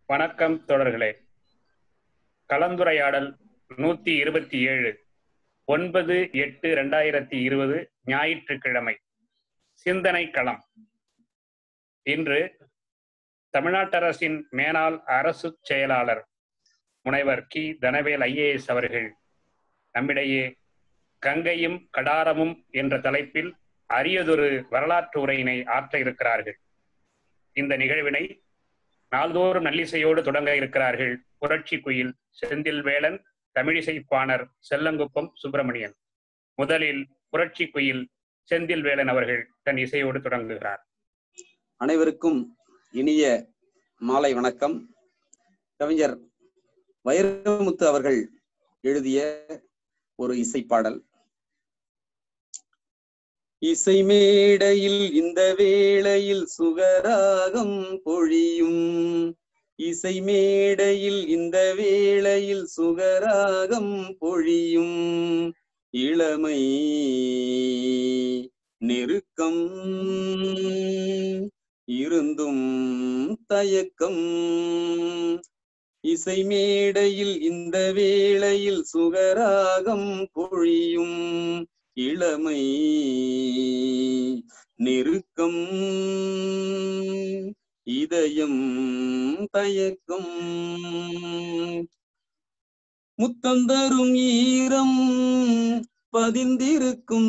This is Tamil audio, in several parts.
வணக்கம் தொடர்களே கலந்துரையாடல் நூத்தி இருபத்தி ஏழு ஒன்பது எட்டு ரெண்டாயிரத்தி இருபது ஞாயிற்றுக்கிழமை சிந்தனை களம் இன்று தமிழ்நாட்டரசின் மேனாள் அரசு செயலாளர் முனைவர் கி தனவேல் ஐஏஎஸ் அவர்கள் நம்மிடையே கங்கையும் கடாரமும் என்ற தலைப்பில் அரியதொரு வரலாற்று உரையினை ஆற்ற இருக்கிறார்கள் இந்த நிகழ்வினை நாள்தோறும் நல்லிசையோடு தொடங்க இருக்கிறார்கள் புரட்சி குயில் செந்தில் வேலன் தமிழிசைப்பாணர் செல்லங்குப்பம் சுப்பிரமணியன் முதலில் புரட்சி குயில் செந்தில் வேலன் அவர்கள் தன் இசையோடு தொடங்குகிறார் அனைவருக்கும் இனிய மாலை வணக்கம் கவிஞர் வைரமுத்து அவர்கள் எழுதிய ஒரு இசைப்பாடல் இசை மேடையில் இந்த வேளையில் சுகராகம் பொழியும் இசை மேடையில் இந்த வேளையில் சுகராகம் பொழியும் இளமை நெருக்கம் இருந்தும் தயக்கம் இசை மேடையில் இந்த வேளையில் சுகராகம் பொழியும் இளமை நெருக்கம் இதயம் தயக்கம் முத்தந்தரும் ஈரம் பதிந்திருக்கும்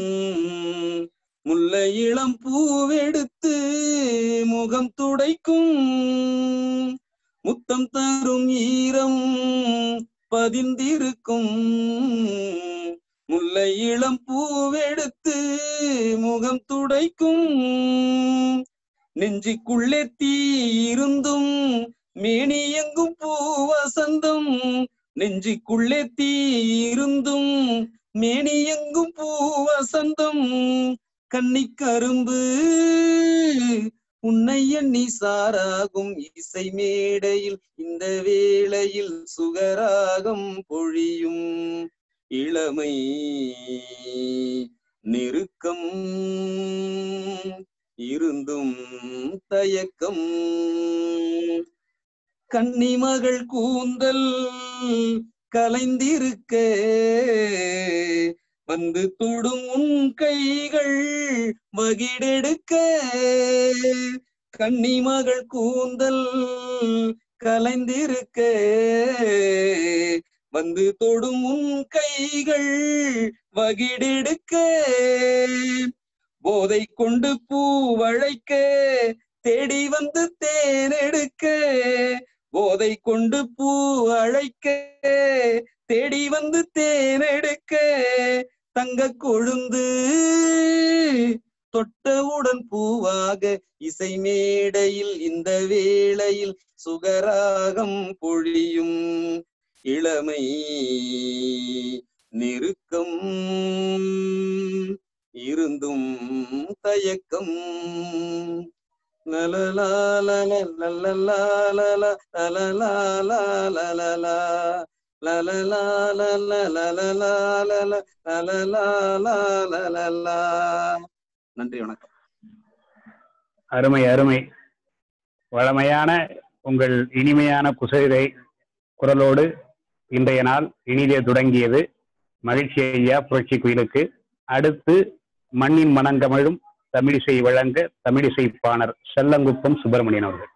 முல்லை இளம் பூவெடுத்து முகம் துடைக்கும் முத்தம் தரும் ஈரம் பதிந்திருக்கும் முல்லை இளம் பூவெடுத்து முகம் துடைக்கும் நெஞ்சுக்குள்ளே தீ இருந்தும் மேனி எங்கும் பூ வசந்தம் நெஞ்சுக்குள்ளே தீ இருந்தும் மேனி எங்கும் பூ வசந்தம் கன்னிக்கரும்பு உன்னை எண்ணி சாராகும் இசை மேடையில் இந்த வேளையில் சுகராகம் பொழியும் இளமை நெருக்கம் இருந்தும் தயக்கம் கன்னிமகள் கூந்தல் கலைந்திருக்க வந்து தொடும் உன் கைகள் வகிடெடுக்க கன்னிமகள் கூந்தல் கலைந்திருக்க வந்து தொடும் உன் கைகள் வகிடெடுக்க போதை கொண்டு பூ வளைக்க தேடி வந்து தேனெடுக்க போதை கொண்டு பூ அழைக்க தேடி வந்து தேனெடுக்க தங்க கொழுந்து தொட்டவுடன் பூவாக இசை மேடையில் இந்த வேளையில் சுகராகம் பொழியும் இளமை நெருக்கம் இருந்தும் தயக்கம் நன்றி வணக்கம் அருமை அருமை வளமையான உங்கள் இனிமையான குசைதை குரலோடு இன்றைய நாள் இனிதே தொடங்கியது மகிழ்ச்சி ஐயா புரட்சி குயிலுக்கு அடுத்து மண்ணின் மணங்கமழும் தமிழிசை வழங்க தமிழிசை பாணர் செல்லங்குப்பம் சுப்பிரமணியன் அவர்கள்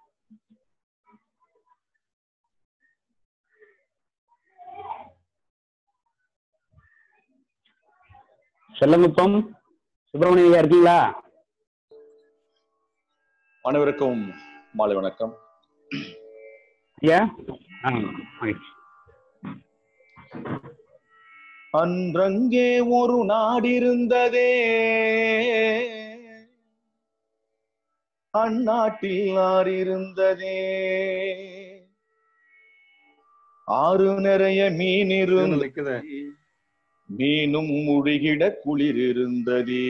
செல்லங்குப்பம் சுப்பிரமணியன் ஐயா இருக்கீங்களா அனைவருக்கும் மாலை வணக்கம் ஐயா ஆ மகிழ்ச்சி அன்றங்கே ஒரு நாடிருந்ததே அந்நாட்டில் ஆறு இருந்ததே ஆறு நிறைய மீன் இருந்தது மீனும் முழுகிட குளிர் இருந்ததே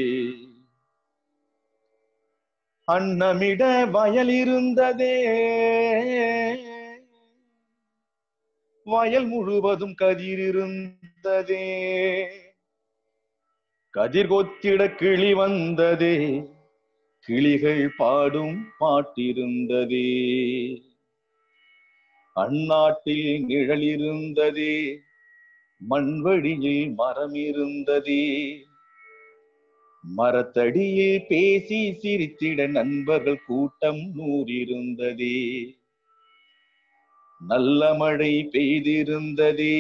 அன்னமிட வயல் இருந்ததே வயல் முழுவதும் கதிர் இருந்ததே கதிர் கொத்திட கிளி வந்ததே கிளிகள் பாடும் பாட்டிருந்ததே அந்நாட்டில் நிழல் இருந்ததே மண்வழியில் மரம் இருந்ததே மரத்தடியில் பேசி சிரித்திட நண்பர்கள் கூட்டம் நூறிருந்ததே நல்ல மழை பெய்திருந்ததே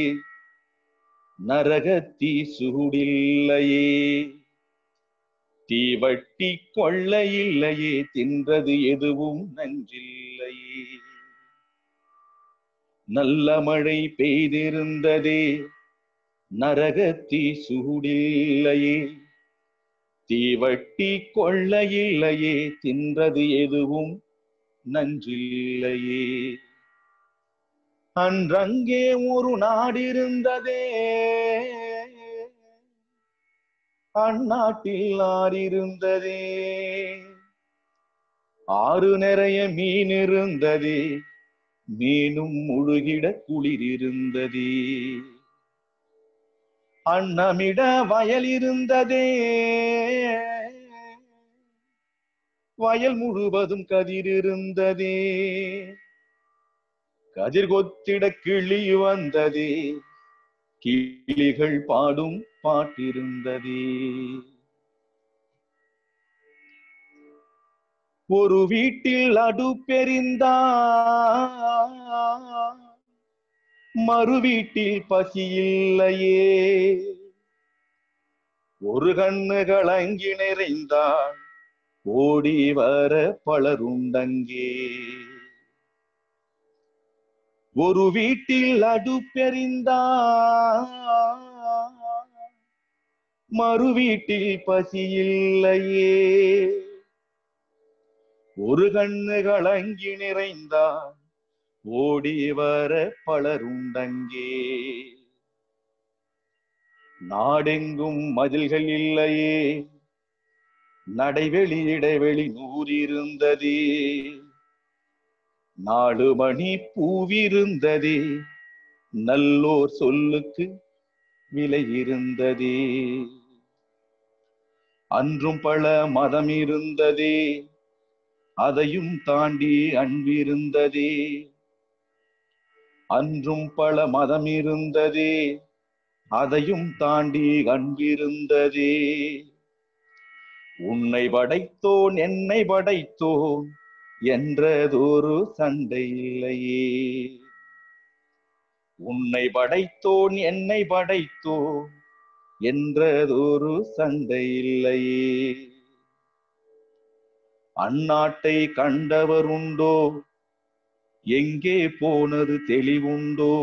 நரகத்தீ சூடில்லையே தீவட்டி கொள்ள இல்லையே தின்றது எதுவும் நஞ்சில்லையே நல்ல மழை பெய்திருந்ததே நரகத்தீ சூடில்லையே தீவட்டி கொள்ள இல்லையே தின்றது எதுவும் நஞ்சில்லையே அன்றங்கே ஒரு நாடிருந்ததே அந்நாட்டில் ஆறிருந்ததே ஆறு நிறைய மீன் இருந்ததே மீனும் முழுகிட குளிர் இருந்ததே அன்னமிட வயல் இருந்ததே வயல் முழுவதும் கதிர் இருந்ததே கதிர் கொத்திட கிளி வந்ததே கிளிகள் பாடும் பாட்டிருந்ததே ஒரு வீட்டில் அடுப்பெறிந்தா மறு வீட்டில் பசி இல்லையே ஒரு கண்ணுகள் அங்கி நிறைந்தான் ஓடி வர பலருண்டங்கே ஒரு வீட்டில் அடுப்பெறிந்தா மறு வீட்டில் பசி இல்லையே ஒரு கண்ணுகள் அங்கி நிறைந்தான் ஓடி வர பலருண்டங்கே நாடெங்கும் மதில்கள் இல்லையே நடைவெளி இடைவெளி நூறிருந்ததே நாலு மணி பூவிருந்ததே நல்லோர் சொல்லுக்கு விலை இருந்ததே அன்றும் பல மதம் இருந்ததே அதையும் தாண்டி அன்பிருந்ததே அன்றும் பல மதம் இருந்ததே அதையும் தாண்டி அன்பிருந்ததே உன்னை படைத்தோன் என்னை படைத்தோன் என்றதொரு சண்டை இல்லையே உன்னை படைத்தோன் என்னை படைத்தோன் என்றதொரு சண்டை இல்லையே அந்நாட்டை கண்டவர் உண்டோ எங்கே போனது தெளிவுண்டோ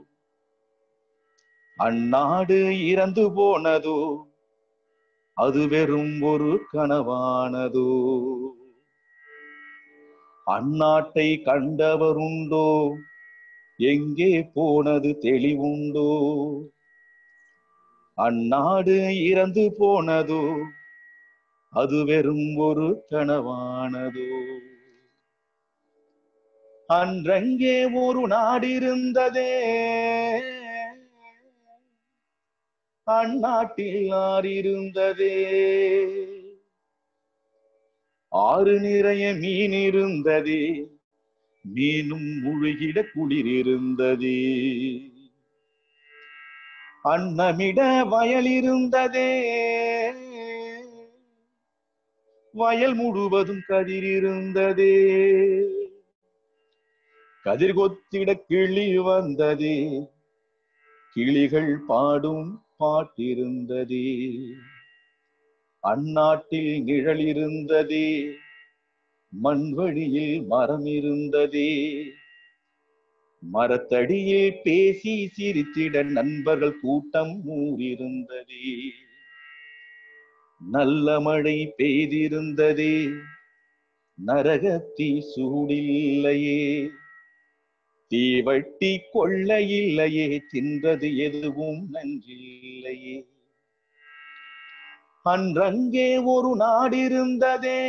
அந்நாடு இறந்து போனதோ அது வெறும் ஒரு கனவானதோ அந்நாட்டை கண்டவருண்டோ எங்கே போனது தெளிவுண்டோ அந்நாடு இறந்து போனதோ அது வெறும் ஒரு கனவானதோ அன்றங்கே ஒரு நாடிருந்ததே அந்நாட்டில் ஆறிருந்ததே ஆறு நிறைய மீன் இருந்ததே மீனும் முழுகிட குளிர் இருந்ததே அன்னமிட வயல் இருந்ததே வயல் முழுவதும் கதிர் இருந்ததே கதிர் கொத்திட கிளி வந்ததே கிளிகள் பாடும் பாட்டிருந்ததே அந்நாட்டில் நிழல் இருந்ததே மண் வழியில் மரம் இருந்ததே மரத்தடியில் பேசி சிரித்திட நண்பர்கள் கூட்டம் ஊறிருந்ததே நல்ல மழை பெய்திருந்ததே நரகத்தீ சூடில்லையே தீவட்டி கொள்ள இல்லையே தின்றது எதுவும் நன்றில்லையே அன்றங்கே ஒரு நாடிருந்ததே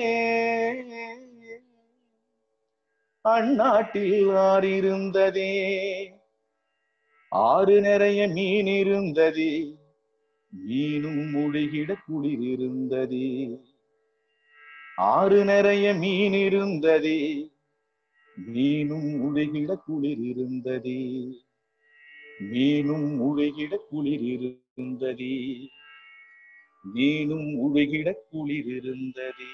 அந்நாட்டில் ஆறிருந்ததே ஆறு நிறைய மீன் இருந்ததே மீனும் முழுகிட குளிர் இருந்ததே ஆறு நிறைய மீன் இருந்ததே மீனும் உலகிட குளிர் இருந்ததே மீனும் உலகிட குளிர் இருந்ததே மீனும் உலகிட குளிர் இருந்ததே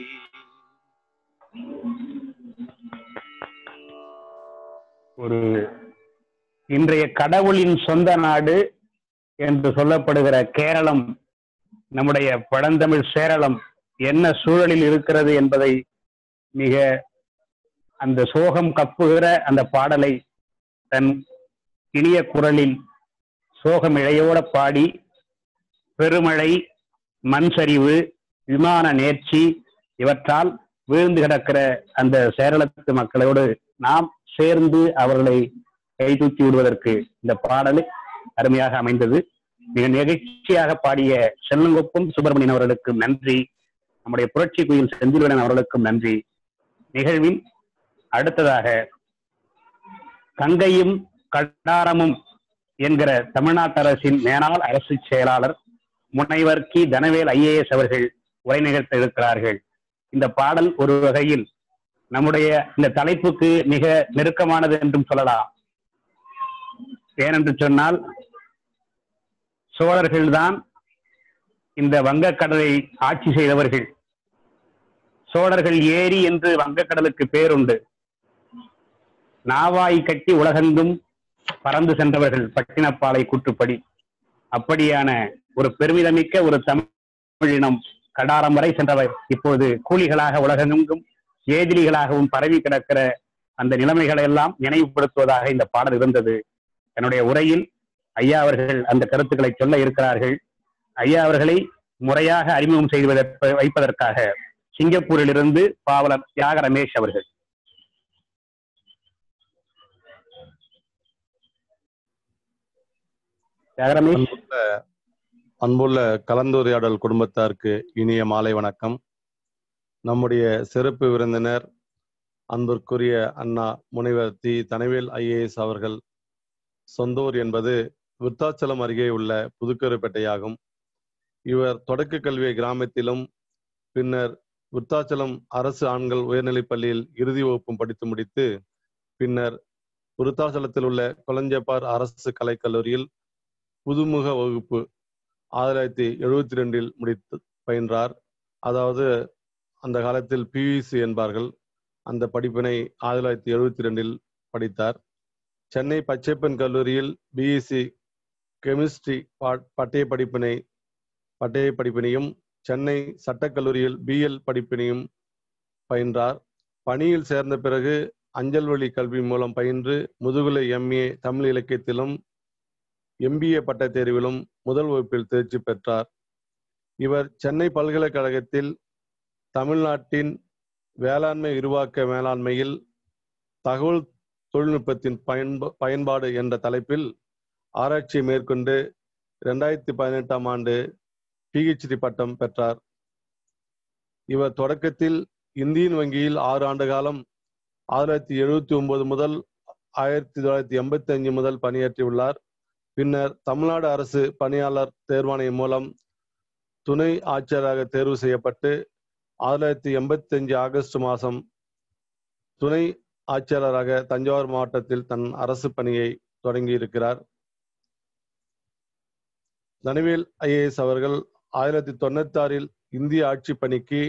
ஒரு இன்றைய கடவுளின் சொந்த நாடு என்று சொல்லப்படுகிற கேரளம் நம்முடைய பழந்தமிழ் சேரளம் என்ன சூழலில் இருக்கிறது என்பதை மிக அந்த சோகம் கப்புகிற அந்த பாடலை தன் இனிய குரலில் சோகம் இழையோட பாடி பெருமழை மண் சரிவு விமான நேர்ச்சி இவற்றால் வீழ்ந்து கிடக்கிற அந்த சேரளத்து மக்களோடு நாம் சேர்ந்து அவர்களை கைதூக்கி விடுவதற்கு இந்த பாடல் அருமையாக அமைந்தது மிக நெகிழ்ச்சியாக பாடிய செல்லங்குப்பம் சுப்பிரமணியன் அவர்களுக்கும் நன்றி நம்முடைய புரட்சி குயில் செந்தில்வனன் அவர்களுக்கும் நன்றி நிகழ்வின் அடுத்ததாக கங்கையும் கடாரமும் என்கிற தமிழ்நாட்டு அரசின் மேனாள் அரசு செயலாளர் முனைவர் கி தனவேல் ஐஏஎஸ் அவர்கள் உரை நிகழ்த்த இருக்கிறார்கள் இந்த பாடல் ஒரு வகையில் நம்முடைய இந்த தலைப்புக்கு மிக நெருக்கமானது என்றும் சொல்லலாம் ஏனென்று சொன்னால் சோழர்கள்தான் இந்த வங்கக்கடலை ஆட்சி செய்தவர்கள் சோழர்கள் ஏரி என்று வங்கக்கடலுக்கு பேருண்டு நாவாய் கட்டி உலகெங்கும் பறந்து சென்றவர்கள் பட்டினப்பாலை கூற்றுப்படி அப்படியான ஒரு பெருமிதமிக்க ஒரு தமிழினம் கடாரம் வரை சென்றவர் இப்போது கூலிகளாக உலகெங்கும் ஏதிலிகளாகவும் பரவி கிடக்கிற அந்த நிலைமைகளை எல்லாம் நினைவுபடுத்துவதாக இந்த பாடல் இருந்தது என்னுடைய உரையில் ஐயா அவர்கள் அந்த கருத்துக்களை சொல்ல இருக்கிறார்கள் ஐயா அவர்களை முறையாக அறிமுகம் செய்வதற்கு வைப்பதற்காக சிங்கப்பூரிலிருந்து பாவலர் தியாக ரமேஷ் அவர்கள் தியாக ரமேஷ் அன்புள்ள அன்புள்ள கலந்துரையாடல் குடும்பத்தாருக்கு இனிய மாலை வணக்கம் நம்முடைய சிறப்பு விருந்தினர் அன்பிற்குரிய அண்ணா முனைவர் தி தனவேல் ஐஏஎஸ் அவர்கள் சொந்தூர் என்பது விருத்தாச்சலம் அருகே உள்ள புதுக்கருப்பேட்டையாகும் இவர் தொடக்க கல்வியை கிராமத்திலும் பின்னர் விருத்தாச்சலம் அரசு ஆண்கள் உயர்நிலைப் பள்ளியில் இறுதி வகுப்பும் படித்து முடித்து பின்னர் விருத்தாச்சலத்தில் உள்ள கொலஞ்சப்பார் அரசு கலைக்கல்லூரியில் புதுமுக வகுப்பு ஆயிரத்தி தொள்ளாயிரத்தி எழுபத்தி ரெண்டில் முடித்து பயின்றார் அதாவது அந்த காலத்தில் பிவிசி என்பார்கள் அந்த படிப்பினை ஆயிரத்தி தொள்ளாயிரத்தி எழுபத்தி ரெண்டில் படித்தார் சென்னை பச்சைப்பன் கல்லூரியில் பிஎஸ்சி கெமிஸ்ட்ரி பட்டய படிப்பினை பட்டய படிப்பினையும் சென்னை சட்டக்கல்லூரியில் பிஎல் படிப்பினையும் பயின்றார் பணியில் சேர்ந்த பிறகு அஞ்சல் வழி கல்வி மூலம் பயின்று முதுகலை எம்ஏ தமிழ் இலக்கியத்திலும் எம்பிஏ பட்ட தேர்விலும் முதல் வகுப்பில் தேர்ச்சி பெற்றார் இவர் சென்னை பல்கலைக்கழகத்தில் தமிழ்நாட்டின் வேளாண்மை விரிவாக்க மேலாண்மையில் தகவல் தொழில்நுட்பத்தின் பயன்ப பயன்பாடு என்ற தலைப்பில் ஆராய்ச்சியை மேற்கொண்டு இரண்டாயிரத்தி பதினெட்டாம் ஆண்டு பிஹெச்டி பட்டம் பெற்றார் இவர் தொடக்கத்தில் இந்தியன் வங்கியில் ஆறு ஆண்டு காலம் ஆயிரத்தி எழுபத்தி ஒன்பது முதல் ஆயிரத்தி தொள்ளாயிரத்தி எண்பத்தி அஞ்சு முதல் பணியாற்றியுள்ளார் பின்னர் தமிழ்நாடு அரசு பணியாளர் தேர்வாணையம் மூலம் துணை ஆட்சியராக தேர்வு செய்யப்பட்டு ஆயிரத்தி தொள்ளாயிரத்தி எண்பத்தி அஞ்சு ஆகஸ்ட் மாதம் துணை ஆட்சியாளராக தஞ்சாவூர் மாவட்டத்தில் தன் அரசு பணியை தொடங்கி இருக்கிறார் தனிவேல் ஐஏஎஸ் அவர்கள் ஆயிரத்தி தொண்ணூத்தி ஆறில் இந்திய ஆட்சி பணிக்கு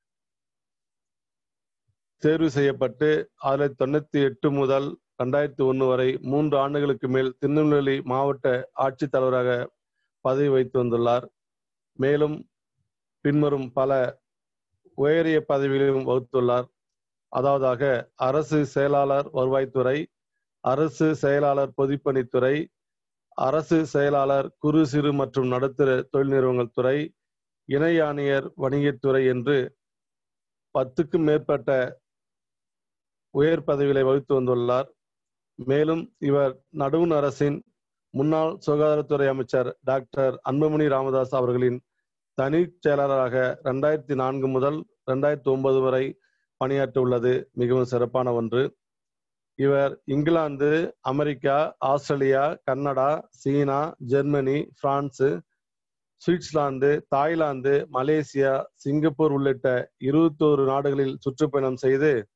தேர்வு செய்யப்பட்டு ஆயிரத்தி தொண்ணூத்தி எட்டு முதல் ரெண்டாயிரத்தி ஒன்று வரை மூன்று ஆண்டுகளுக்கு மேல் திருநெல்வேலி மாவட்ட ஆட்சித்தலைவராக பதவி வைத்து வந்துள்ளார் மேலும் பின்வரும் பல உயரிய பதவிகளையும் வகுத்துள்ளார் அதாவதாக அரசு செயலாளர் வருவாய்த்துறை அரசு செயலாளர் பொதுப்பணித்துறை அரசு செயலாளர் குறு சிறு மற்றும் நடுத்தர தொழில் நிறுவனங்கள் துறை இணை ஆணையர் வணிகத்துறை என்று பத்துக்கும் மேற்பட்ட உயர் பதவிகளை வகித்து வந்துள்ளார் மேலும் இவர் நடுவண் அரசின் முன்னாள் சுகாதாரத்துறை அமைச்சர் டாக்டர் அன்புமணி ராமதாஸ் அவர்களின் தனி செயலாளராக ரெண்டாயிரத்தி நான்கு முதல் ரெண்டாயிரத்தி ஒன்பது வரை பணியாற்ற உள்ளது மிகவும் சிறப்பான ஒன்று இவர் England America Australia Canada China Germany France Switzerland Thailand Malaysia Singapore உள்ளிட்ட இருபத்தோரு நாடுகளில் சுற்றுப்பயணம் செய்து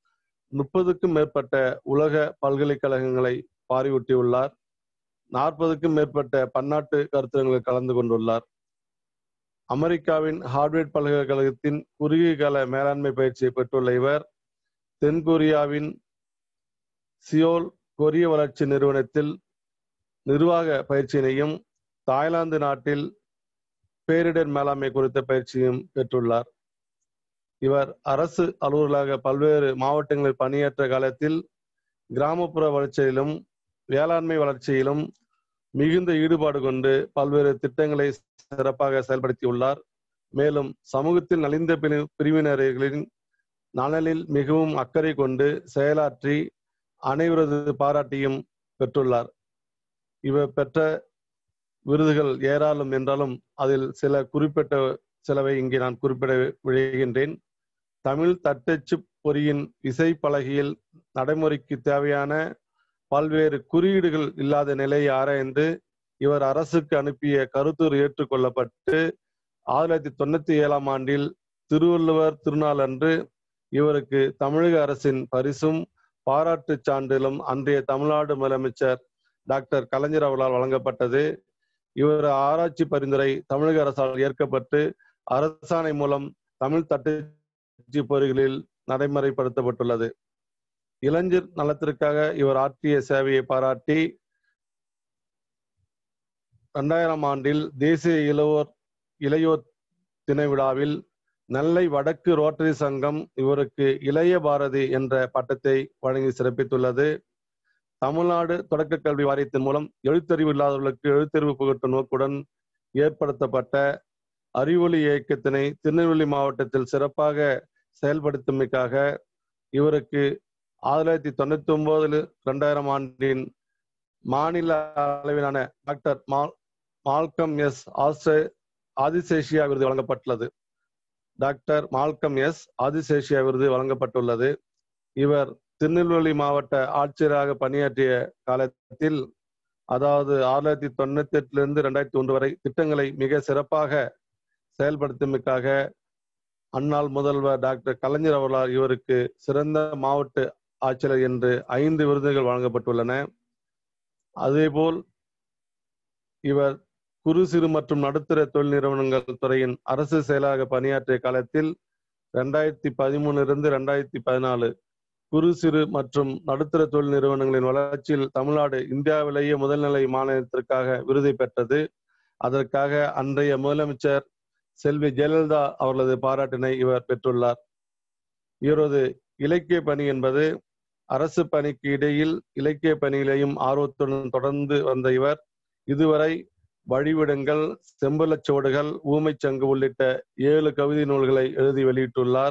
முப்பதுக்கும் மேற்பட்ட உலக பல்கலைக்கழகங்களை பாரிவுட்டியுள்ளார் நாற்பதுக்கும் மேற்பட்ட பன்னாட்டு கருத்தரங்களில் கலந்து கொண்டுள்ளார் அமெரிக்காவின் ஹார்வர்ட் பல்கலைக்கழகத்தின் குறுகிய கால மேலாண்மை பயிற்சியை பெற்றுள்ள இவர் தென்கொரியாவின் சியோல் கொரிய வளர்ச்சி நிறுவனத்தில் நிர்வாக பயிற்சியினையும் தாய்லாந்து நாட்டில் பேரிடர் மேலாண்மை குறித்த பயிற்சியும் பெற்றுள்ளார் இவர் அரசு அலுவலராக பல்வேறு மாவட்டங்களில் பணியாற்ற காலத்தில் கிராமப்புற வளர்ச்சியிலும் வேளாண்மை வளர்ச்சியிலும் மிகுந்த ஈடுபாடு கொண்டு பல்வேறு திட்டங்களை சிறப்பாக செயல்படுத்தியுள்ளார் மேலும் சமூகத்தில் நலிந்த பிரி- பிரிவினர்களின் நலனில் மிகவும் அக்கறை கொண்டு செயலாற்றி அனைவரது பாராட்டியும் பெற்றுள்ளார் இவர் பெற்ற விருதுகள் ஏராளம் என்றாலும் அதில் சில குறிப்பிட்ட சிலவை இங்கே நான் குறிப்பிட விழைகின்றேன் தமிழ் தட்டச்சு பொறியின் விசை பலகையில் நடைமுறைக்கு தேவையான பல்வேறு குறியீடுகள் இல்லாத நிலையை ஆராய்ந்து இவர் அரசுக்கு அனுப்பிய கருத்துரு ஏற்றுக்கொள்ளப்பட்டு ஆயிரத்தி தொள்ளாயிரத்தி தொண்ணூத்தி ஏழாம் ஆண்டில் திருவள்ளுவர் திருநாள் அன்று இவருக்கு தமிழக அரசின் பரிசும் பாராட்டுச் சான்றிதழும் அன்றைய தமிழ்நாடு முதலமைச்சர் டாக்டர் கலைஞர் அவர்களால் வழங்கப்பட்டது இவர் ஆராய்ச்சி பரிந்துரை தமிழக அரசால் ஏற்கப்பட்டு அரசாணை மூலம் தமிழ் தட்டச்சு பொறிகளில் நடைமுறைப்படுத்தப்பட்டுள்ளது இளைஞர் நலத்திற்காக இவர் ஆற்றிய சேவையை பாராட்டி இரண்டாயிரம் ஆண்டில் தேசிய இளவோர் இளையோர் தின விழாவில் நெல்லை வடக்கு ரோட்டரி சங்கம் இவருக்கு இளைய பாரதி என்ற பட்டத்தை வழங்கி சிறப்பித்துள்ளது தமிழ்நாடு தொடக்க கல்வி வாரியத்தின் மூலம் எழுத்தறிவு இல்லாதவர்களுக்கு எழுத்தறிவு புகட்டும் நோக்குடன் ஏற்படுத்தப்பட்ட அறிவொளி இயக்கத்தினை திருநெல்வேலி மாவட்டத்தில் சிறப்பாக செயல்படுத்துமைக்காக இவருக்கு ஆயிரத்தி தொள்ளாயிரத்தி தொண்ணூத்தி ஒன்பதுல இரண்டாயிரம் ஆண்டின் மாநில அளவிலான டாக்டர் மால் மால்கம் எஸ் ஆஸ்திரே ஆதிசேஷியா விருது வழங்கப்பட்டுள்ளது டாக்டர் மால்கம் எஸ் ஆதிசேஷியா விருது வழங்கப்பட்டுள்ளது இவர் திருநெல்வேலி மாவட்ட ஆட்சியராக பணியாற்றிய காலத்தில் அதாவது ஆயிரத்தி தொண்ணூத்தி எட்டுல இருந்து ரெண்டாயிரத்தி ஒன்று வரை திட்டங்களை மிக சிறப்பாக செயல்படுத்துமிக்காக அன்னாள் முதல்வர் டாக்டர் கலைஞர் அவர்களால் இவருக்கு சிறந்த மாவட்ட ஆட்சியர் என்று ஐந்து விருதுகள் வழங்கப்பட்டுள்ளன அதேபோல் இவர் குறு சிறு மற்றும் நடுத்தர தொழில் நிறுவனங்கள் துறையின் அரசு செயலாக பணியாற்றிய காலத்தில் ரெண்டாயிரத்தி பதிமூணிலிருந்து ரெண்டாயிரத்தி பதினாலு குறு சிறு மற்றும் நடுத்தர தொழில் நிறுவனங்களின் வளர்ச்சியில் தமிழ்நாடு இந்தியாவிலேயே முதல்நிலை மாநிலத்திற்காக விருதை பெற்றது அதற்காக அன்றைய முதலமைச்சர் செல்வி ஜெயலலிதா அவர்களது பாராட்டினை இவர் பெற்றுள்ளார் இவரது இலக்கிய பணி என்பது அரசு பணிக்கு இடையில் இலக்கிய பணியிலையும் ஆர்வத்துடன் தொடர்ந்து வந்த இவர் இதுவரை வழிவிடங்கள் செம்பலச்சுவடுகள் ஊமைச்சங்கு உள்ளிட்ட ஏழு கவிதை நூல்களை எழுதி வெளியிட்டுள்ளார்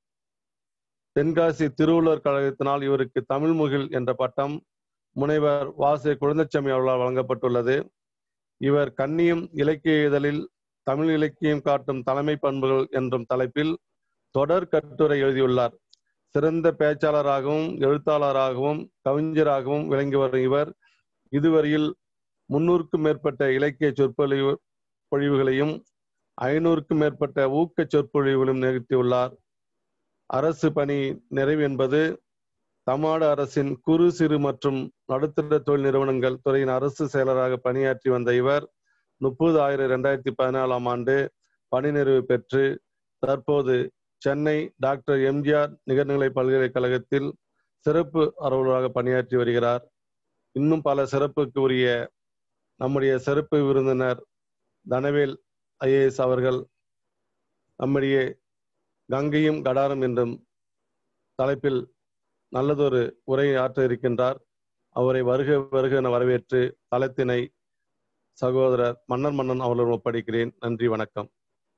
தென்காசி திருவள்ளுவர் கழகத்தினால் இவருக்கு தமிழ்முகில் என்ற பட்டம் முனைவர் வாசு குழந்தைச்சாமி அவர்களால் வழங்கப்பட்டுள்ளது இவர் கன்னியம் இலக்கிய இதழில் தமிழ் இலக்கியம் காட்டும் தலைமை பண்புகள் என்றும் தலைப்பில் தொடர் கட்டுரை எழுதியுள்ளார் சிறந்த பேச்சாளராகவும் எழுத்தாளராகவும் கவிஞராகவும் விளங்கி வரும் இவர் இதுவரையில் முன்னூறுக்கும் மேற்பட்ட இலக்கிய சொற்பொழிவு பொழிவுகளையும் ஐநூறுக்கும் மேற்பட்ட ஊக்க சொற்பொழிவுகளையும் நிகழ்த்தியுள்ளார் அரசு பணி நிறைவு என்பது தமிழ்நாடு அரசின் குறு சிறு மற்றும் நடுத்தர தொழில் நிறுவனங்கள் துறையின் அரசு செயலராக பணியாற்றி வந்த இவர் முப்பது ஆயிரம் இரண்டாயிரத்தி பதினாலாம் ஆண்டு பணி நிறைவு பெற்று தற்போது சென்னை டாக்டர் எம்ஜிஆர் நிகர்நிலை பல்கலைக்கழகத்தில் சிறப்பு அலுவலராக பணியாற்றி வருகிறார் இன்னும் பல சிறப்புக்கு உரிய நம்முடைய சிறப்பு விருந்தினர் தனவேல் ஐஏஎஸ் அவர்கள் நம்முடைய கங்கையும் கடாரம் என்றும் தலைப்பில் நல்லதொரு உரையை ஆற்ற இருக்கின்றார் அவரை வருக வருக என வரவேற்று தளத்தினை சகோதரர் மன்னர் மன்னன் அவர்களுடன் ஒப்படைக்கிறேன் நன்றி வணக்கம்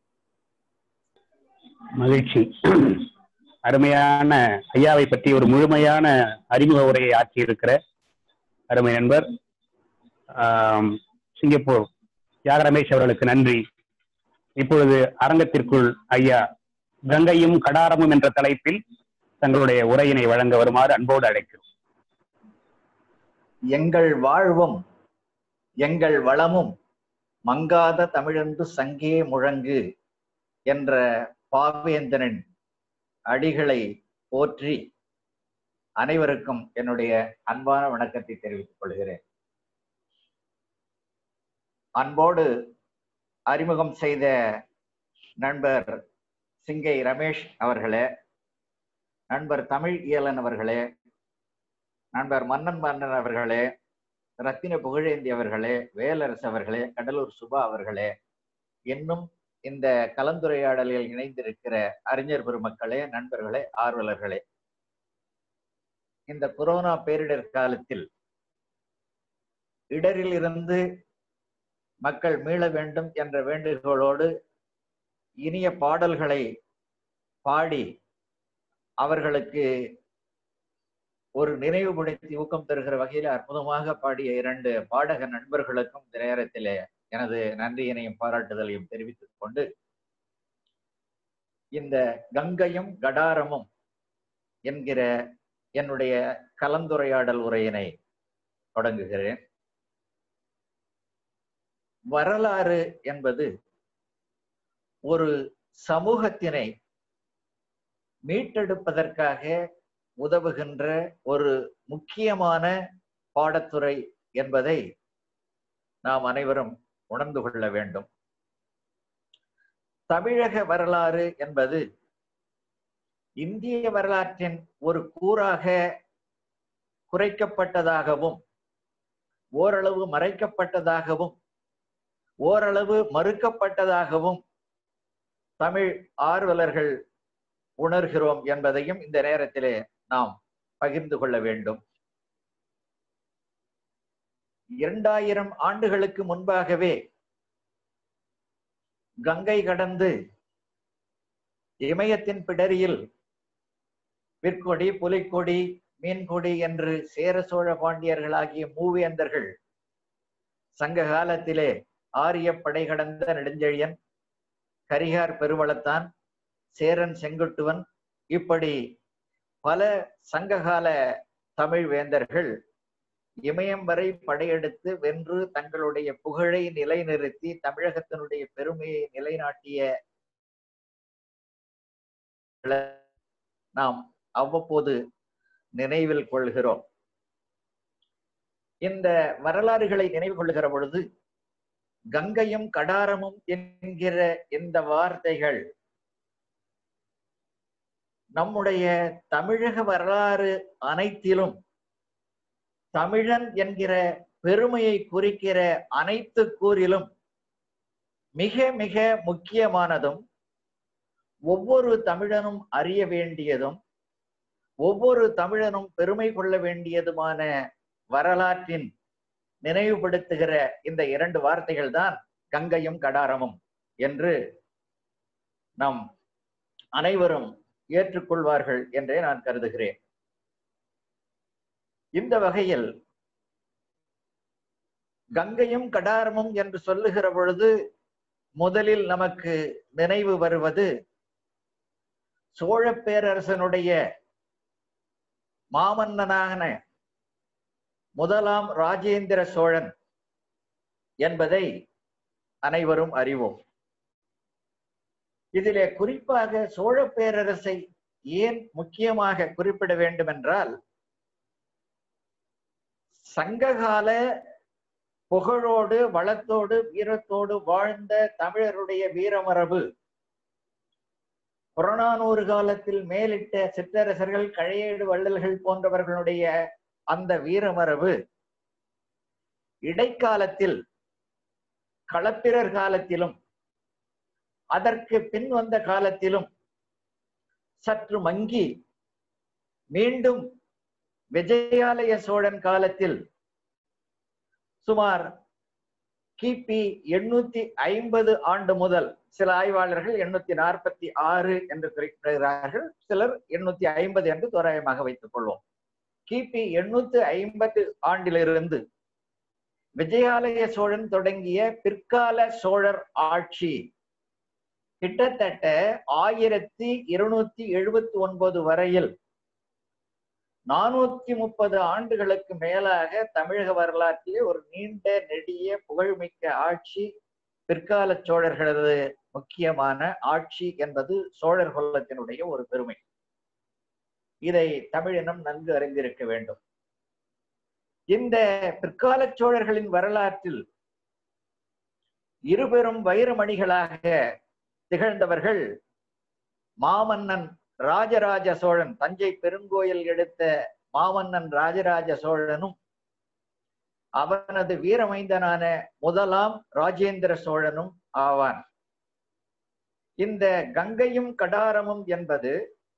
மகிழ்ச்சி அருமையான ஐயாவை பற்றி ஒரு முழுமையான அறிமுக உரையை ஆற்றியிருக்கிற அருமை நண்பர் ஆம், சிங்கப்பூர் தியாக ரமேஷ் அவர்களுக்கு நன்றி இப்பொழுது அரங்கத்திற்குள் ஐயா கங்கையும் கடாரமும் என்ற தலைப்பில் தங்களுடைய உரையினை வழங்க வருமாறு அன்போடு அழைக்கிறோம் எங்கள் வாழ்வும் எங்கள் வளமும் மங்காத தமிழென்று சங்கே முழங்கு என்ற பாவேந்தனின் அடிகளை போற்றி அனைவருக்கும் என்னுடைய அன்பான வணக்கத்தை தெரிவித்துக் கொள்கிறேன் அன்போடு அறிமுகம் செய்த நண்பர் சிங்கை ரமேஷ் அவர்களே நண்பர் தமிழ் இயலன் அவர்களே நண்பர் மன்னன் மன்னன் அவர்களே ரத்தின புகழேந்தி அவர்களே வேலரசு அவர்களே கடலூர் சுபா அவர்களே இன்னும் இந்த கலந்துரையாடலில் இணைந்திருக்கிற அறிஞர் பெருமக்களே நண்பர்களே ஆர்வலர்களே இந்த கொரோனா பேரிடர் காலத்தில் இடரில் இருந்து மக்கள் மீள வேண்டும் என்ற வேண்டுகோளோடு இனிய பாடல்களை பாடி அவர்களுக்கு ஒரு நினைவுபடுத்தி ஊக்கம் தருகிற வகையில் அற்புதமாக பாடிய இரண்டு பாடக நண்பர்களுக்கும் இந்த நேரத்திலே எனது நன்றியினையும் பாராட்டுதலையும் தெரிவித்துக் கொண்டு இந்த கங்கையும் கடாரமும் என்கிற என்னுடைய கலந்துரையாடல் உரையினை தொடங்குகிறேன் வரலாறு என்பது ஒரு சமூகத்தினை மீட்டெடுப்பதற்காக உதவுகின்ற ஒரு முக்கியமான பாடத்துறை என்பதை நாம் அனைவரும் உணர்ந்து கொள்ள வேண்டும் தமிழக வரலாறு என்பது இந்திய வரலாற்றின் ஒரு கூறாக குறைக்கப்பட்டதாகவும் ஓரளவு மறைக்கப்பட்டதாகவும் ஓரளவு மறுக்கப்பட்டதாகவும் தமிழ் ஆர்வலர்கள் உணர்கிறோம் என்பதையும் இந்த நேரத்திலே நாம் பகிர்ந்து கொள்ள வேண்டும் இரண்டாயிரம் ஆண்டுகளுக்கு முன்பாகவே கங்கை கடந்து இமயத்தின் பிடரியில் விற்கொடி புலிக்கொடி மீன்கொடி என்று சேர சோழ பாண்டியர்கள் ஆகிய மூவேந்தர்கள் சங்க காலத்திலே ஆரிய படை கடந்த நெடுஞ்செழியன் கரிகார் பெருவளத்தான் சேரன் செங்குட்டுவன் இப்படி பல சங்ககால தமிழ் வேந்தர்கள் இமயம் வரை படையெடுத்து வென்று தங்களுடைய புகழை நிலைநிறுத்தி தமிழகத்தினுடைய பெருமையை நிலைநாட்டிய நாம் அவ்வப்போது நினைவில் கொள்கிறோம் இந்த வரலாறுகளை நினைவு கொள்கிற பொழுது கங்கையும் கடாரமும் என்கிற இந்த வார்த்தைகள் நம்முடைய தமிழக வரலாறு அனைத்திலும் தமிழன் என்கிற பெருமையை குறிக்கிற அனைத்து கூறிலும் மிக மிக முக்கியமானதும் ஒவ்வொரு தமிழனும் அறிய வேண்டியதும் ஒவ்வொரு தமிழனும் பெருமை கொள்ள வேண்டியதுமான வரலாற்றின் நினைவுபடுத்துகிற இந்த இரண்டு வார்த்தைகள் தான் கங்கையும் கடாரமும் என்று நம் அனைவரும் ஏற்றுக்கொள்வார்கள் என்றே நான் கருதுகிறேன் இந்த வகையில் கங்கையும் கடாரமும் என்று சொல்லுகிற பொழுது முதலில் நமக்கு நினைவு வருவது சோழ பேரரசனுடைய மாமன்னனான முதலாம் ராஜேந்திர சோழன் என்பதை அனைவரும் அறிவோம் இதிலே குறிப்பாக சோழ பேரரசை ஏன் முக்கியமாக குறிப்பிட வேண்டும் என்றால் சங்ககால புகழோடு வளத்தோடு வீரத்தோடு வாழ்ந்த தமிழருடைய வீரமரபு புறநானூறு காலத்தில் மேலிட்ட சிற்றரசர்கள் கழையேடு வள்ளல்கள் போன்றவர்களுடைய அந்த வீரமரபு இடைக்காலத்தில் களப்பிரர் காலத்திலும் அதற்கு பின் வந்த காலத்திலும் சற்று மங்கி மீண்டும் விஜயாலய சோழன் காலத்தில் சுமார் கிபி எண்ணூத்தி ஐம்பது ஆண்டு முதல் சில ஆய்வாளர்கள் எண்ணூத்தி நாற்பத்தி ஆறு என்று குறிப்பிடுகிறார்கள் சிலர் எண்ணூத்தி ஐம்பது என்று தோராயமாக வைத்துக் கொள்வோம் கிபி எண்ணூத்தி ஐம்பது ஆண்டிலிருந்து விஜயாலய சோழன் தொடங்கிய பிற்கால சோழர் ஆட்சி கிட்டத்தட்ட ஆயிரத்தி இருநூத்தி எழுபத்தி ஒன்பது வரையில் நானூத்தி முப்பது ஆண்டுகளுக்கு மேலாக தமிழக வரலாற்றிலே ஒரு நீண்ட நெடிய புகழ்மிக்க ஆட்சி பிற்கால சோழர்களது முக்கியமான ஆட்சி என்பது சோழர் குலத்தினுடைய ஒரு பெருமை இதை தமிழினம் நன்கு அறிந்திருக்க வேண்டும் இந்த பிற்கால சோழர்களின் வரலாற்றில் இருபெரும் வைரமணிகளாக திகழ்ந்தவர்கள் மாமன்னன் ராஜராஜ சோழன் தஞ்சை பெருங்கோயில் எடுத்த மாமன்னன் ராஜராஜ சோழனும் அவனது வீரமைந்தனான முதலாம் ராஜேந்திர சோழனும் ஆவான் இந்த கங்கையும் கடாரமும் என்பது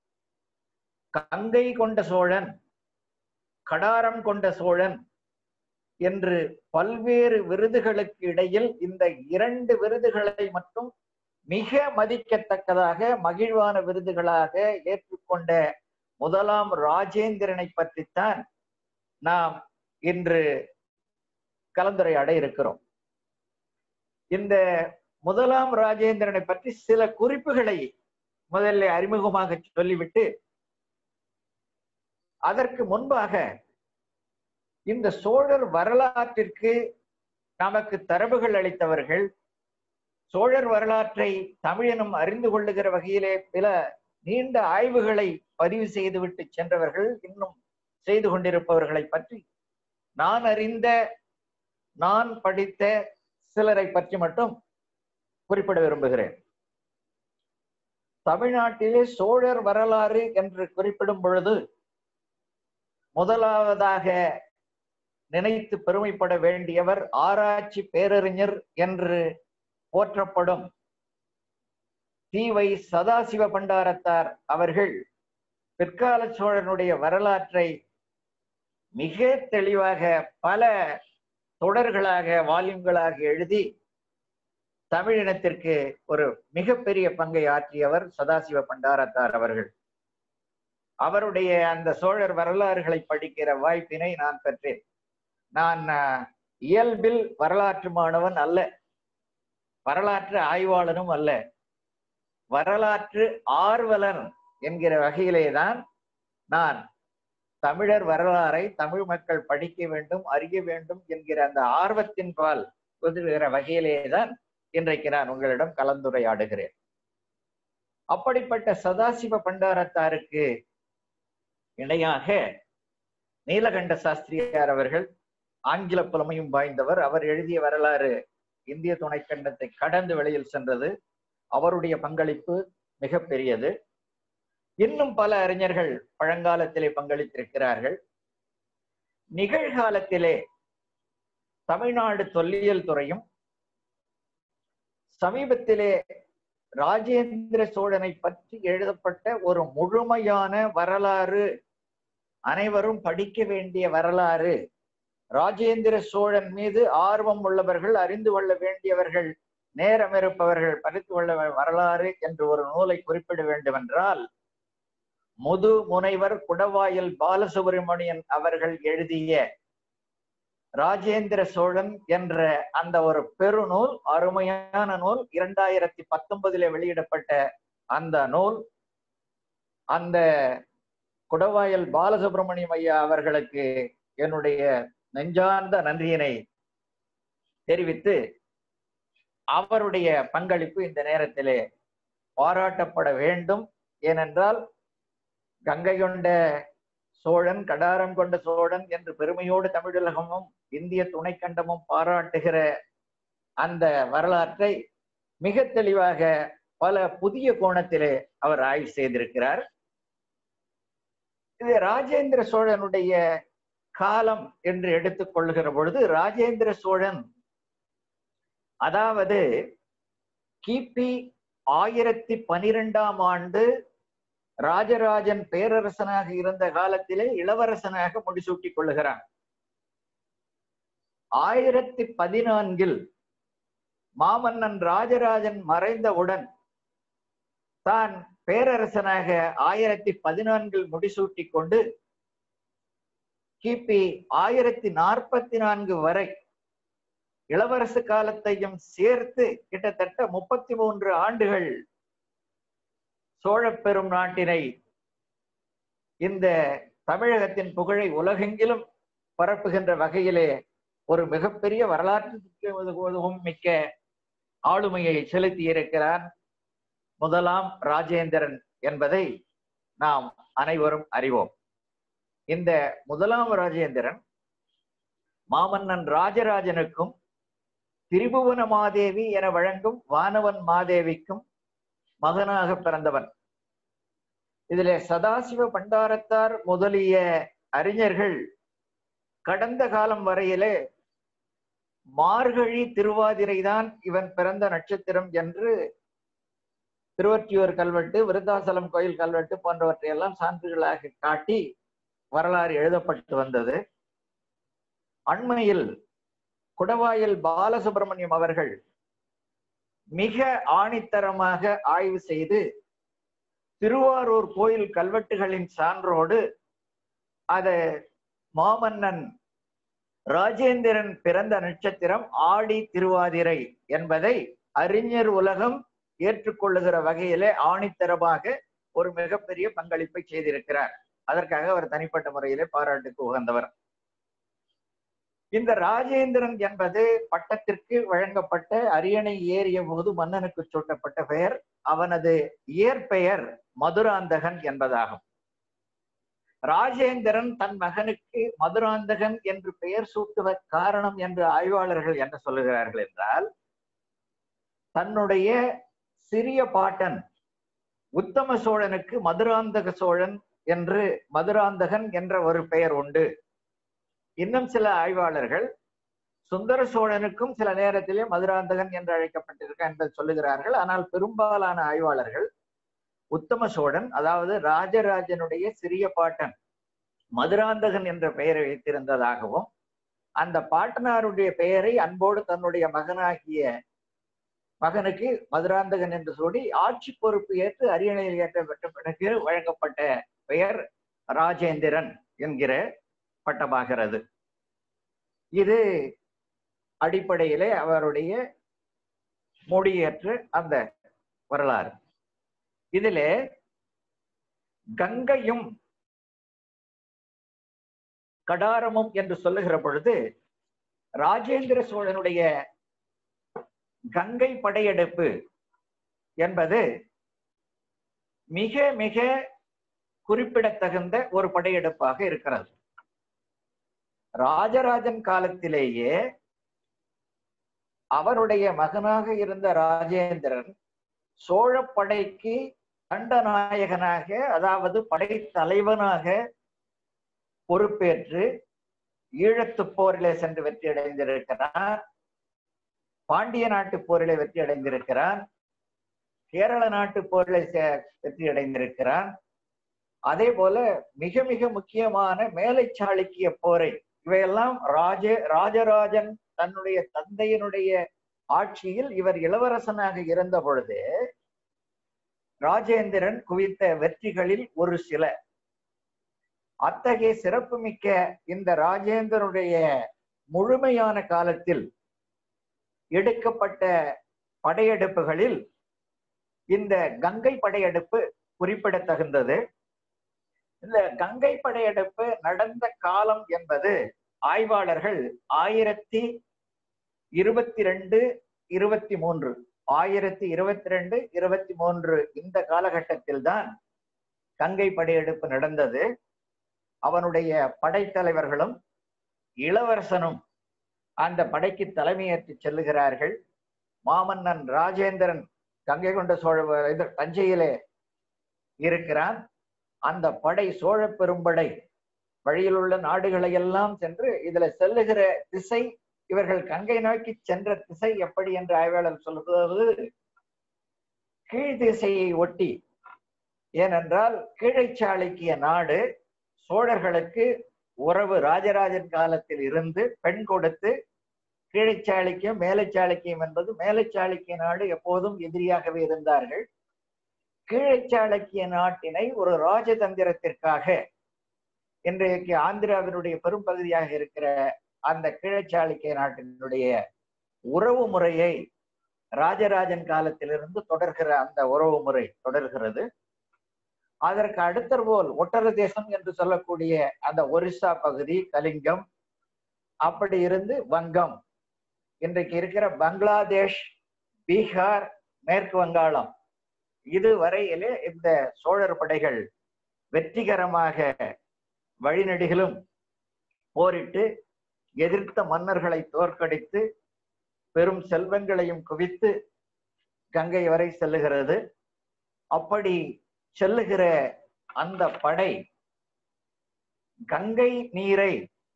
கங்கை கொண்ட சோழன் கடாரம் கொண்ட சோழன் என்று பல்வேறு விருதுகளுக்கு இடையில் இந்த இரண்டு விருதுகளை மட்டும் மிக மதிக்கத்தக்கதாக மகிழ்வான விருதுகளாக ஏற்றுக்கொண்ட முதலாம் ராஜேந்திரனை பற்றித்தான் நாம் இன்று கலந்துரையாட இருக்கிறோம் இந்த முதலாம் ராஜேந்திரனை பற்றி சில குறிப்புகளை முதல்ல அறிமுகமாக சொல்லிவிட்டு அதற்கு முன்பாக இந்த சோழர் வரலாற்றிற்கு நமக்கு தரவுகள் அளித்தவர்கள் சோழர் வரலாற்றை தமிழினம் அறிந்து கொள்ளுகிற வகையிலே சில நீண்ட ஆய்வுகளை பதிவு செய்துவிட்டு சென்றவர்கள் இன்னும் செய்து கொண்டிருப்பவர்களை பற்றி நான் அறிந்த நான் படித்த சிலரை பற்றி மட்டும் குறிப்பிட விரும்புகிறேன் தமிழ்நாட்டிலே சோழர் வரலாறு என்று குறிப்பிடும் பொழுது முதலாவதாக நினைத்து பெருமைப்பட வேண்டியவர் ஆராய்ச்சி பேரறிஞர் என்று போற்றப்படும் தீவை சதாசிவ பண்டாரத்தார் அவர்கள் பிற்கால சோழனுடைய வரலாற்றை மிக தெளிவாக பல தொடர்களாக வால்யூம்களாக எழுதி தமிழினத்திற்கு ஒரு மிகப்பெரிய பங்கை ஆற்றியவர் சதாசிவ பண்டாரத்தார் அவர்கள் அவருடைய அந்த சோழர் வரலாறுகளை படிக்கிற வாய்ப்பினை நான் பெற்றேன் நான் இயல்பில் வரலாற்று மாணவன் அல்ல வரலாற்று ஆய்வாளனும் அல்ல வரலாற்று ஆர்வலன் என்கிற வகையிலே தான் நான் தமிழர் வரலாறை தமிழ் மக்கள் படிக்க வேண்டும் அறிய வேண்டும் என்கிற அந்த ஆர்வத்தின் பால் உதவுகிற வகையிலே தான் இன்றைக்கு நான் உங்களிடம் கலந்துரையாடுகிறேன் அப்படிப்பட்ட சதாசிவ பண்டாரத்தாருக்கு இணையாக நீலகண்ட சாஸ்திரியார் அவர்கள் ஆங்கில புலமையும் வாய்ந்தவர் அவர் எழுதிய வரலாறு இந்திய துணைக்கண்டத்தை கடந்து வெளியில் சென்றது அவருடைய பங்களிப்பு மிக பெரியது இன்னும் பல அறிஞர்கள் பழங்காலத்திலே பங்களித்திருக்கிறார்கள் நிகழ்காலத்திலே தமிழ்நாடு தொல்லியல் துறையும் சமீபத்திலே ராஜேந்திர சோழனை பற்றி எழுதப்பட்ட ஒரு முழுமையான வரலாறு அனைவரும் படிக்க வேண்டிய வரலாறு ராஜேந்திர சோழன் மீது ஆர்வம் உள்ளவர்கள் அறிந்து கொள்ள வேண்டியவர்கள் நேரம் இருப்பவர்கள் படித்து கொள்ள வரலாறு என்று ஒரு நூலை குறிப்பிட வேண்டும் என்றால் முது முனைவர் குடவாயில் பாலசுப்ரமணியன் அவர்கள் எழுதிய ராஜேந்திர சோழன் என்ற அந்த ஒரு பெருநூல் அருமையான நூல் இரண்டாயிரத்தி பத்தொன்பதிலே வெளியிடப்பட்ட அந்த நூல் அந்த குடவாயல் பாலசுப்ரமணியம் ஐயா அவர்களுக்கு என்னுடைய நெஞ்சார்ந்த நன்றியினை தெரிவித்து அவருடைய பங்களிப்பு இந்த நேரத்திலே பாராட்டப்பட வேண்டும் ஏனென்றால் கங்கை கொண்ட சோழன் கடாரம் கொண்ட சோழன் என்று பெருமையோடு தமிழகமும் இந்திய துணைக்கண்டமும் பாராட்டுகிற அந்த வரலாற்றை மிக தெளிவாக பல புதிய கோணத்திலே அவர் ஆய்வு செய்திருக்கிறார் இது ராஜேந்திர சோழனுடைய காலம் என்று எடுத்துக் கொள்ளுகிற பொழுது ராஜேந்திர சோழன் அதாவது கிபி ஆயிரத்தி பனிரெண்டாம் ஆண்டு ராஜராஜன் பேரரசனாக இருந்த காலத்திலே இளவரசனாக முடிசூட்டிக் கொள்ளுகிறான் ஆயிரத்தி பதினான்கில் மாமன்னன் ராஜராஜன் மறைந்தவுடன் தான் பேரரசனாக ஆயிரத்தி பதினான்கில் முடிசூட்டிக் கொண்டு கிபி ஆயிரத்தி நாற்பத்தி நான்கு வரை இளவரசு காலத்தையும் சேர்த்து கிட்டத்தட்ட முப்பத்தி மூன்று ஆண்டுகள் சோழ பெரும் நாட்டினை இந்த தமிழகத்தின் புகழை உலகெங்கிலும் பரப்புகின்ற வகையிலே ஒரு மிகப்பெரிய வரலாற்று மிக்க ஆளுமையை செலுத்தி இருக்கிறார் முதலாம் ராஜேந்திரன் என்பதை நாம் அனைவரும் அறிவோம் இந்த முதலாம் ராஜேந்திரன் மாமன்னன் ராஜராஜனுக்கும் திரிபுவன மாதேவி என வழங்கும் வானவன் மாதேவிக்கும் மகனாக பிறந்தவன் இதிலே சதாசிவ பண்டாரத்தார் முதலிய அறிஞர்கள் கடந்த காலம் வரையிலே மார்கழி திருவாதிரை தான் இவன் பிறந்த நட்சத்திரம் என்று திருவொற்றியூர் கல்வெட்டு விருத்தாசலம் கோயில் கல்வெட்டு போன்றவற்றையெல்லாம் சான்றுகளாக காட்டி வரலாறு எழுதப்பட்டு வந்தது அண்மையில் குடவாயில் பாலசுப்பிரமணியம் அவர்கள் மிக ஆணித்தரமாக ஆய்வு செய்து திருவாரூர் கோயில் கல்வெட்டுகளின் சான்றோடு அத மாமன்னன் ராஜேந்திரன் பிறந்த நட்சத்திரம் ஆடி திருவாதிரை என்பதை அறிஞர் உலகம் ஏற்றுக்கொள்ளுகிற வகையிலே ஆணித்தரமாக ஒரு மிகப்பெரிய பங்களிப்பை செய்திருக்கிறார் அதற்காக அவர் தனிப்பட்ட முறையிலே பாராட்டுக்கு உகந்தவர் இந்த ராஜேந்திரன் என்பது பட்டத்திற்கு வழங்கப்பட்ட அரியணை ஏறிய போது மன்னனுக்கு சூட்டப்பட்ட பெயர் அவனது இயற்பெயர் மதுராந்தகன் என்பதாகும் ராஜேந்திரன் தன் மகனுக்கு மதுராந்தகன் என்று பெயர் சூட்டுவ காரணம் என்று ஆய்வாளர்கள் என்ன சொல்லுகிறார்கள் என்றால் தன்னுடைய சிறிய பாட்டன் உத்தம சோழனுக்கு மதுராந்தக சோழன் என்று மதுராந்தகன் என்ற ஒரு பெயர் உண்டு இன்னும் சில ஆய்வாளர்கள் சுந்தர சோழனுக்கும் சில நேரத்திலே மதுராந்தகன் என்று அழைக்கப்பட்டிருக்க என்பதை சொல்லுகிறார்கள் ஆனால் பெரும்பாலான ஆய்வாளர்கள் உத்தம சோழன் அதாவது ராஜராஜனுடைய சிறிய பாட்டன் மதுராந்தகன் என்ற பெயரை வைத்திருந்ததாகவும் அந்த பாட்டனாருடைய பெயரை அன்போடு தன்னுடைய மகனாகிய மகனுக்கு மதுராந்தகன் என்று சொல்லி ஆட்சி பொறுப்பு ஏற்று அரியணையில் ஏற்ற பெற்ற பிறகு வழங்கப்பட்ட பெயர் ராஜேந்திரன் என்கிற பட்டமாகிறது இது அடிப்படையிலே அவருடைய மொழியேற்று அந்த வரலாறு இதிலே கங்கையும் கடாரமும் என்று சொல்லுகிற பொழுது ராஜேந்திர சோழனுடைய கங்கை படையெடுப்பு என்பது மிக மிக குறிப்பிடத்தகுந்த ஒரு படையெடுப்பாக இருக்கிறது ராஜராஜன் காலத்திலேயே அவருடைய மகனாக இருந்த ராஜேந்திரன் சோழ படைக்கு தண்டநாயகனாக அதாவது படை தலைவனாக பொறுப்பேற்று ஈழத்து போரிலே சென்று வெற்றி அடைந்திருக்கிறார் பாண்டிய நாட்டு போரிலே வெற்றி அடைந்திருக்கிறான் கேரள நாட்டு போரிலே வெற்றி அடைந்திருக்கிறான் அதே போல மிக மிக முக்கியமான மேலை சாளுக்கிய போரை இவையெல்லாம் ராஜ ராஜராஜன் தன்னுடைய தந்தையினுடைய ஆட்சியில் இவர் இளவரசனாக இருந்த பொழுது ராஜேந்திரன் குவித்த வெற்றிகளில் ஒரு சில அத்தகைய சிறப்புமிக்க இந்த ராஜேந்திரனுடைய முழுமையான காலத்தில் எடுக்கப்பட்ட படையெடுப்புகளில் இந்த கங்கை படையெடுப்பு குறிப்பிடத்தகுந்தது இந்த கங்கை படையெடுப்பு நடந்த காலம் என்பது ஆய்வாளர்கள் ஆயிரத்தி இருபத்தி ரெண்டு இருபத்தி மூன்று ஆயிரத்தி இருபத்தி ரெண்டு இருபத்தி மூன்று இந்த காலகட்டத்தில் தான் கங்கை படையெடுப்பு நடந்தது அவனுடைய படைத்தலைவர்களும் இளவரசனும் அந்த படைக்கு தலைமையேற்று செல்லுகிறார்கள் மாமன்னன் ராஜேந்திரன் கங்கை கொண்ட சோழ இது தஞ்சையிலே இருக்கிறான் அந்த படை சோழ பெரும்படை வழியில் உள்ள நாடுகளை எல்லாம் சென்று இதுல செல்லுகிற திசை இவர்கள் கங்கை நோக்கி சென்ற திசை எப்படி என்று ஆய்வாளர் சொல்லுவது கீழ் திசையை ஒட்டி ஏனென்றால் கீழை சாளுக்கிய நாடு சோழர்களுக்கு உறவு ராஜராஜன் காலத்தில் இருந்து பெண் கொடுத்து கீழை சாளுக்கியம் மேலை சாளுக்கியம் என்பது மேலை சாளுக்கிய நாடு எப்போதும் எதிரியாகவே இருந்தார்கள் கீழை சாளுக்கிய நாட்டினை ஒரு ராஜதந்திரத்திற்காக இன்றைக்கு ஆந்திராவினுடைய பெரும் பகுதியாக இருக்கிற அந்த கிழச்சாளுக்கிய நாட்டினுடைய உறவு முறையை ராஜராஜன் காலத்திலிருந்து தொடர்கிற அந்த உறவு முறை தொடர்கிறது அதற்கு அடுத்த போல் ஒட்டர தேசம் என்று சொல்லக்கூடிய அந்த ஒரிசா பகுதி கலிங்கம் அப்படி இருந்து வங்கம் இன்றைக்கு இருக்கிற பங்களாதேஷ் பீகார் மேற்கு வங்காளம் இது வரையிலே இந்த சோழர் படைகள் வெற்றிகரமாக வழிநெடுகிலும் போரிட்டு எதிர்த்த மன்னர்களை தோற்கடித்து பெரும் செல்வங்களையும் குவித்து கங்கை வரை செல்லுகிறது அப்படி செல்லுகிற அந்த படை கங்கை நீரை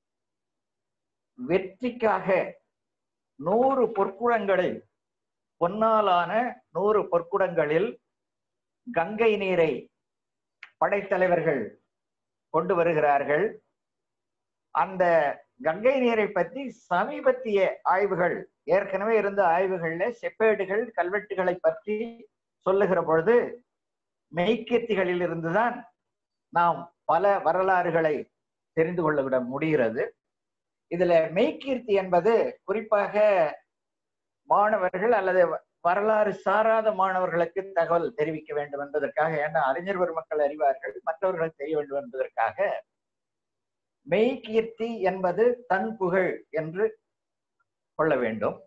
வெற்றிக்காக நூறு பொற்குடங்களில் பொன்னாலான நூறு பொற்குடங்களில் கங்கை நீரை படைத்தலைவர்கள் கொண்டு வருகிறார்கள் அந்த கங்கை நீரை பற்றி சமீபத்திய ஆய்வுகள் ஏற்கனவே இருந்த ஆய்வுகள்ல செப்பேடுகள் கல்வெட்டுகளை பற்றி சொல்லுகிற பொழுது மெய்க்கீர்த்திகளில் இருந்துதான் நாம் பல வரலாறுகளை தெரிந்து கொள்ள விட முடிகிறது இதுல மெய்க்கீர்த்தி என்பது குறிப்பாக மாணவர்கள் அல்லது வரலாறு சாராத மாணவர்களுக்கு தகவல் தெரிவிக்க வேண்டும் என்பதற்காக ஏன்னா அறிஞர் பெருமக்கள் அறிவார்கள் மற்றவர்கள் தெரிய வேண்டும் என்பதற்காக மெய்கீர்த்தி என்பது தன் புகழ் என்று கொள்ள வேண்டும்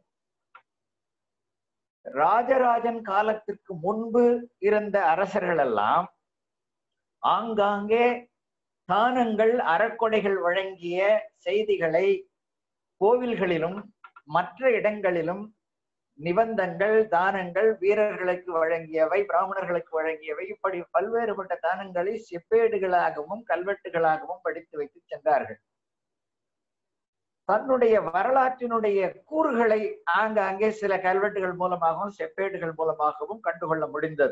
ராஜராஜன் காலத்திற்கு முன்பு இருந்த அரசர்கள் எல்லாம் ஆங்காங்கே தானங்கள் அறக்கொடைகள் வழங்கிய செய்திகளை கோவில்களிலும் மற்ற இடங்களிலும் நிபந்தங்கள் தானங்கள் வீரர்களுக்கு வழங்கியவை பிராமணர்களுக்கு வழங்கியவை இப்படி பல்வேறுபட்ட தானங்களை செப்பேடுகளாகவும் கல்வெட்டுகளாகவும் படித்து வைத்து சென்றார்கள் தன்னுடைய வரலாற்றினுடைய கூறுகளை ஆங்காங்கே சில கல்வெட்டுகள் மூலமாகவும் செப்பேடுகள் மூலமாகவும் கண்டுகொள்ள முடிந்தது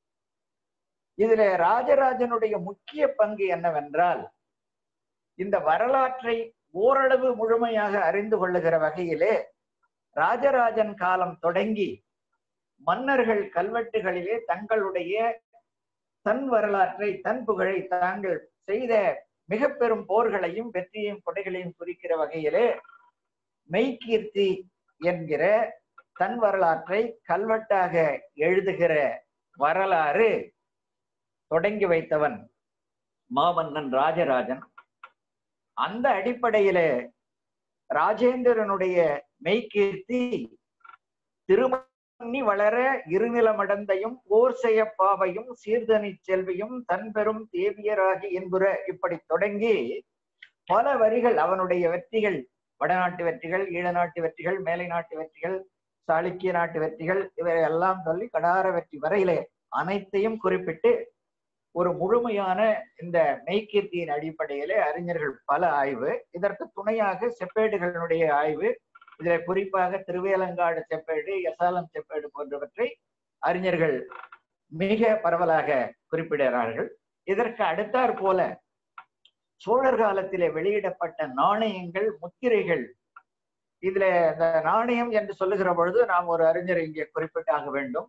இதுல ராஜராஜனுடைய முக்கிய பங்கு என்னவென்றால் இந்த வரலாற்றை ஓரளவு முழுமையாக அறிந்து கொள்ளுகிற வகையிலே ராஜராஜன் காலம் தொடங்கி மன்னர்கள் கல்வெட்டுகளிலே தங்களுடைய தன் வரலாற்றை தன் புகழை தாங்கள் செய்த மிக பெரும் போர்களையும் வெற்றியையும் கொடைகளையும் குறிக்கிற வகையிலே மெய்கீர்த்தி என்கிற தன் வரலாற்றை கல்வெட்டாக எழுதுகிற வரலாறு தொடங்கி வைத்தவன் மாமன்னன் ராஜராஜன் அந்த அடிப்படையிலே ராஜேந்திரனுடைய மெய்கீர்த்தி திருமணி வளர இருநிலமடந்தையும் போர் செய்ய பாவையும் சீர்தனி செல்வியும் தன்பெரும் தேவியராகி என்புற இப்படி தொடங்கி பல வரிகள் அவனுடைய வெற்றிகள் வடநாட்டு வெற்றிகள் ஈழ நாட்டு வெற்றிகள் மேலை நாட்டு வெற்றிகள் சாளுக்கிய நாட்டு வெற்றிகள் இவரை எல்லாம் சொல்லி கடார வெற்றி வரையிலே அனைத்தையும் குறிப்பிட்டு ஒரு முழுமையான இந்த மெய்கீர்த்தியின் அடிப்படையிலே அறிஞர்கள் பல ஆய்வு இதற்கு துணையாக செப்பேடுகளினுடைய ஆய்வு இதுல குறிப்பாக திருவேலங்காடு செப்பேடு எசாலம் செப்பேடு போன்றவற்றை அறிஞர்கள் மிக பரவலாக குறிப்பிடுகிறார்கள் இதற்கு அடுத்தாற் போல சோழர் காலத்திலே வெளியிடப்பட்ட நாணயங்கள் முத்திரைகள் இதுல இந்த நாணயம் என்று சொல்லுகிற பொழுது நாம் ஒரு அறிஞர் இங்கே குறிப்பிட்டாக வேண்டும்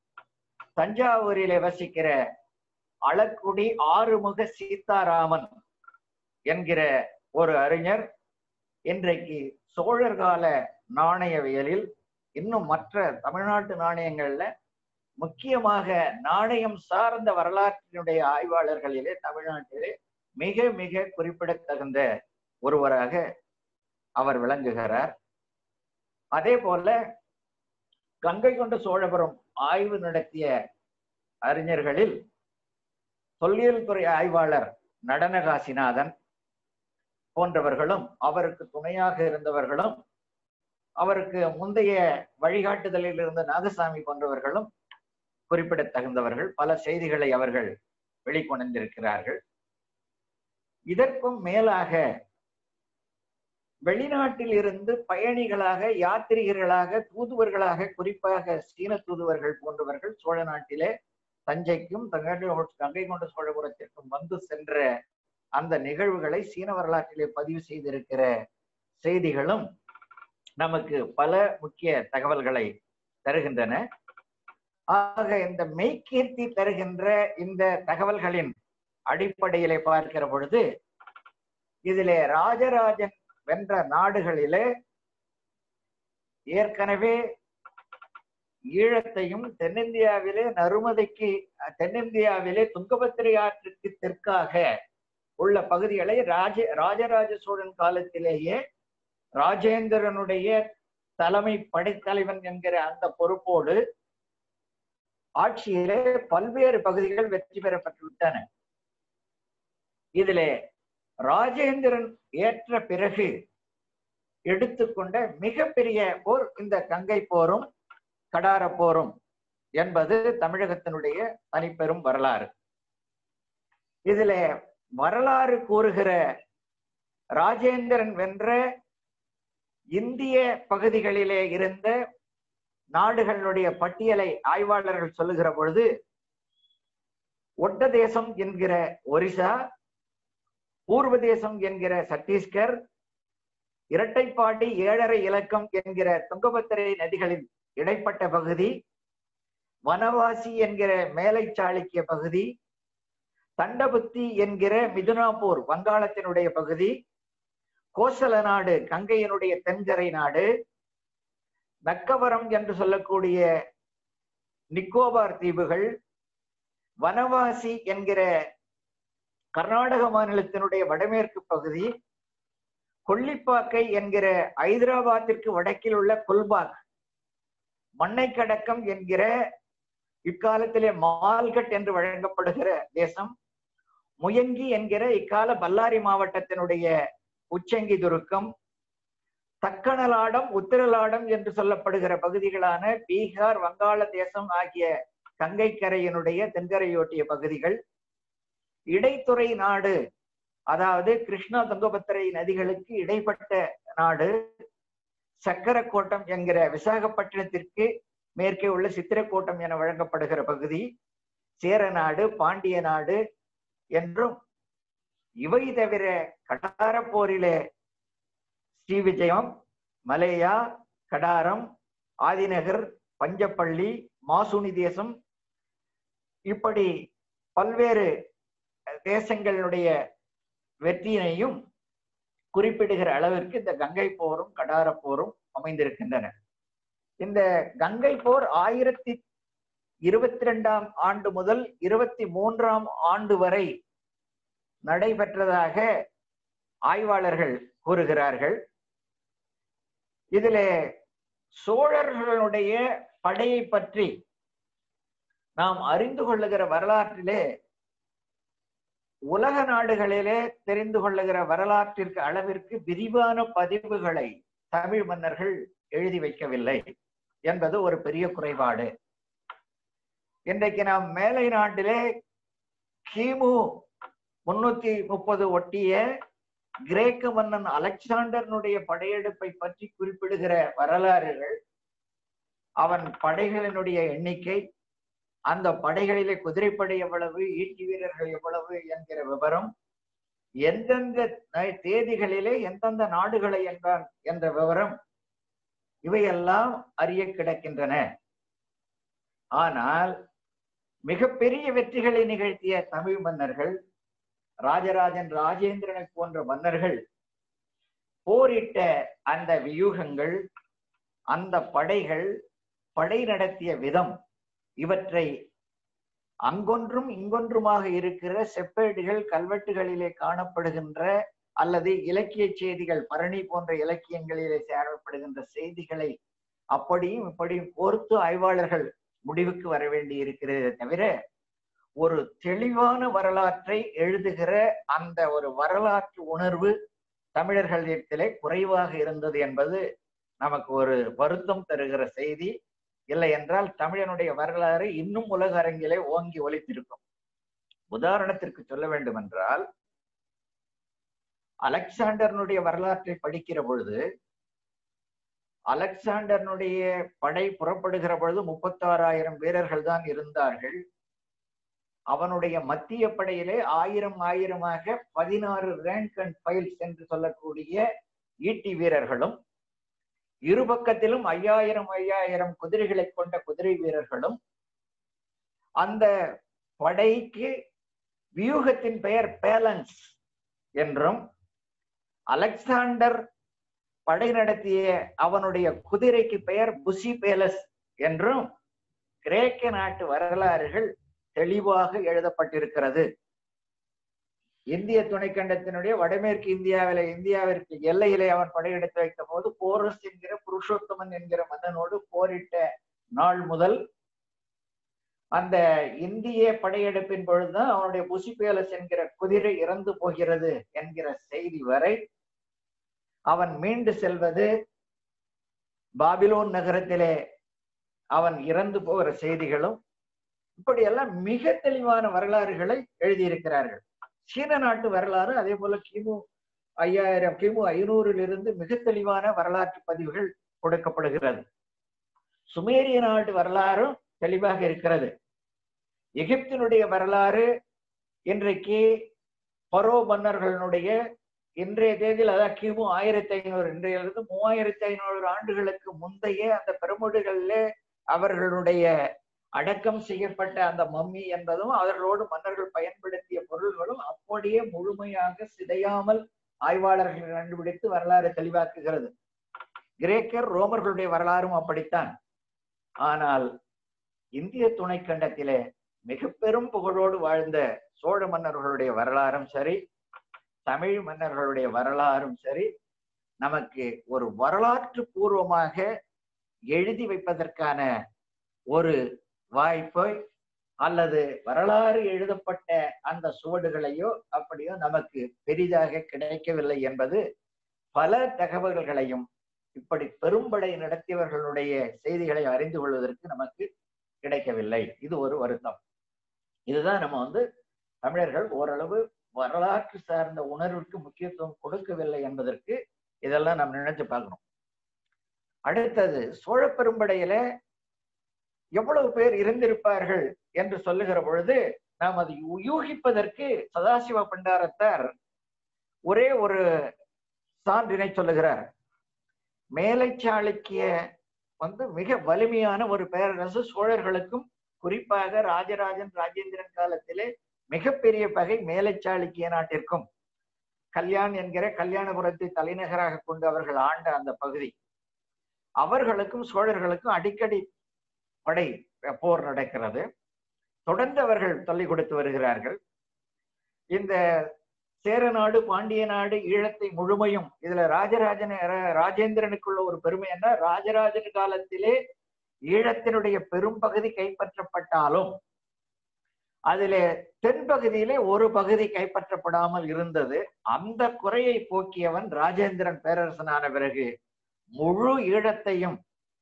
தஞ்சாவூரிலே வசிக்கிற அளக்குடி ஆறுமுக சீதாராமன் என்கிற ஒரு அறிஞர் இன்றைக்கு சோழர் கால நாணயவியலில் இன்னும் மற்ற தமிழ்நாட்டு நாணயங்கள்ல முக்கியமாக நாணயம் சார்ந்த வரலாற்றினுடைய ஆய்வாளர்களிலே தமிழ்நாட்டிலே மிக மிக குறிப்பிடத்தகுந்த ஒருவராக அவர் விளங்குகிறார் அதே போல கங்கை கொண்ட சோழபுரம் ஆய்வு நடத்திய அறிஞர்களில் தொல்லியல் துறை ஆய்வாளர் நடனகாசிநாதன் போன்றவர்களும் அவருக்கு துணையாக இருந்தவர்களும் அவருக்கு முந்தைய வழிகாட்டுதலில் இருந்த நாகசாமி போன்றவர்களும் குறிப்பிடத்தகுந்தவர்கள் பல செய்திகளை அவர்கள் வெளிக்கொண்டிருக்கிறார்கள் இதற்கும் மேலாக வெளிநாட்டில் இருந்து பயணிகளாக யாத்திரிகர்களாக தூதுவர்களாக குறிப்பாக சீன தூதுவர்கள் போன்றவர்கள் சோழ நாட்டிலே தஞ்சைக்கும் கங்கை கங்கை கொண்ட சோழபுரத்திற்கும் வந்து சென்ற அந்த நிகழ்வுகளை சீன வரலாற்றிலே பதிவு செய்திருக்கிற செய்திகளும் நமக்கு பல முக்கிய தகவல்களை தருகின்றன ஆக இந்த மெய்கீர்த்தி தருகின்ற இந்த தகவல்களின் அடிப்படையிலே பார்க்கிற பொழுது இதிலே ராஜராஜன் வென்ற நாடுகளிலே ஏற்கனவே ஈழத்தையும் தென்னிந்தியாவிலே நருமதைக்கு தென்னிந்தியாவிலே துங்கபத்திரை ஆற்றுக்கு தெற்காக உள்ள பகுதிகளை ராஜ ராஜராஜ சோழன் காலத்திலேயே ராஜேந்திரனுடைய தலைமை படைத்தலைவன் என்கிற அந்த பொறுப்போடு ஆட்சியிலே பல்வேறு பகுதிகள் வெற்றி பெறப்பட்டு விட்டன இதிலே ராஜேந்திரன் ஏற்ற பிறகு எடுத்துக்கொண்ட மிகப்பெரிய போர் இந்த கங்கை போரும் கடார போரும் என்பது தமிழகத்தினுடைய தனிப்பெரும் வரலாறு இதிலே வரலாறு கூறுகிற ராஜேந்திரன் வென்ற இந்திய பகுதிகளிலே இருந்த நாடுகளுடைய பட்டியலை ஆய்வாளர்கள் சொல்லுகிற பொழுது ஒட்ட தேசம் என்கிற ஒரிசா பூர்வ தேசம் என்கிற சத்தீஸ்கர் இரட்டைப்பாடி ஏழரை இலக்கம் என்கிற துங்கபத்திரை நதிகளின் இடைப்பட்ட பகுதி வனவாசி என்கிற மேலை சாளுக்கிய பகுதி தண்டபுத்தி என்கிற மிதுனாப்பூர் வங்காளத்தினுடைய பகுதி கோசல நாடு கங்கையினுடைய தென்கரை நாடு நக்கவரம் என்று சொல்லக்கூடிய நிக்கோபார் தீவுகள் வனவாசி என்கிற கர்நாடக மாநிலத்தினுடைய வடமேற்கு பகுதி கொல்லிப்பாக்கை என்கிற ஐதராபாத்திற்கு வடக்கில் உள்ள குல்பாக் மண்ணைக்கடக்கம் என்கிற இக்காலத்திலே மால்கட் என்று வழங்கப்படுகிற தேசம் முயங்கி என்கிற இக்கால பல்லாரி மாவட்டத்தினுடைய உச்சங்கி துருக்கம் தக்கணலாடம் உத்திரலாடம் என்று சொல்லப்படுகிற பகுதிகளான பீகார் வங்காள தேசம் ஆகிய கங்கை கரையினுடைய தென்கரையொட்டிய பகுதிகள் இடைத்துறை நாடு அதாவது கிருஷ்ணா துங்கபத்திரை நதிகளுக்கு இடைப்பட்ட நாடு சக்கரக்கோட்டம் என்கிற விசாகப்பட்டினத்திற்கு மேற்கே உள்ள சித்திரக்கோட்டம் என வழங்கப்படுகிற பகுதி சேர நாடு பாண்டிய நாடு என்றும் இவை தவிர கடார போரிலே ஸ்ரீவிஜயம் மலேயா கடாரம் ஆதிநகர் பஞ்சப்பள்ளி மாசுனி தேசம் இப்படி பல்வேறு தேசங்களுடைய வெற்றியினையும் குறிப்பிடுகிற அளவிற்கு இந்த கங்கை போரும் கடார போரும் அமைந்திருக்கின்றன இந்த கங்கை போர் ஆயிரத்தி இருபத்தி ரெண்டாம் ஆண்டு முதல் இருபத்தி மூன்றாம் ஆண்டு வரை நடைபெற்றதாக ஆய்வாளர்கள் கூறுகிறார்கள் இதிலே சோழர்களுடைய படையை பற்றி நாம் அறிந்து கொள்ளுகிற வரலாற்றிலே உலக நாடுகளிலே தெரிந்து கொள்ளுகிற வரலாற்றிற்கு அளவிற்கு விரிவான பதிவுகளை தமிழ் மன்னர்கள் எழுதி வைக்கவில்லை என்பது ஒரு பெரிய குறைபாடு இன்றைக்கு நாம் மேலை நாட்டிலே கிமு முன்னூத்தி முப்பது ஒட்டிய கிரேக்க மன்னன் அலெக்சாண்டர்னுடைய படையெடுப்பை பற்றி குறிப்பிடுகிற வரலாறுகள் அவன் படைகளினுடைய எண்ணிக்கை அந்த படைகளிலே குதிரைப்படை எவ்வளவு ஈட்டி வீரர்கள் எவ்வளவு என்கிற விவரம் எந்தெந்த தேதிகளிலே எந்தெந்த நாடுகளை என்றான் என்ற விவரம் இவையெல்லாம் அறிய கிடக்கின்றன ஆனால் மிகப்பெரிய வெற்றிகளை நிகழ்த்திய தமிழ் மன்னர்கள் ராஜராஜன் ராஜேந்திரனை போன்ற மன்னர்கள் போரிட்ட அந்த வியூகங்கள் அந்த படைகள் படை நடத்திய விதம் இவற்றை அங்கொன்றும் இங்கொன்றுமாக இருக்கிற செப்பேடுகள் கல்வெட்டுகளிலே காணப்படுகின்ற அல்லது இலக்கிய செய்திகள் பரணி போன்ற இலக்கியங்களிலே சேரப்படுகின்ற செய்திகளை அப்படியும் இப்படியும் பொறுத்து ஆய்வாளர்கள் முடிவுக்கு வர வேண்டி இருக்கிறதே தவிர ஒரு தெளிவான வரலாற்றை எழுதுகிற அந்த ஒரு வரலாற்று உணர்வு தமிழர்களிடத்திலே குறைவாக இருந்தது என்பது நமக்கு ஒரு வருத்தம் தருகிற செய்தி இல்லை என்றால் தமிழனுடைய வரலாறு இன்னும் உலக அரங்கிலே ஓங்கி ஒலித்திருக்கும் உதாரணத்திற்கு சொல்ல வேண்டும் என்றால் அலெக்சாண்டர்னுடைய வரலாற்றை படிக்கிற பொழுது அலெக்சாண்டர்னுடைய படை புறப்படுகிற பொழுது முப்பத்தாறாயிரம் வீரர்கள் தான் இருந்தார்கள் அவனுடைய மத்திய படையிலே ஆயிரம் ஆயிரமாக பதினாறு ரேங்க் அண்ட் ஃபைல்ஸ் என்று சொல்லக்கூடிய ஈட்டி வீரர்களும் இரு பக்கத்திலும் ஐயாயிரம் ஐயாயிரம் குதிரைகளை கொண்ட குதிரை வீரர்களும் அந்த படைக்கு வியூகத்தின் பெயர் பேலன்ஸ் என்றும் அலெக்சாண்டர் படை நடத்திய அவனுடைய குதிரைக்கு பெயர் புசி பேலஸ் என்றும் கிரேக்க நாட்டு வரலாறுகள் தெளிவாக எழுதப்பட்டிருக்கிறது இந்திய துணைக்கண்டத்தினுடைய வடமேற்கு இந்தியாவில இந்தியாவிற்கு எல்லையிலே அவன் படையெடுத்து வைத்த போது போரஸ் என்கிற புருஷோத்தமன் என்கிற மன்னனோடு போரிட்ட நாள் முதல் அந்த இந்திய படையெடுப்பின் பொழுதுதான் அவனுடைய புசிபேலஸ் என்கிற குதிரை இறந்து போகிறது என்கிற செய்தி வரை அவன் மீண்டு செல்வது பாபிலோன் நகரத்திலே அவன் இறந்து போகிற செய்திகளும் இப்படியெல்லாம் மிக தெளிவான வரலாறுகளை எழுதியிருக்கிறார்கள் சீன நாட்டு வரலாறு அதே போல கிமு ஐயாயிரம் கிமு ஐநூறிலிருந்து மிக தெளிவான வரலாற்று பதிவுகள் கொடுக்கப்படுகிறது சுமேரிய நாட்டு வரலாறும் தெளிவாக இருக்கிறது எகிப்தினுடைய வரலாறு இன்றைக்கு பரோ மன்னர்களுடைய இன்றைய தேதியில் அதாவது கிமு ஆயிரத்தி ஐநூறு இன்றையிலிருந்து மூவாயிரத்தி ஐநூறு ஆண்டுகளுக்கு முந்தைய அந்த பெருமுடுகளில் அவர்களுடைய அடக்கம் செய்யப்பட்ட அந்த மம்மி என்பதும் அவர்களோடு மன்னர்கள் பயன்படுத்திய பொருள்களும் அப்படியே முழுமையாக சிதையாமல் ஆய்வாளர்கள் கண்டுபிடித்து வரலாறு தெளிவாக்குகிறது கிரேக்கர் ரோமர்களுடைய வரலாறும் அப்படித்தான் ஆனால் இந்திய துணைக்கண்டத்திலே மிக பெரும் புகழோடு வாழ்ந்த சோழ மன்னர்களுடைய வரலாறும் சரி தமிழ் மன்னர்களுடைய வரலாறும் சரி நமக்கு ஒரு வரலாற்று பூர்வமாக எழுதி வைப்பதற்கான ஒரு வாய்ப்பை அல்லது வரலாறு எழுதப்பட்ட அந்த சுவடுகளையோ அப்படியோ நமக்கு பெரிதாக கிடைக்கவில்லை என்பது பல தகவல்களையும் இப்படி பெரும்படை நடத்தியவர்களுடைய செய்திகளை அறிந்து கொள்வதற்கு நமக்கு கிடைக்கவில்லை இது ஒரு வருத்தம் இதுதான் நம்ம வந்து தமிழர்கள் ஓரளவு வரலாற்று சார்ந்த உணர்வுக்கு முக்கியத்துவம் கொடுக்கவில்லை என்பதற்கு இதெல்லாம் நாம் நினைச்சு பார்க்கணும் அடுத்தது சோழ பெரும்படையில எவ்வளவு பேர் இருந்திருப்பார்கள் என்று சொல்லுகிற பொழுது நாம் அதை யூகிப்பதற்கு சதாசிவ பண்டாரத்தார் ஒரே ஒரு சான்றினை சொல்லுகிறார் மேலை சாளுக்கிய வந்து மிக வலிமையான ஒரு பேரரசு சோழர்களுக்கும் குறிப்பாக ராஜராஜன் ராஜேந்திரன் காலத்திலே மிகப்பெரிய பகை மேலை சாளுக்கிய நாட்டிற்கும் கல்யாண் என்கிற கல்யாணபுரத்தை தலைநகராக கொண்டு அவர்கள் ஆண்ட அந்த பகுதி அவர்களுக்கும் சோழர்களுக்கும் அடிக்கடி படை போர் நடக்கிறது தொடர்ந்து அவர்கள் தொல்லை கொடுத்து வருகிறார்கள் இந்த சேர நாடு பாண்டிய நாடு ஈழத்தை முழுமையும் இதுல ராஜராஜன் ராஜேந்திரனுக்குள்ள ஒரு பெருமை என்ன ராஜராஜன் காலத்திலே ஈழத்தினுடைய பெரும் பகுதி கைப்பற்றப்பட்டாலும் அதிலே தென்பகுதியிலே ஒரு பகுதி கைப்பற்றப்படாமல் இருந்தது அந்த குறையை போக்கியவன் ராஜேந்திரன் பேரரசனான பிறகு முழு ஈழத்தையும்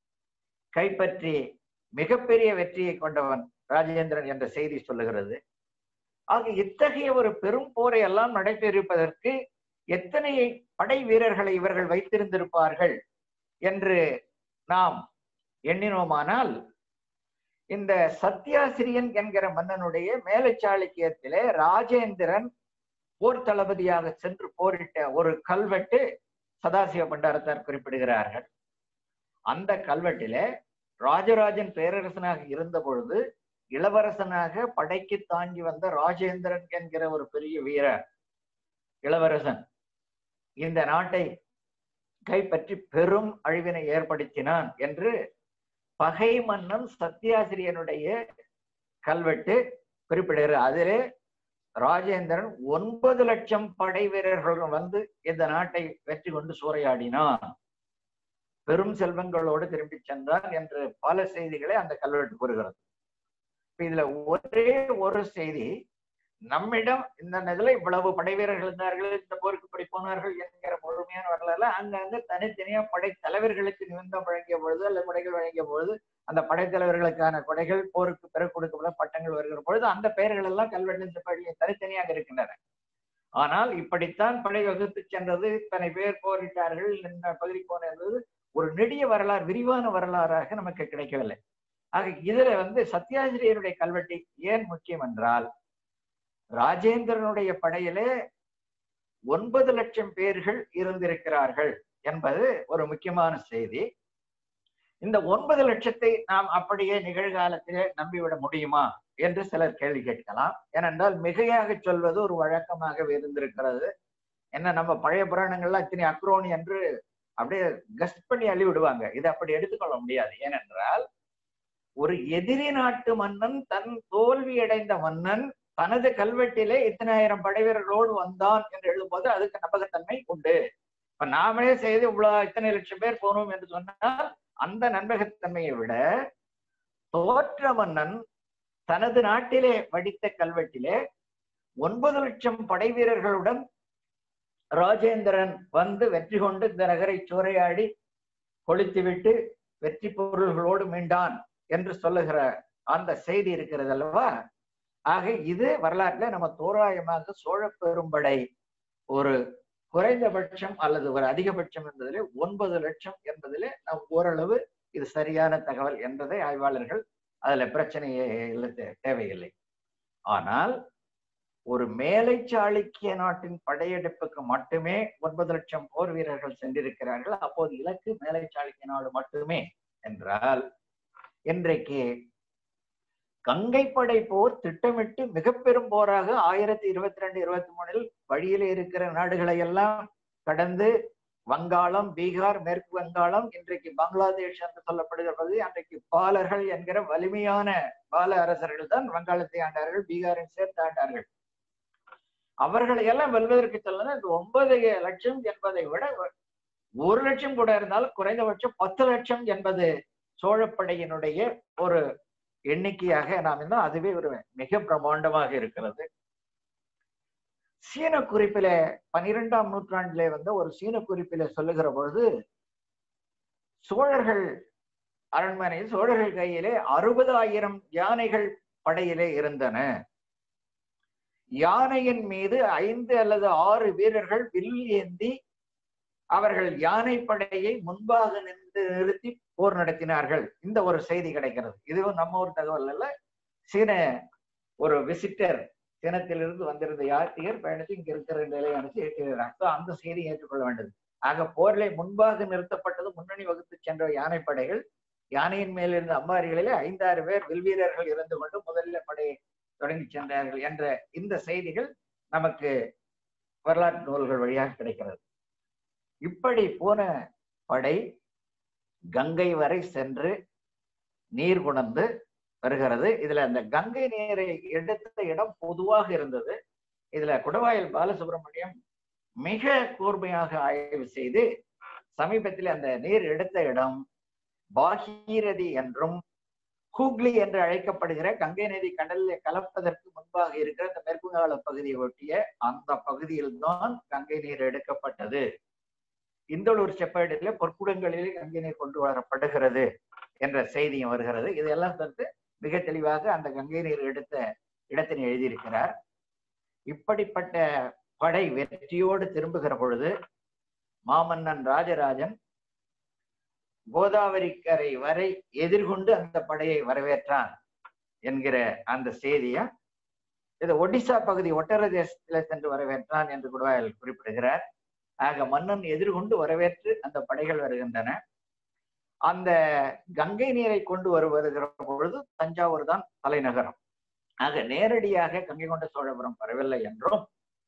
கைப்பற்றி மிகப்பெரிய வெற்றியை கொண்டவன் ராஜேந்திரன் என்ற செய்தி சொல்லுகிறது ஆக இத்தகைய ஒரு பெரும் போரை எல்லாம் நடைபெறிப்பதற்கு எத்தனை படை வீரர்களை இவர்கள் வைத்திருந்திருப்பார்கள் என்று நாம் எண்ணினோமானால் இந்த சத்யாசிரியன் என்கிற மன்னனுடைய மேலச்சாளுக்கியத்திலே ராஜேந்திரன் போர் தளபதியாக சென்று போரிட்ட ஒரு கல்வெட்டு சதாசிவ பண்டாரத்தார் குறிப்பிடுகிறார்கள் அந்த கல்வெட்டிலே ராஜராஜன் பேரரசனாக இருந்த பொழுது இளவரசனாக படைக்கு தாங்கி வந்த ராஜேந்திரன் என்கிற ஒரு பெரிய வீரர் இளவரசன் இந்த நாட்டை கைப்பற்றி பெரும் அழிவினை ஏற்படுத்தினான் என்று பகை மன்னன் சத்யாசிரியனுடைய கல்வெட்டு குறிப்பிடுகிறார் அதிலே ராஜேந்திரன் ஒன்பது லட்சம் படை வீரர்களும் வந்து இந்த நாட்டை வெற்றி கொண்டு சூறையாடினான் பெரும் செல்வங்களோடு திரும்பி சென்றான் என்று பல செய்திகளை அந்த கல்வெட்டு கூறுகிறது இதுல ஒரே ஒரு செய்தி நம்மிடம் இந்த இதுல இவ்வளவு படை வீரர்கள் இருந்தார்கள் இந்த போருக்கு இப்படி போனார்கள் என்கிற முழுமையான வரலாறு அங்கங்க தனித்தனியா படை தலைவர்களுக்கு நிமிந்தம் வழங்கிய பொழுது அல்ல கொடைகள் வழங்கிய பொழுது அந்த படைத்தலைவர்களுக்கான கொடைகள் போருக்கு பிறகு கொடுக்கப்பட பட்டங்கள் வருகிற பொழுது அந்த பெயர்கள் எல்லாம் கல்வெட்டு தனித்தனியாக இருக்கின்றன ஆனால் இப்படித்தான் படை வகுத்து சென்றது இத்தனை பேர் போரிட்டார்கள் இந்த பகுதி போனது ஒரு நெடிய வரலாறு விரிவான வரலாறாக நமக்கு கிடைக்கவில்லை ஆக இதுல வந்து சத்யாசிரியருடைய கல்வெட்டு ஏன் முக்கியம் என்றால் ராஜேந்திரனுடைய படையிலே ஒன்பது லட்சம் பேர்கள் இருந்திருக்கிறார்கள் என்பது ஒரு முக்கியமான செய்தி இந்த ஒன்பது லட்சத்தை நாம் அப்படியே நிகழ்காலத்திலே நம்பிவிட முடியுமா என்று சிலர் கேள்வி கேட்கலாம் ஏனென்றால் மிகையாக சொல்வது ஒரு வழக்கமாக இருந்திருக்கிறது என்ன நம்ம பழைய புராணங்கள்லாம் இத்தனை அக்ரோனி என்று அப்படியே கஸ்ட் பண்ணி அள்ளி விடுவாங்க இதை அப்படி எடுத்துக்கொள்ள முடியாது ஏனென்றால் ஒரு எதிரி நாட்டு மன்னன் தன் தோல்வி அடைந்த மன்னன் தனது கல்வெட்டிலே இத்தனாயிரம் படைவீரர்களோடு வந்தான் என்று எழுதும்போது அதுக்கு நம்பகத்தன்மை உண்டு இப்ப நாமளே செய்து இவ்வளவு இத்தனை லட்சம் பேர் போனோம் என்று சொன்னால் அந்த நம்பகத்தன்மையை விட தோற்ற மன்னன் தனது நாட்டிலே வடித்த கல்வெட்டிலே ஒன்பது லட்சம் படை வீரர்களுடன் ராஜேந்திரன் வந்து வெற்றி கொண்டு இந்த நகரை சூறையாடி கொளுத்திவிட்டு வெற்றி பொருள்களோடு மீண்டான் என்று சொல்லுகிற அந்த செய்தி இருக்கிறது அல்லவா ஆக இது வரலாற்றுல நம்ம தோராயமாக சோழ பெரும்படை ஒரு குறைந்தபட்சம் அல்லது ஒரு அதிகபட்சம் என்பதிலே ஒன்பது லட்சம் என்பதிலே நம் ஓரளவு இது சரியான தகவல் என்பதை ஆய்வாளர்கள் அதுல பிரச்சனையே இல்லை தே- தேவையில்லை ஆனால் ஒரு மேலை சாளுக்கிய நாட்டின் படையெடுப்புக்கு மட்டுமே ஒன்பது லட்சம் போர் வீரர்கள் சென்றிருக்கிறார்கள் அப்போது இலக்கு மேலை சாளுக்கிய நாடு மட்டுமே என்றால் இன்றைக்கு கங்கை படை போர் திட்டமிட்டு மிக பெரும் போராக ஆயிரத்தி இருபத்தி ரெண்டு இருபத்தி மூணில் வழியிலே இருக்கிற நாடுகளை எல்லாம் கடந்து வங்காளம் பீகார் மேற்கு வங்காளம் இன்றைக்கு பங்களாதேஷ் என்று சொல்லப்படுகிற பகுதி அன்றைக்கு பாலர்கள் என்கிற வலிமையான பால அரசர்கள் தான் வங்காளத்தை ஆண்டார்கள் பீகாரை சேர்த்து ஆண்டார்கள் அவர்களை எல்லாம் வெல்வதற்கு செல்லணும் இந்த ஒன்பது லட்சம் என்பதை விட ஒரு லட்சம் கூட இருந்தாலும் குறைந்தபட்சம் பத்து லட்சம் என்பது சோழப்படையினுடைய ஒரு எண்ணிக்கையாக நாம் இன்னும் அதுவே ஒரு மிக பிரமாண்டமாக இருக்கிறது சீன குறிப்பில பனிரெண்டாம் நூற்றாண்டிலே வந்த ஒரு சீன குறிப்பில சொல்லுகிற பொழுது சோழர்கள் அரண்மனை சோழர்கள் கையிலே அறுபதாயிரம் யானைகள் படையிலே இருந்தன யானையின் மீது ஐந்து அல்லது ஆறு வீரர்கள் வில் ஏந்தி அவர்கள் யானை படையை முன்பாக நின்று நிறுத்தி போர் நடத்தினார்கள் இந்த ஒரு செய்தி கிடைக்கிறது இதுவும் நம்ம ஒரு தகவல் அல்ல சீன ஒரு விசிட்டர் சீனத்திலிருந்து வந்திருந்த யாத்திரியர் பயணித்து இங்க இருக்கிற நிலையை அனுப்பிச்சு ஏற்றுகிறார் So, அந்த செய்தியை ஏற்றுக்கொள்ள வேண்டியது ஆக போரிலே முன்பாக நிறுத்தப்பட்டது முன்னணி வகுத்து சென்ற யானை படைகள் யானையின் மேல் இருந்த அம்பாரிகளிலே ஐந்தாறு பேர் வில்வீரர்கள் இருந்து கொண்டு முதல்ல படையை தொடங்கி சென்றார்கள் என்ற இந்த செய்திகள் நமக்கு வரலாற்று நூல்கள் வழியாக கிடைக்கிறது இப்படி போன படை கங்கை வரை சென்று நீர் குணர்ந்து வருகிறது இதுல அந்த கங்கை நீரை எடுத்த இடம் பொதுவாக இருந்தது இதுல குடவாயில் பாலசுப்ரமணியம் மிக கூர்மையாக ஆய்வு செய்து சமீபத்தில் அந்த நீர் எடுத்த இடம் பாகீரதி என்றும் ஹூக்ளி என்று அழைக்கப்படுகிற கங்கை நதி கடலில் கலப்பதற்கு முன்பாக இருக்கிற அந்த மேற்கு வங்காள பகுதியை ஒட்டிய அந்த பகுதியில் தான் கங்கை நீர் எடுக்கப்பட்டது இந்தளூர் செப்பேட்டிலே பொற்குடங்களிலே கங்கை நீர் கொண்டு வரப்படுகிறது என்ற செய்தியும் வருகிறது இதெல்லாம் சேர்த்து மிக தெளிவாக அந்த கங்கை நீர் எடுத்த இடத்தினை எழுதியிருக்கிறார் இப்படிப்பட்ட படை வெற்றியோடு திரும்புகிற பொழுது மாமன்னன் ராஜராஜன் கோதாவரி கரை வரை எதிர்கொண்டு அந்த படையை வரவேற்றான் என்கிற அந்த செய்திய இது ஒடிசா பகுதி ஒட்டர தேசத்தில சென்று வரவேற்றான் என்று குடவாயல் குறிப்பிடுகிறார் ஆக மன்னன் எதிர்கொண்டு வரவேற்று அந்த படைகள் வருகின்றன அந்த கங்கை நீரை கொண்டு வருவருகிற பொழுது தஞ்சாவூர் தான் தலைநகரம் ஆக நேரடியாக கங்கை கொண்ட சோழபுரம் வரவில்லை என்றும்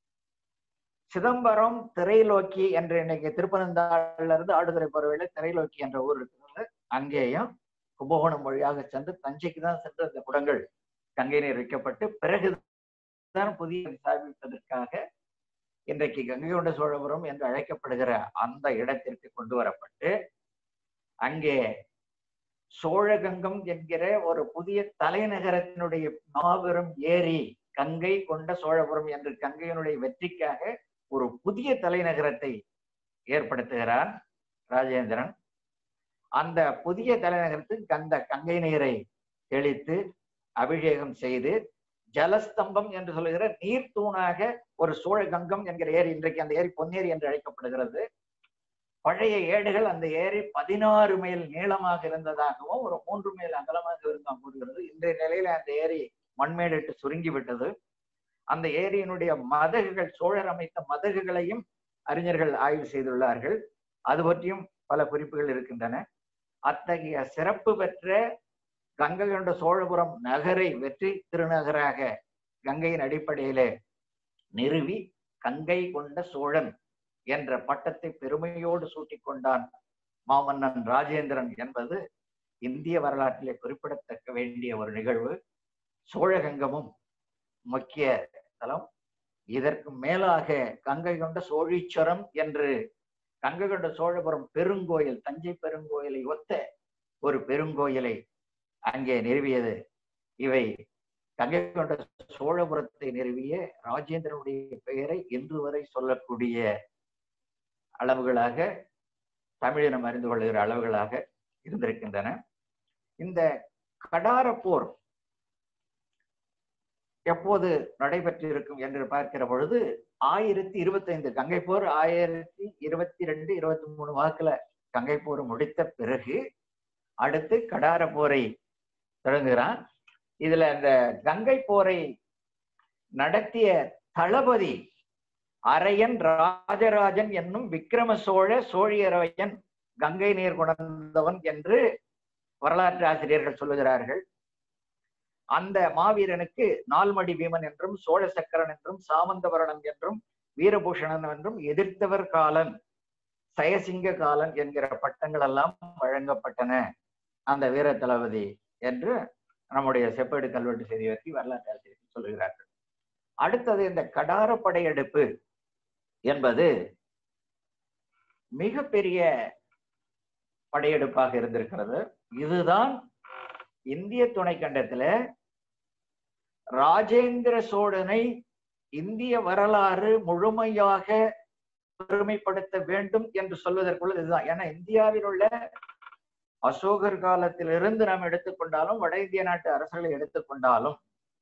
சிதம்பரம் திரைலோக்கி என்று இன்னைக்கு திருப்பனந்தாள்ல இருந்து ஆடுதுறை போறவையில திரைலோக்கி என்ற ஊர் இருக்கிறது அங்கேயும் கும்பகோணம் வழியாக சென்று தஞ்சைக்கு தான் சென்று அந்த குடங்கள் கங்கை நீர் வைக்கப்பட்டு பிறகுதான் புதிய சாதிப்பதற்காக இன்றைக்கு கங்கை கொண்ட சோழபுரம் என்று அழைக்கப்படுகிற அந்த இடத்திற்கு கொண்டு வரப்பட்டு அங்கே சோழகங்கம் என்கிற ஒரு புதிய தலைநகரத்தினுடைய மாபெரும் ஏரி கங்கை கொண்ட சோழபுரம் என்று கங்கையினுடைய வெற்றிக்காக ஒரு புதிய தலைநகரத்தை ஏற்படுத்துகிறான் ராஜேந்திரன் அந்த புதிய தலைநகரத்துக்கு அந்த கங்கை நீரை தெளித்து அபிஷேகம் செய்து ஜலஸ்தம்பம் என்று சொல்லுகிற நீர் தூணாக ஒரு சோழ கங்கம் என்கிற ஏரி இன்றைக்கு அந்த ஏரி பொன்னேரி என்று அழைக்கப்படுகிறது பழைய ஏடுகள் அந்த ஏரி பதினாறு மைல் நீளமாக இருந்ததாகவும் ஒரு மூன்று மைல் அகலமாக இருந்தால் கூறுகிறது இன்றைய நிலையில அந்த ஏரி மண்மேடிட்டு சுருங்கி விட்டது அந்த ஏரியினுடைய மதகுகள் சோழர் அமைத்த மதகுகளையும் அறிஞர்கள் ஆய்வு செய்துள்ளார்கள் அது பற்றியும் பல குறிப்புகள் இருக்கின்றன அத்தகைய சிறப்பு பெற்ற கங்கை கொண்ட சோழபுரம் நகரை வெற்றி திருநகராக கங்கையின் அடிப்படையிலே நிறுவி கங்கை கொண்ட சோழன் என்ற பட்டத்தை பெருமையோடு சூட்டிக் கொண்டான் மாமன்னன் ராஜேந்திரன் என்பது இந்திய வரலாற்றிலே குறிப்பிடத்தக்க வேண்டிய ஒரு நிகழ்வு சோழகங்கமும் முக்கிய தலம் இதற்கு மேலாக கங்கை கொண்ட சோழீஸ்வரம் என்று கங்கை கொண்ட சோழபுரம் பெருங்கோயில் தஞ்சை பெருங்கோயிலை ஒத்த ஒரு பெருங்கோயிலை அங்கே நிறுவியது இவை கங்கை கொண்ட சோழபுரத்தை நிறுவிய ராஜேந்திரனுடைய பெயரை இன்று வரை சொல்லக்கூடிய அளவுகளாக தமிழினம் அறிந்து கொள்ளுகிற அளவுகளாக இருந்திருக்கின்றன இந்த கடார போர் எப்போது நடைபெற்றிருக்கும் என்று பார்க்கிற பொழுது ஆயிரத்தி இருபத்தி ஐந்து கங்கை போர் ஆயிரத்தி இருபத்தி ரெண்டு இருபத்தி மூணு வாக்குல கங்கை போர் முடித்த பிறகு அடுத்து கடார போரை தொடங்குகிறான் இதுல அந்த கங்கை போரை நடத்திய தளபதி அரையன் ராஜராஜன் என்னும் விக்கிரம சோழ சோழியரவையன் கங்கை நீர் கொண்டவன் என்று வரலாற்று ஆசிரியர்கள் சொல்லுகிறார்கள் அந்த மாவீரனுக்கு நால்மடி பீமன் என்றும் சோழ சக்கரன் என்றும் சாமந்தவரணன் என்றும் வீரபூஷணன் என்றும் எதிர்த்தவர் காலன் சயசிங்க காலன் என்கிற பட்டங்கள் எல்லாம் வழங்கப்பட்டன அந்த வீர தளபதி என்று நம்முடைய செப்பேடு கல்வெட்டு செய்தி பற்றி வரலாற்று ஆசிரியர்கள் சொல்லுகிறார்கள் அடுத்தது இந்த கடார படையெடுப்பு என்பது மிகப்பெரிய படையெடுப்பாக இருந்திருக்கிறது இதுதான் இந்திய துணைக்கண்டத்துல ராஜேந்திர சோழனை இந்திய வரலாறு முழுமையாக பெருமைப்படுத்த வேண்டும் என்று சொல்வதற்குள்ள இதுதான் ஏன்னா இந்தியாவில் உள்ள அசோகர் காலத்திலிருந்து நாம் எடுத்துக்கொண்டாலும் வட இந்திய நாட்டு அரசர்களை எடுத்துக்கொண்டாலும்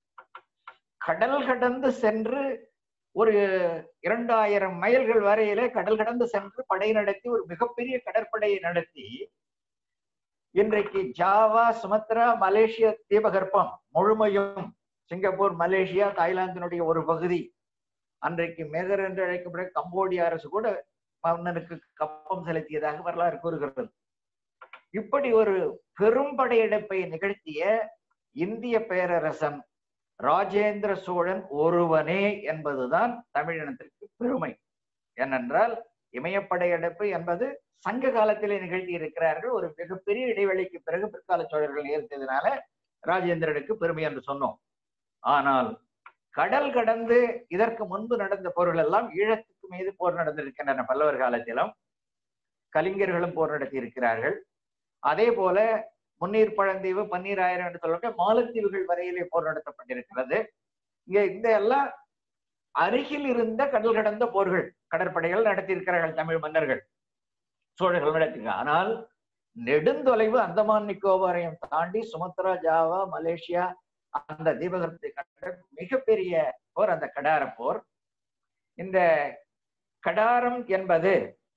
கடல் கடந்து சென்று ஒரு இரண்டாயிரம் மைல்கள் வரையிலே கடல் கடந்து சென்று படை நடத்தி ஒரு மிகப்பெரிய கடற்படையை நடத்தி இன்றைக்கு ஜாவா சுமத்ரா மலேசிய தீபகற்பம் முழுமையும் சிங்கப்பூர் மலேசியா தாய்லாந்தினுடைய ஒரு பகுதி அன்றைக்கு மேகர் என்று அழைக்கப்பட்ட கம்போடிய அரசு கூட மன்னனுக்கு கப்பம் செலுத்தியதாக வரலாறு கூறுகிறது இப்படி ஒரு பெரும் படையெடுப்பை நிகழ்த்திய இந்திய பேரரசன் ராஜேந்திர சோழன் ஒருவனே என்பதுதான் தமிழினத்திற்கு பெருமை ஏனென்றால் இமயப்படையெடுப்பு என்பது சங்க காலத்திலே நிகழ்த்தி இருக்கிறார்கள் ஒரு மிகப்பெரிய இடைவெளிக்கு பிறகு பிற்கால சோழர்கள் ஏற்பதனால ராஜேந்திரனுக்கு பெருமை என்று சொன்னோம் ஆனால் கடல் கடந்து இதற்கு முன்பு நடந்த போர்கள் எல்லாம் ஈழத்துக்கு மீது போர் நடந்திருக்கின்றன பல்லவர் காலத்திலும் கலிங்கர்களும் போர் நடத்தி இருக்கிறார்கள் அதே போல முன்னீர் பழந்தீவு பன்னீராயிரம் என்று சொல்லுங்க மாலத்தீவுகள் வரையிலே போர் நடத்தப்பட்டிருக்கிறது இங்க இந்த எல்லாம் அருகில் இருந்த கடல் கடந்த போர்கள் கடற்படைகள் நடத்தியிருக்கிறார்கள் தமிழ் மன்னர்கள் சோழர்கள் நடத்திருக்க ஆனால் நெடுந்தொலைவு அந்தமான் நிக்கோபாரையும் தாண்டி சுமத்ரா ஜாவா மலேசியா அந்த தீபகற்பத்தை கண்ட மிகப்பெரிய போர் அந்த கடார போர் இந்த கடாரம் என்பது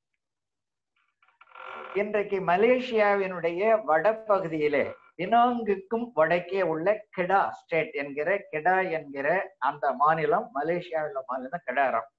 இன்றைக்கு மலேசியாவினுடைய வடபகுதியிலே பினாங்குக்கும் வடக்கே உள்ள கெடா ஸ்டேட் என்கிற கெடா என்கிற அந்த மாநிலம் மலேசியாவில் உள்ள மாநிலம் கடாரம்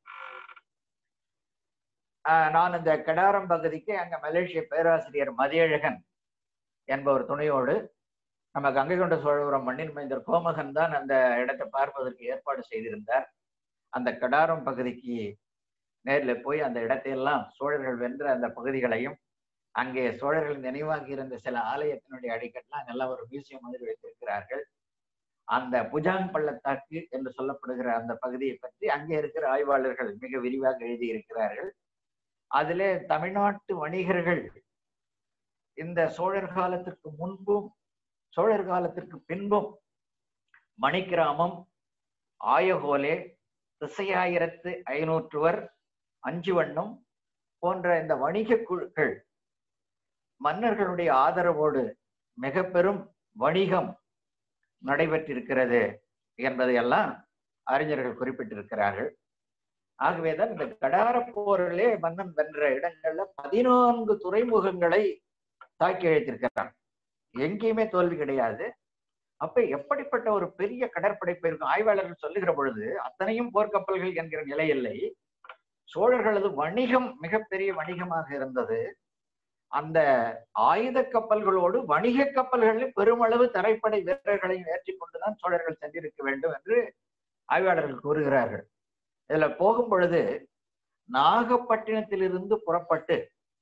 ஆஹ் நான் இந்த கடாரம் பகுதிக்கு அங்க மலேசிய பேராசிரியர் மதியழகன் என்பவர் துணையோடு நம்ம கங்கை கொண்ட சோழபுரம் மண்ணின் மைந்தர் கோமகன் தான் அந்த இடத்தை பார்ப்பதற்கு ஏற்பாடு செய்திருந்தார் அந்த கடாரம் பகுதிக்கு நேரில் போய் அந்த இடத்தையெல்லாம் சோழர்கள் வென்ற அந்த பகுதிகளையும் அங்கே சோழர்கள் நினைவாகி இருந்த சில ஆலயத்தினுடைய அடிக்கட்டெல்லாம் அங்கெல்லாம் ஒரு மியூசியம் மாதிரி வைத்திருக்கிறார்கள் அந்த புஜாங் பள்ளத்தாக்கு என்று சொல்லப்படுகிற அந்த பகுதியை பற்றி அங்கே இருக்கிற ஆய்வாளர்கள் மிக விரிவாக எழுதியிருக்கிறார்கள் அதிலே தமிழ்நாட்டு வணிகர்கள் இந்த சோழர் காலத்திற்கு முன்பும் சோழர் காலத்திற்கு பின்பும் மணிக்கிராமம் ஆயகோலே திசையாயிரத்து ஐநூற்றுவர் அஞ்சு வண்ணம் போன்ற இந்த வணிக குழுக்கள் மன்னர்களுடைய ஆதரவோடு மிக பெரும் வணிகம் நடைபெற்றிருக்கிறது என்பதையெல்லாம் அறிஞர்கள் குறிப்பிட்டிருக்கிறார்கள் ஆகவேதான் இந்த கடார போரிலே மன்னன் வென்ற இடங்கள்ல பதினான்கு துறைமுகங்களை தாக்கி அழைத்திருக்கிறான் எங்கேயுமே தோல்வி கிடையாது அப்ப எப்படிப்பட்ட ஒரு பெரிய கடற்படை இருக்கும் ஆய்வாளர்கள் சொல்லுகிற பொழுது அத்தனையும் போர்க்கப்பல்கள் என்கிற நிலை இல்லை சோழர்களது வணிகம் மிகப்பெரிய வணிகமாக இருந்தது அந்த ஆயுத கப்பல்களோடு வணிக கப்பல்களில் பெருமளவு தரைப்படை வீரர்களையும் ஏற்றி கொண்டுதான் சோழர்கள் சென்றிருக்க வேண்டும் என்று ஆய்வாளர்கள் கூறுகிறார்கள் இதுல போகும் பொழுது நாகப்பட்டினத்திலிருந்து புறப்பட்டு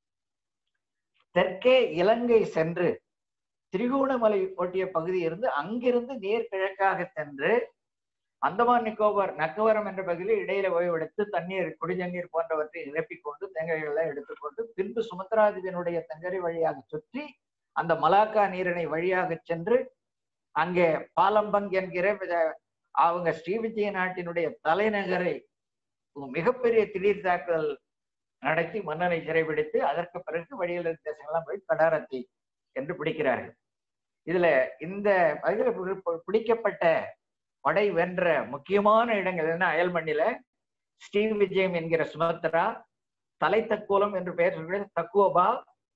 தெற்கே இலங்கை சென்று திரிகோணமலை ஒட்டிய பகுதி இருந்து அங்கிருந்து நேர் கிழக்காக சென்று அந்தமான் நிக்கோபார் நக்கவரம் என்ற பகுதியில் இடையில ஓய்வெடுத்து தண்ணீர் குடிநீர் போன்றவற்றை நிரப்பிக்கொண்டு தேங்காய்களை எடுத்துக்கொண்டு பின்பு சுமத்ராதிபனுடைய தங்கரை வழியாக சுற்றி அந்த மலாக்கா நீரிணை வழியாக சென்று அங்கே பாலம்பங் என்கிற வித- அவங்க ஸ்ரீவிஜய நாட்டினுடைய தலைநகரை ஒரு மிகப்பெரிய திடீர் தாக்குதல் நடத்தி மன்னனை சிறைபிடித்து அதற்கு பிறகு வழியில் இருந்த தேசங்கள்லாம் போய் கடாரத்தை என்று பிடிக்கிறார்கள் இதுல இந்த இதுல பி- பி- பிடிக்கப்பட்ட படை வென்ற முக்கியமான இடங்கள் என்ன அயல்மண்ணில ஸ்ரீ விஜயம் என்கிற சுமத்ரா தலைத்தக்கோலம் என்று பெயர் சொல்கிற தக்குவபா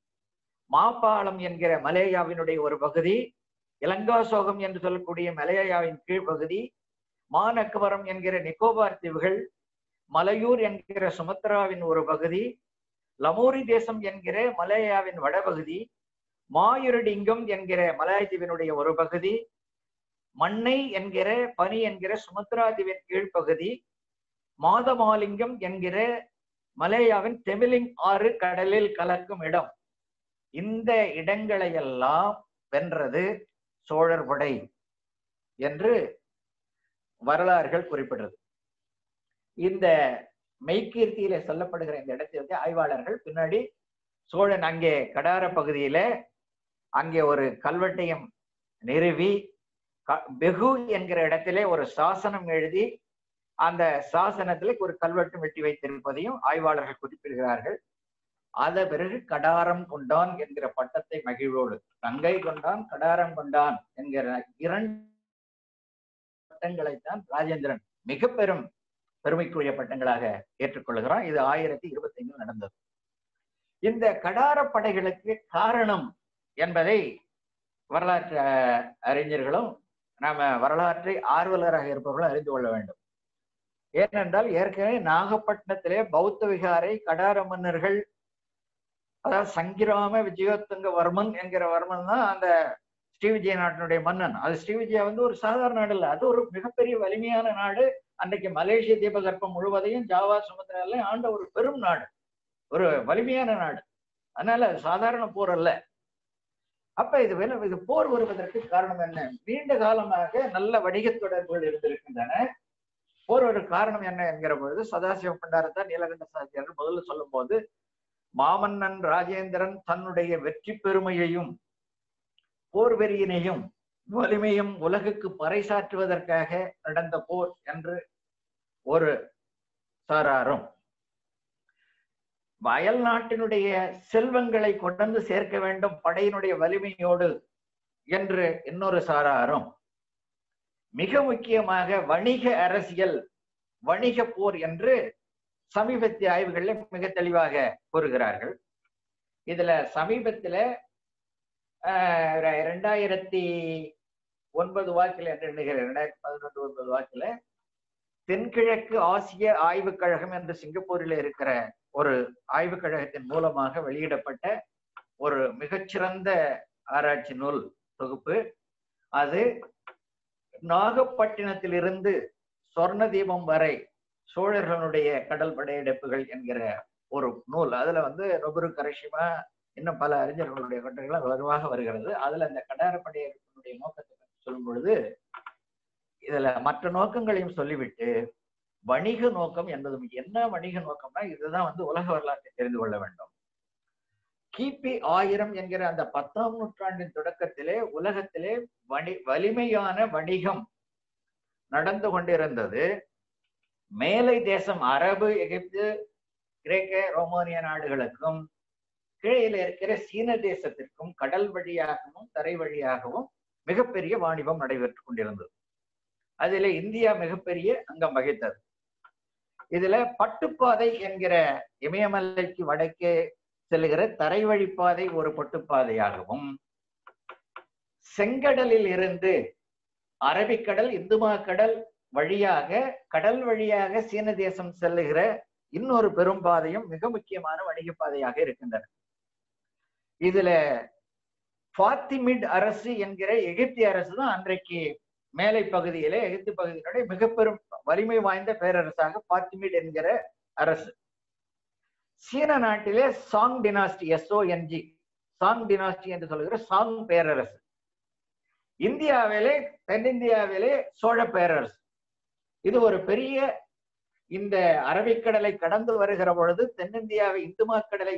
மாப்பாளம் என்கிற மலேயாவினுடைய ஒரு பகுதி இலங்காசோகம் என்று சொல்லக்கூடிய மலேயாவின் கீழ்ப்பகுதி மாநக்கவரம் என்கிற நிக்கோபார் தீவுகள் மலையூர் என்கிற சுமத்ராவின் ஒரு பகுதி லமோரி தேசம் என்கிற மலேயாவின் வடபகுதி மாயுரடிங்கம் என்கிற மலாய்தீவினுடைய ஒரு பகுதி மண்ணை என்கிற பனி என்கிற சுமத்ரா தீவின் கீழ்ப்பகுதி மாதமாலிங்கம் என்கிற மலேயாவின் தெமிலிங் ஆறு கடலில் கலக்கும் இடம் இந்த இடங்களை எல்லாம் வென்றது சோழர் படை என்று வரலாறுகள் குறிப்பிடுறது இந்த மெய்கீர்த்தியில சொல்லப்படுகிற இந்த இடத்தை வந்து ஆய்வாளர்கள் பின்னாடி சோழன் அங்கே கடார பகுதியில அங்கே ஒரு கல்வெட்டையும் நிறுவி க- பெகு என்கிற இடத்திலே ஒரு சாசனம் எழுதி அந்த சாசனத்திலே ஒரு கல்வெட்டு வெட்டி வைத்திருப்பதையும் ஆய்வாளர்கள் குறிப்பிடுகிறார்கள் அத பிறகு கடாரம் கொண்டான் என்கிற பட்டத்தை மகிழ்வோடு கங்கை கொண்டான் கடாரம் கொண்டான் என்கிற இரண்டு பட்டங்களைத்தான் ராஜேந்திரன் மிக பெரும் பெருமைக்குரிய பட்டங்களாக ஏற்றுக்கொள்கிறான் இது ஆயிரத்தி இருபத்தி ஐந்தில் நடந்தது இந்த கடார படைகளுக்கு காரணம் என்பதை வரலாற்று அஹ், அறிஞர்களும் நாம வரலாற்றை ஆர்வலராக இருப்பவர்களும் அறிந்து கொள்ள வேண்டும் ஏனென்றால் ஏற்கனவே நாகப்பட்டினத்திலே பௌத்த விகாரை கடார மன்னர்கள் அதாவது சங்கிராம விஜயோத்துங்க வர்மன் என்கிற வர்மன் தான் அந்த ஸ்ரீவிஜய நாட்டினுடைய மன்னன் அது ஸ்ரீவிஜயா வந்து ஒரு சாதாரண நாடு இல்ல அது ஒரு மிகப்பெரிய வலிமையான நாடு அன்றைக்கு மலேசிய தீபகற்பம் முழுவதையும் ஜாவா சுமத்ராலையும் ஆண்ட ஒரு பெரும் நாடு ஒரு வலிமையான நாடு அதனால அது சாதாரண போர் அல்ல அப்ப இது வேலை இது போர் வருவதற்கு காரணம் என்ன நீண்ட காலமாக நல்ல வணிகத் தொடர்புகள் இருந்திருக்கின்றன போர் ஒரு காரணம் என்ன என்கிற பொழுது சதாசிவ பண்டாரத்தான் நீலகண்ட சாஸ்திரியார்கள் முதல்ல சொல்லும் போது மாமன்னன் ராஜேந்திரன் தன்னுடைய வெற்றி பெருமையையும் போர் வெறியினையும் வலிமையும் உலகுக்கு பறைசாற்றுவதற்காக நடந்த போர் என்று ஒரு சாராரும் வயல் நாட்டினுடைய செல்வங்களை கொண்டு சேர்க்க வேண்டும் படையினுடைய வலிமையோடு என்று இன்னொரு சாராரும் மிக முக்கியமாக வணிக அரசியல் வணிக போர் என்று சமீபத்திய ஆய்வுகளில் மிக தெளிவாக கூறுகிறார்கள் இதுல சமீபத்துல ஆஹ் ரெ- ரெண்டாயிரத்தி ஒன்பது வாக்கில் என்று எண்ணுகிறேன் ரெண்டாயிரத்தி பதினொன்று ஒன்பது வாக்கில் தென்கிழக்கு ஆசிய ஆய்வுக் கழகம் என்று சிங்கப்பூரில் இருக்கிற ஒரு ஆய்வுக் கழகத்தின் மூலமாக வெளியிடப்பட்ட ஒரு மிகச்சிறந்த ஆராய்ச்சி நூல் தொகுப்பு அது நாகப்பட்டினத்திலிருந்து சொர்ண தீபம் வரை சோழர்களுடைய கடல் படையெடுப்புகள் என்கிற ஒரு நூல் அதுல வந்து நொபுரு கரஷிமா இன்னும் பல அறிஞர்களுடைய கட்டுரைகள் வருவாக வருகிறது அதுல இந்த கடார படையெடுப்பினுடைய நோக்கத்தை பற்றி சொல்லும் பொழுது இதுல மற்ற நோக்கங்களையும் சொல்லிவிட்டு வணிக நோக்கம் என்பது முக்கியம். என்ன வணிக நோக்கம்னா இதுதான் வந்து உலக வரலாற்றை தெரிந்து கொள்ள வேண்டும் கிபி ஆயிரம் என்கிற அந்த பத்தாம் நூற்றாண்டின் தொடக்கத்திலே உலகத்திலே வணி வலிமையான வணிகம் நடந்து கொண்டிருந்தது மேலை தேசம் அரபு எகிப்து கிரேக்க ரோமானிய நாடுகளுக்கும் கீழே இருக்கிற சீன தேசத்திற்கும் கடல் வழியாகவும் தரை வழியாகவும் மிகப்பெரிய வாணிபம் நடைபெற்றுக் கொண்டிருந்தது அதில இந்தியா மிகப்பெரிய அங்கம் வகித்தது இதுல பட்டுப்பாதை என்கிற இமயமலைக்கு வடக்கே செல்லுகிற தரை வழிப்பாதை ஒரு பட்டுப்பாதையாகவும் செங்கடலில் இருந்து அரபிக்கடல் இந்துமா கடல் வழியாக கடல் வழியாக சீன தேசம் செல்லுகிற இன்னொரு பெரும் பாதையும் மிக முக்கியமான வணிக பாதையாக இருக்கின்றன இதுல ஃபாத்திமிட் அரசு என்கிற எகிப்திய அரசு தான் அன்றைக்கு மேலை பகுதியிலே எகிப்து பகுதியினுடைய மிக பெரும் வலிமை வாய்ந்த பேரரசாக ஃபாத்திமிட் என்கிற அரசு சீன நாட்டிலே சாங் டினாஸ்டி எஸ்ஓஎன்ஜி சாங் டினாஸ்டி என்று சொல்கிற சாங் பேரரசு இந்தியாவிலே தென்னிந்தியாவிலே சோழ பேரரசு இது ஒரு பெரிய இந்த அரபிக்கடலை கடந்து வருகிற பொழுது தென்னிந்தியாவை இந்துமா கடலை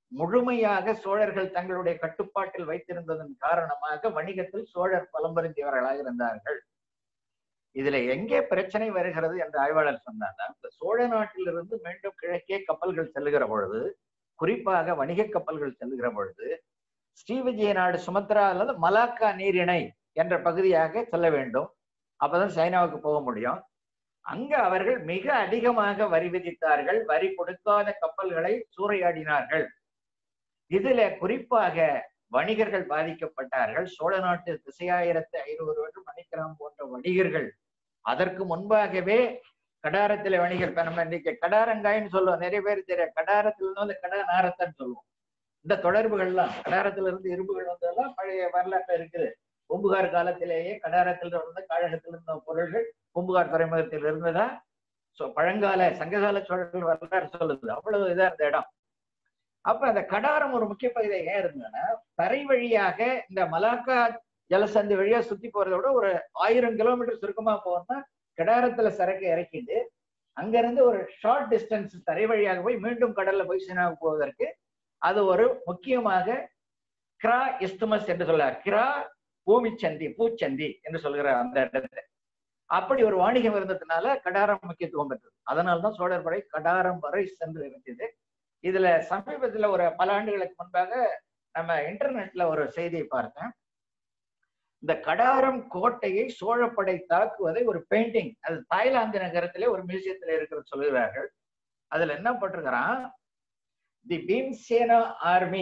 முழுமையாக சோழர்கள் தங்களுடைய கட்டுப்பாட்டில் வைத்திருந்ததன் காரணமாக வணிகத்தில் சோழர் பலம்பருந்தியவர்களாக இருந்தார்கள் இதுல எங்கே பிரச்சனை வருகிறது என்று ஆய்வாளர் சொன்னாங்க இந்த சோழ நாட்டிலிருந்து மீண்டும் கிழக்கே கப்பல்கள் செல்லுகிற பொழுது குறிப்பாக வணிக கப்பல்கள் செல்லுகிற பொழுது ஸ்ரீவிஜய நாடு சுமத்ரா அல்லது மலாக்கா நீரிணை என்ற பகுதியாக செல்ல வேண்டும் அப்பதான் சைனாவுக்கு போக முடியும் அங்க அவர்கள் மிக அதிகமாக வரி விதித்தார்கள் வரி கொடுக்காத கப்பல்களை சூறையாடினார்கள் இதுல குறிப்பாக வணிகர்கள் பாதிக்கப்பட்டார்கள் சோழ நாட்டு திசையாயிரத்து ஐநூறு வருடம் மணிக்கிராம் போன்ற வணிகர்கள் அதற்கு முன்பாகவே கடாரத்தில வணிகர் இப்ப நம்ம இன்னைக்கு கடாரங்காயின்னு சொல்லுவோம் நிறைய பேர் தெரியும் கடாரத்துல இருந்து வந்து கடா நாரத்தன்னு சொல்லுவோம் இந்த தொடர்புகள்லாம் கடாரத்துல இருந்து இரும்புகள் வந்ததெல்லாம் பழைய வரலாற்று இருக்குது பூம்புகார் காலத்திலேயே கடாரத்தில் இருந்த காழகத்தில் இருந்த பொருள்கள் பூம்புகார் துறைமுகத்தில் இருந்ததா சோ பழங்கால சங்ககால சோழர்கள் வரலாறு சொல்லுது அவ்வளவு இதா இருந்த இடம் அப்ப அந்த கடாரம் ஒரு முக்கிய பகுதியை ஏன் இருந்ததுன்னா தரை வழியாக இந்த மலாக்கா ஜலசந்தி வழியா சுத்தி போறதை விட ஒரு ஆயிரம் கிலோமீட்டர் சுருக்கமா போகணும்னா கடாரத்துல சரக்கு இறக்கிட்டு அங்க இருந்து ஒரு ஷார்ட் டிஸ்டன்ஸ் தரை வழியாக போய் மீண்டும் கடல்ல போய் சீனாவுக்கு போவதற்கு அது ஒரு முக்கியமாக கிரா இஸ்துமஸ் என்று சொல்றார் கிரா பூமிச்சந்தி பூச்சந்தி என்று சொல்கிற அந்த இடத்துல அப்படி ஒரு வாணிகம் இருந்ததுனால கடாரம் முக்கியத்துவம் பெற்றது அதனால்தான் சோழர் படை கடாரம் வரை சென்று இருந்தது இதுல சமீபத்துல ஒரு பல ஆண்டுகளுக்கு முன்பாக நம்ம இன்டர்நெட்ல ஒரு செய்தியை பார்த்தேன் இந்த கடாரம் கோட்டையை சோழப்படை தாக்குவதை ஒரு பெயிண்டிங் அது தாய்லாந்து நகரத்திலே ஒரு மியூசியத்துல இருக்கிற சொல்லுகிறார்கள் அதுல என்ன போட்டிருக்கிறான் தி பீம்சேனா ஆர்மி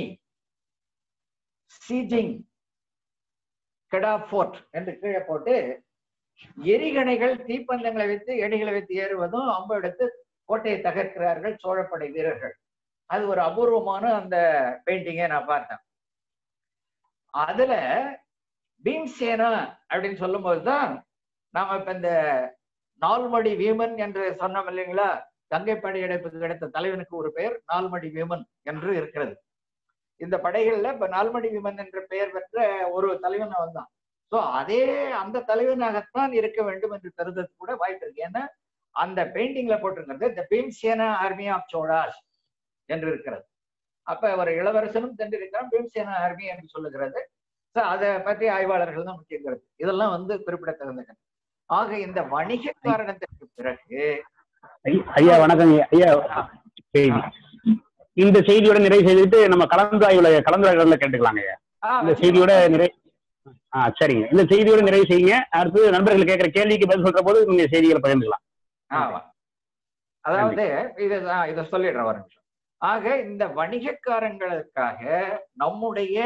சீஜிங் கெடா ஃபோர்ட் என்று கீழே போட்டு எரிகணைகள் தீப்பந்தங்களை வைத்து எடிகளை வைத்து ஏறுவதும் அம்பு எடுத்து கோட்டையை தகர்க்கிறார்கள் சோழப்படை வீரர்கள் அது ஒரு அபூர்வமான அந்த பெயிண்டிங்கை நான் பார்த்தேன் அதுல பீம்சேனா அப்படின்னு சொல்லும் போதுதான் நாம இப்ப இந்த நால்மடி வீமன் என்று சொன்னோம் இல்லைங்களா கங்கை படையெடுப்புக்கு கிடைத்த தலைவனுக்கு ஒரு பெயர் நால்மடி வீமன் என்று இருக்கிறது இந்த படைகள்ல இப்ப நால்மடி வீமன் என்ற பெயர் பெற்ற ஒரு தலைவன் வந்தான் சோ அதே அந்த தலைவனாகத்தான் இருக்க வேண்டும் என்று கருதுறது கூட வாய்ப்பு இருக்கு ஏன்னா அந்த பெயிண்டிங்ல போட்டிருக்கிறது the Bheemsena army of Cholas என்று இருக்கிறது அப்ப ஒரு இளவரசனும் சென்றிருக்கிறான் பீம்சேனா ஆர்மி என்று சொல்லுகிறது சோ அதை பற்றி ஆய்வாளர்கள் தான் முக்கிய கருத்து இதெல்லாம் வந்து குறிப்பிடத்தகுந்த கருத்து ஆக இந்த வணிக காரணத்திற்கு பிறகு ஐ- ஐயா வணக்கம் ஐயா செய்தி இந்த செய்தியோட நிறைவு செய்துட்டு நம்ம கலந்தாய்வுல கலந்துரையாடல கேட்டுக்கலாங்க ஐயா ஆ, இந்த செய்தியோட நிறை ஆ சரிங்க இந்த செய்தியோட நிறைவு செய்யுங்க அடுத்து நண்பர்கள் கேட்கிற கேள்விக்கு பதில் சொல்ற போது நீங்க செய்திகளை பகிர்ந்துக்கலாம் ஆமா அதாவது இதை நான் இதை சொல்லிடுறேன் ஒரு நிமிஷம் ஆக இந்த வணிகக்காரங்களுக்காக நம்முடைய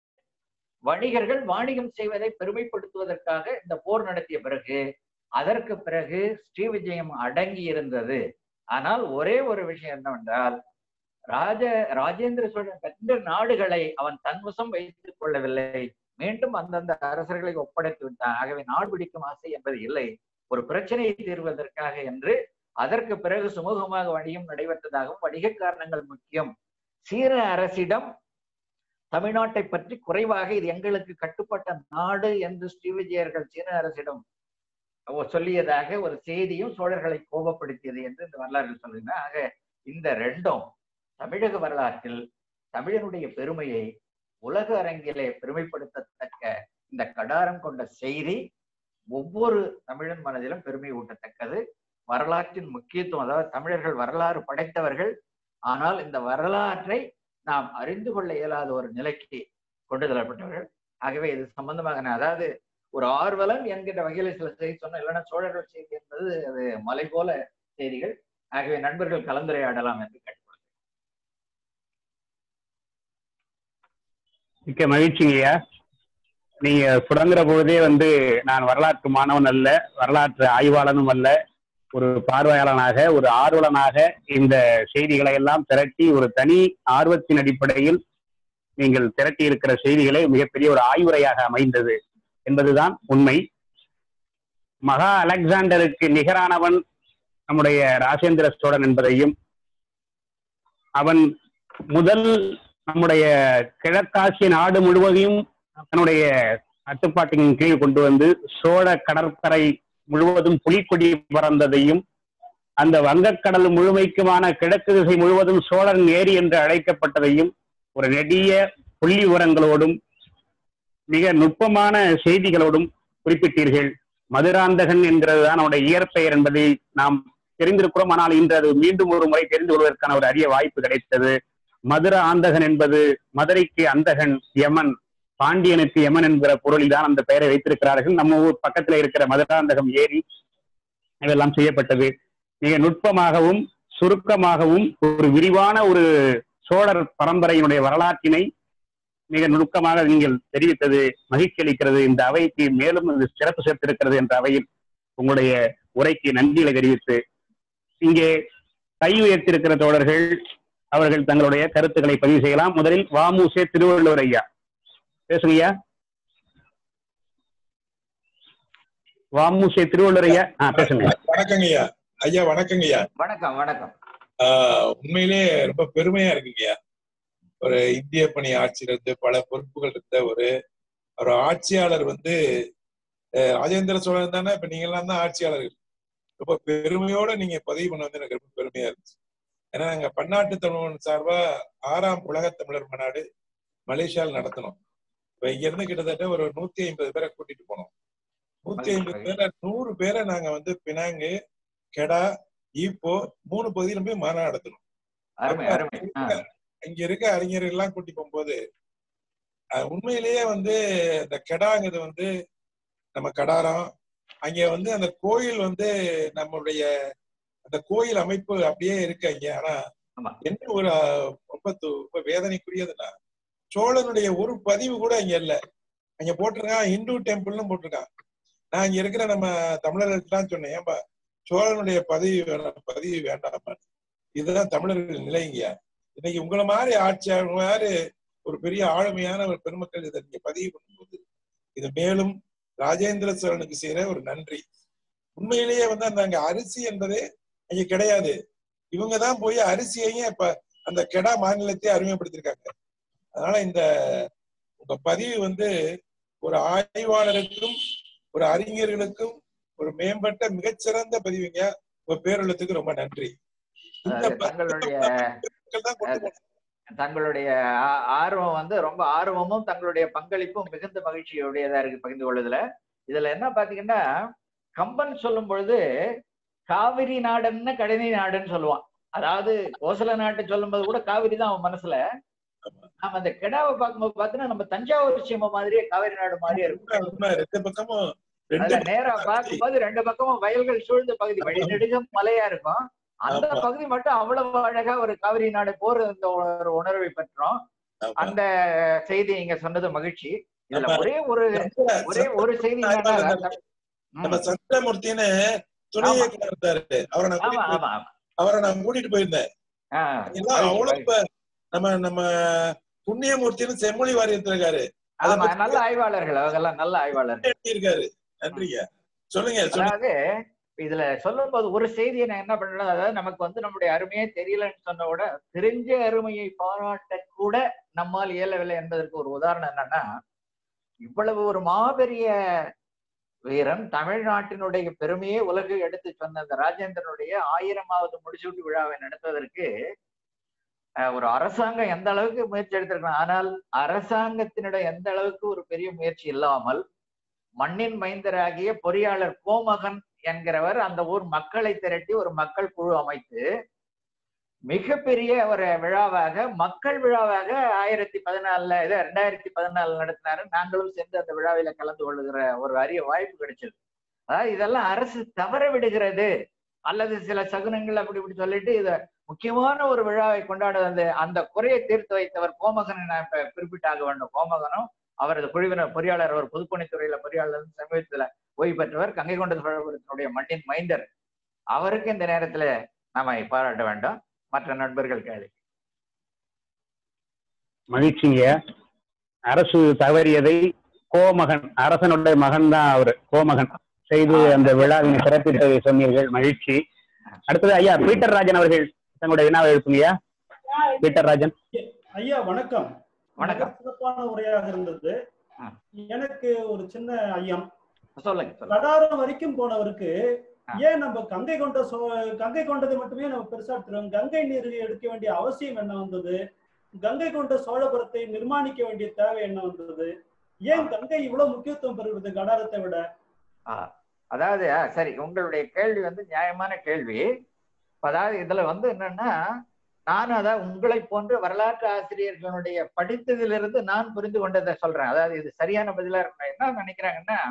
வணிகர்கள் வாணிகம் செய்வதை பெருமைப்படுத்துவதற்காக இந்த போர் நடத்திய பிறகு அதற்கு பிறகு ஸ்ரீவிஜயம் அடங்கி இருந்தது ஆனால் ஒரே ஒரு விஷயம் என்னவென்றால் ராஜ ராஜேந்திர சோழன் பெற்ற நாடுகளை அவன் தன்வசம் வைத்துக் கொள்ளவில்லை மீண்டும் அந்தந்த அரசர்களை ஒப்படைத்து விட்டான் ஆகவே நாடு பிடிக்கும் ஆசை என்பது இல்லை ஒரு பிரச்சனையை தீர்வதற்காக என்று அதற்கு பிறகு சுமூகமாக வணிகம் நடைபெற்றதாகவும் வணிக காரணங்கள் முக்கியம் சீன அரசிடம் தமிழ்நாட்டை பற்றி குறைவாக இது எங்களுக்கு கட்டுப்பட்ட நாடு என்று ஸ்ரீவிஜயர்கள் சீன அரசிடம் சொல்லியதாக ஒரு செய்தியும் சோழர்களை கோபப்படுத்தியது என்று இந்த வரலாறு சொல்லுங்க ஆக இந்த ரெண்டும் தமிழக வரலாற்றில் தமிழனுடைய பெருமையை உலக அரங்கிலே பெருமைப்படுத்தத்தக்க இந்த கடாரம் கொண்ட செய்தி ஒவ்வொரு தமிழன் மனதிலும் பெருமை ஊட்டத்தக்கது வரலாற்றின் முக்கியத்துவம் அதாவது தமிழர்கள் வரலாறு படைத்தவர்கள் ஆனால் இந்த வரலாற்றை நாம் அறிந்து கொள்ள இயலாத ஒரு நிலைக்கு கொண்டு செல்லப்பட்டவர்கள் ஆகவே இது சம்பந்தமாக நான் அதாவது ஒரு ஆர்வலன் என்கின்ற வகையில சில செய்தி சொன்ன இல்லைன்னா சோழர்கள் செய்தி என்பது அது மலை போல செய்திகள் ஆகவே நண்பர்கள் கலந்துரையாடலாம் என்று கேட்டுக்கொள்கிறேன் மிக்க மகிழ்ச்சிங்கய்யா நீங்க தொடங்குற பொழுதே வந்து நான் வரலாற்று மாணவன் அல்ல வரலாற்று ஆய்வாளனும் அல்ல ஒரு பார்வையாளனாக ஒரு ஆர்வலனாக இந்த செய்திகளை எல்லாம் திரட்டி ஒரு தனி ஆர்வத்தின் அடிப்படையில் நீங்கள் திரட்டி இருக்கிற செய்திகளை மிகப்பெரிய ஒரு ஆய்வுரையாக அமைந்தது என்பதுதான் உண்மை மகா அலெக்சாண்டருக்கு நிகரானவன் நம்முடைய ராஜேந்திர சோழன் என்பதையும் அவன் முதல் நம்முடைய கிழக்காசிய நாடு முழுவதையும் தன்னுடைய கட்டுப்பாட்டின் கீழ் கொண்டு வந்து சோழ கடற்கரை முழுவதும் புலிக்கொடி பறந்ததையும் அந்த வங்கக்கடல் முழுமைக்குமான கிழக்கு திசை முழுவதும் சோழன் ஏரி என்று அழைக்கப்பட்டதையும் ஒரு நெடிய புள்ளி உரங்களோடும் மிக நுட்பமான செய்திகளோடும் குறிப்பிட்டீர்கள் மதுராந்தகன் என்கிறது தான் அவனுடைய இயற்பெயர் என்பதை நாம் தெரிந்திருக்கிறோம் ஆனால் இன்று அது மீண்டும் ஒரு முறை தெரிந்து கொள்வதற்கான ஒரு அரிய வாய்ப்பு கிடைத்தது மதுர ஆந்தகன் என்பது மதுரைக்கு அந்தகன் யமன் பாண்டியனுக்கு யமன் என்கிற பொருளில் தான் அந்த பெயரை வைத்திருக்கிறார்கள் நம்ம ஊர் பக்கத்துல இருக்கிற மதுராந்தகம் ஏரி இதெல்லாம் செய்யப்பட்டது மிக நுட்பமாகவும் சுருக்கமாகவும் ஒரு விரிவான ஒரு சோழர் பரம்பரையினுடைய வரலாற்றினை மிக நுணுக்கமாக நீங்கள் தெரிவித்தது மகிழ்ச்சி அளிக்கிறது இந்த அவைக்கு மேலும் இது சிறப்பு சேர்த்திருக்கிறது என்ற அவையில் உங்களுடைய உரைக்கு நன்றிகளை தெரிவித்து இங்கே கை உயர்த்திருக்கிற தோழர்கள் அவர்கள் தங்களுடைய கருத்துக்களை பதிவு செய்யலாம் முதலில் வாமுசே திருவள்ளுவர் ஐயா பேசுங்க ஐயா வாமுசே திருவள்ளுவர் ஐயா ஆ பேசுங்க வணக்கங்க ஐயா ஐயா வணக்கங்க ஐயா வணக்கம் வணக்கம் ஆஹ் உண்மையிலே ரொம்ப பெருமையா இருக்குங்க ஐயா ஒரு இந்திய பணி ஆட்சியில இருந்து பல பொறுப்புகள் இருந்த ஒரு ஒரு ஆட்சியாளர் வந்து அஹ் ராஜேந்திர சோழன் தானே இப்ப நீங்க எல்லாம் தான் ஆட்சியாளர்கள் ரொம்ப பெருமையோட நீங்க பதிவு பண்ண வந்து எனக்கு ரொம்ப பெருமையா இருந்துச்சு ஏன்னா நாங்க பன்னாட்டு தமிழன் சார்பா ஆறாம் உலக தமிழர் மாநாடு மலேசியாவில் நடத்தினோம் இப்ப இங்க இருந்து கிட்டத்தட்ட ஒரு நூத்தி ஐம்பது பேரை கூட்டிட்டு போனோம் நூத்தி ஐம்பது பேரை நூறு பேரை நாங்க வந்து பினாங்கு கெடா ஈப்போ மூணு பகுதியிலும் போய் மாநாடு நடத்தணும் அருமை அருமை ஆ, இங்க இருக்க அறிஞர்கள் எல்லாம் கூட்டி போகும்போது அஹ், உண்மையிலேயே வந்து இந்த கெடாங்கிறது வந்து நம்ம கடாரம் அங்க வந்து அந்த கோயில் வந்து நம்மளுடைய அந்த கோயில் அமைப்பு அப்படியே இருக்கு அங்க ஆனா ஆமா. என்ன ஒரு அஹ், ரொம்ப து- ரொம்ப வேதனைக்குரியதுன்னா சோழனுடைய ஒரு பதிவு கூட அங்க இல்ல அங்க போட்டிருக்கான் இந்து டெம்பிள்னு போட்டிருக்கான் நான் இங்க இருக்கிற நம்ம தமிழர்களுக்கு தான் சொன்னேன் ஏன்பா சோழனுடைய பதவி வேணாம் பதவி வேண்டாமா இதுதான் தமிழர்கள் நிலைங்கய்யா இன்னைக்கு உங்களை மாதிரி ஆட்சியாளர் மாதிரி ஒரு பெரிய ஆளுமையான ஒரு பெருமக்கள் இதை நீங்க பதிவு பண்ணும்போது இது மேலும் ராஜேந்திர சோழனுக்கு செய்யற ஒரு நன்றி உண்மையிலேயே வந்து அந்த அங்க அரிசி என்பதே அங்க கிடையாது இவங்க தான் போய் அரிசியையும் இப்ப அந்த கெடா மாநிலத்தை அறிமுகப்படுத்திருக்காங்க அதனால இந்த உங்க பதிவு வந்து ஒரு ஆய்வாளருக்கும் ஒரு அறிஞர்களுக்கும் ஒரு மேம்பட்ட மிகச்சிறந்த பதிவுங்க உங்க பேருள்ளத்துக்கு ரொம்ப நன்றி இந்த அதாவது தங்களுடைய பதிவுகள் தான் கொண்டு போகணும். தங்களுடைய ஆ- ஆர்வம் வந்து ரொம்ப ஆர்வமும் தங்களுடைய பங்களிப்பும் மிகுந்த மகிழ்ச்சியுடையதா இருக்கு பகிர்ந்து கொள்வதுல இதுல என்ன பாத்தீங்கன்னா கம்பன் சொல்லும் பொழுது காவிரி நாடுன்னு கடைசி நாடுன்னு சொல்லுவான் அதாவது கோசல நாட்டை சொல்லும்போது கூட காவிரி தான் அவன் மனசுல நாம அந்த கெடாவை பார்க்கும்போது பார்த்தீங்கன்னா நம்ம தஞ்சாவூர் சீமை மாதிரியே காவிரி நாடு மாதிரியே இருக்கும் உண்மை, உண்மை. ரெண்டு பக்கமும் ரெண்டு அதுல நேரா பார்க்கும்போது ரெண்டு பக்கமும் வயல்கள் சூழ்ந்த பகுதி வழிநெடுக மலையா இருக்கும் அந்த ஆமா. பகுதி மட்டும் அவ்வளவு அழகா ஒரு காவிரி நாடு போர் இந்த ஒரு உணர்வை பெற்றோம் ஆமா. அந்த செய்தி இங்க சொன்னது மகிழ்ச்சி இதுல ஆமா. ஒரே ஒரு சந்திர- ஒரே ஒரு செய்தி என்னன்னா நம்ம ம், சந்திரமூர்த்தின்னு துணை ஆமா. இயக்குனர் இருந்தாரு அவரை நான் ஆமா கூட்டிட்டு ஆமா போயிருந்தேன். அவரை நான் கூட்டிட்டு போயிருந்தேன் ஆ, எல்லாம் அவ்வளவு இப்ப நம்ம நம்ம புண்ணியமூர்த்தின்னு செம்மொழி வாரியத்துல இருக்காரு அதை ஆமா பத்தி நல்ல ஆய்வாளர்கள் அவங்க எல்லாம் நல்ல ஆய்வாளர்கள் எழுதியிருக்காரு நன்றிங்க சொல்லுங்க சொல்லுங்க அதாவது இதுல சொல்லும் போது ஒரு செய்தியை நான் என்ன பண்றேன் அதாவது நமக்கு வந்து நம்முடைய அருமையே தெரியலன்னு சொன்ன விட தெரிஞ்ச அருமையை பாராட்ட கூட நம்மால் இயலவில்லை என்பதற்கு ஒரு உதாரணம் என்னன்னா இவ்வளவு ஒரு மாபெரிய வீரன் தமிழ்நாட்டினுடைய பெருமையை உலகு எடுத்து சொன்ன அந்த ராஜேந்திரனுடைய ஆயிரமாவது முடிசூட்டு விழாவை நடத்துவதற்கு அஹ், ஒரு அரசாங்கம் எந்த அளவுக்கு முயற்சி எடுத்திருக்கணும் ஆனால் அரசாங்கத்தினுடைய எந்த அளவுக்கு ஒரு பெரிய முயற்சி இல்லாமல் மண்ணின் மைந்தராகிய பொறியாளர் கோமகன் என்கிறவர் அந்த ஊர் மக்களை திரட்டி ஒரு மக்கள் குழு அமைத்து மிகப்பெரிய ஒரு விழாவாக மக்கள் விழாவாக ஆயிரத்தி பதினாலுல இது ரெண்டாயிரத்தி பதினாலுல நடத்தினாரு நாங்களும் சேர்ந்து அந்த விழாவில கலந்து கொள்ளுகிற ஒரு அரிய வாய்ப்பு கிடைச்சது அதாவது இதெல்லாம் அரசு தவற விடுகிறது அல்லது சில சகுனங்கள் அப்படி இப்படி சொல்லிட்டு இத முக்கியமான ஒரு விழாவை கொண்டாட அந்த அந்த குறையை தீர்த்து வைத்தவர் கோமகனை நான் இப்ப குறிப்பிட்டாக வேண்டும் கோமகனும் அவரது குழுவினர் பொறியாளர் அவர் பொதுப்பணித்துறையில பொறியாளர் சமீபத்துல ஓய்வு பெற்றவர் கங்கை கொண்ட சோழபுரத்தினுடைய மண்ணின் மைந்தர் அவருக்கு இந்த நேரத்துல நாம பாராட்ட வேண்டும் மற்ற நண்பர்கள் கேள்வி மகிழ்ச்சிங்க அரசு தவறியதை கோமகன் அரசனுடைய மகன் தான் அவரு கோமகன் செய்து அந்த விழாவினை சிறப்பித்ததை சொன்னீர்கள் மகிழ்ச்சி அடுத்தது ஐயா பீட்டர் ராஜன் அவர்கள் தங்களுடைய வினாவை எழுப்புங்கய்யா பீட்டர் ராஜன் ஐயா வணக்கம் வணக்கம். மிக சிறப்பான உரையாக இருந்தது ஆ. எனக்கு ஒரு சின்ன ஐயம் சொல்லுங்க சொல்லுங்க கடாரம் வரைக்கும் போனவருக்கு ஆ. ஏன் நம்ம கங்கை கொண்ட சோ கங்கை கொண்டதை மட்டுமே நம்ம பெருசா எடுத்துறோம் கங்கை நீர் எடுக்க வேண்டிய அவசியம் என்ன வந்தது கங்கை கொண்ட சோழபுரத்தை நிர்மாணிக்க வேண்டிய தேவை என்ன வந்தது ஏன் கங்கை இவ்வளவு முக்கியத்துவம் பெறுகிறது கடாரத்தை விட அதாவது ஆ, சரி உங்களுடைய கேள்வி வந்து நியாயமான கேள்வி இப்ப அதாவது இதுல வந்து என்னன்னா நான் அதாவது உங்களை போன்ற வரலாற்று ஆசிரியர்களுடைய படித்ததிலிருந்து நான் புரிந்து கொண்டதை சொல்றேன் அதாவது இது சரியான பதிலா இருக்கணும் என்ன நினைக்கிறாங்கன்னா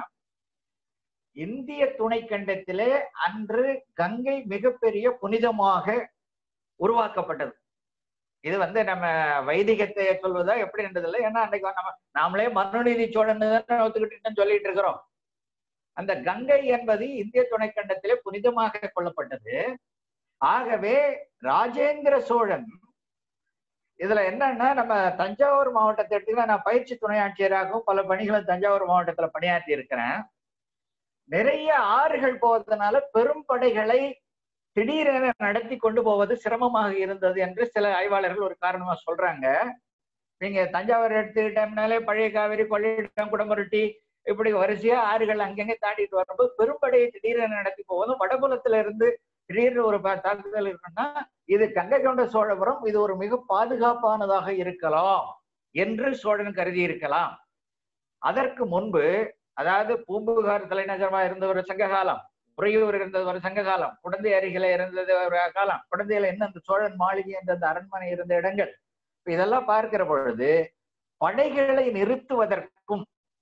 இந்திய துணைக்கண்டத்திலே அன்று கங்கை மிகப்பெரிய புனிதமாக உருவாக்கப்பட்டது இது வந்து நம்ம வைதிகத்தை சொல்வதா எப்படின்றதில்லை ஏன்னா அன்னைக்கு நம்ம நாமளே மனுநீதி சோழன் தானே ஒத்துக்கிட்டு சொல்லிட்டு இருக்கிறோம் அந்த கங்கை என்பது இந்திய துணைக்கண்டத்திலே புனிதமாக கொள்ளப்பட்டது ஆகவே ராஜேந்திர சோழன் இதுல என்னன்னா நம்ம தஞ்சாவூர் மாவட்டத்தை எடுத்தீங்கன்னா நான் பயிற்சி துணை ஆட்சியராகவும் பல பணிகளை தஞ்சாவூர் மாவட்டத்துல பணியாற்றி இருக்கிறேன் நிறைய ஆறுகள் போவதனால பெரும் படைகளை திடீரென நடத்தி கொண்டு போவது சிரமமாக இருந்தது என்று சில ஆய்வாளர்கள் ஒரு காரணமா சொல்றாங்க நீங்க தஞ்சாவூர் எடுத்துக்கிட்டோம்னாலே பழைய காவிரி கொள்ளிடம் குடமுருட்டி இப்படி வரிசையா ஆறுகள் அங்கங்க தாண்டிட்டு வரும்போது பெரும்படையை திடீரென நடத்தி போவதும் வடபுலத்துல இருந்து திடீர்னு ஒரு ப- தாக்குதல் இருக்குன்னா இது கங்கை கொண்ட சோழபுரம் இது ஒரு மிக பாதுகாப்பானதாக இருக்கலாம் என்று சோழன் கருதி இருக்கலாம் அதற்கு முன்பு அதாவது பூம்புகார் தலைநகரமா இருந்த ஒரு சங்க காலம் உறையூர் இருந்தது ஒரு சங்க காலம் குடந்தை அருகில இருந்தது ஒரு காலம் குடந்தையில என்ன அந்த சோழன் மாளிகை என்ற அந்த அரண்மனை இருந்த இடங்கள் இப்ப இதெல்லாம் பார்க்கிற பொழுது படைகளை நிறுத்துவதற்கும்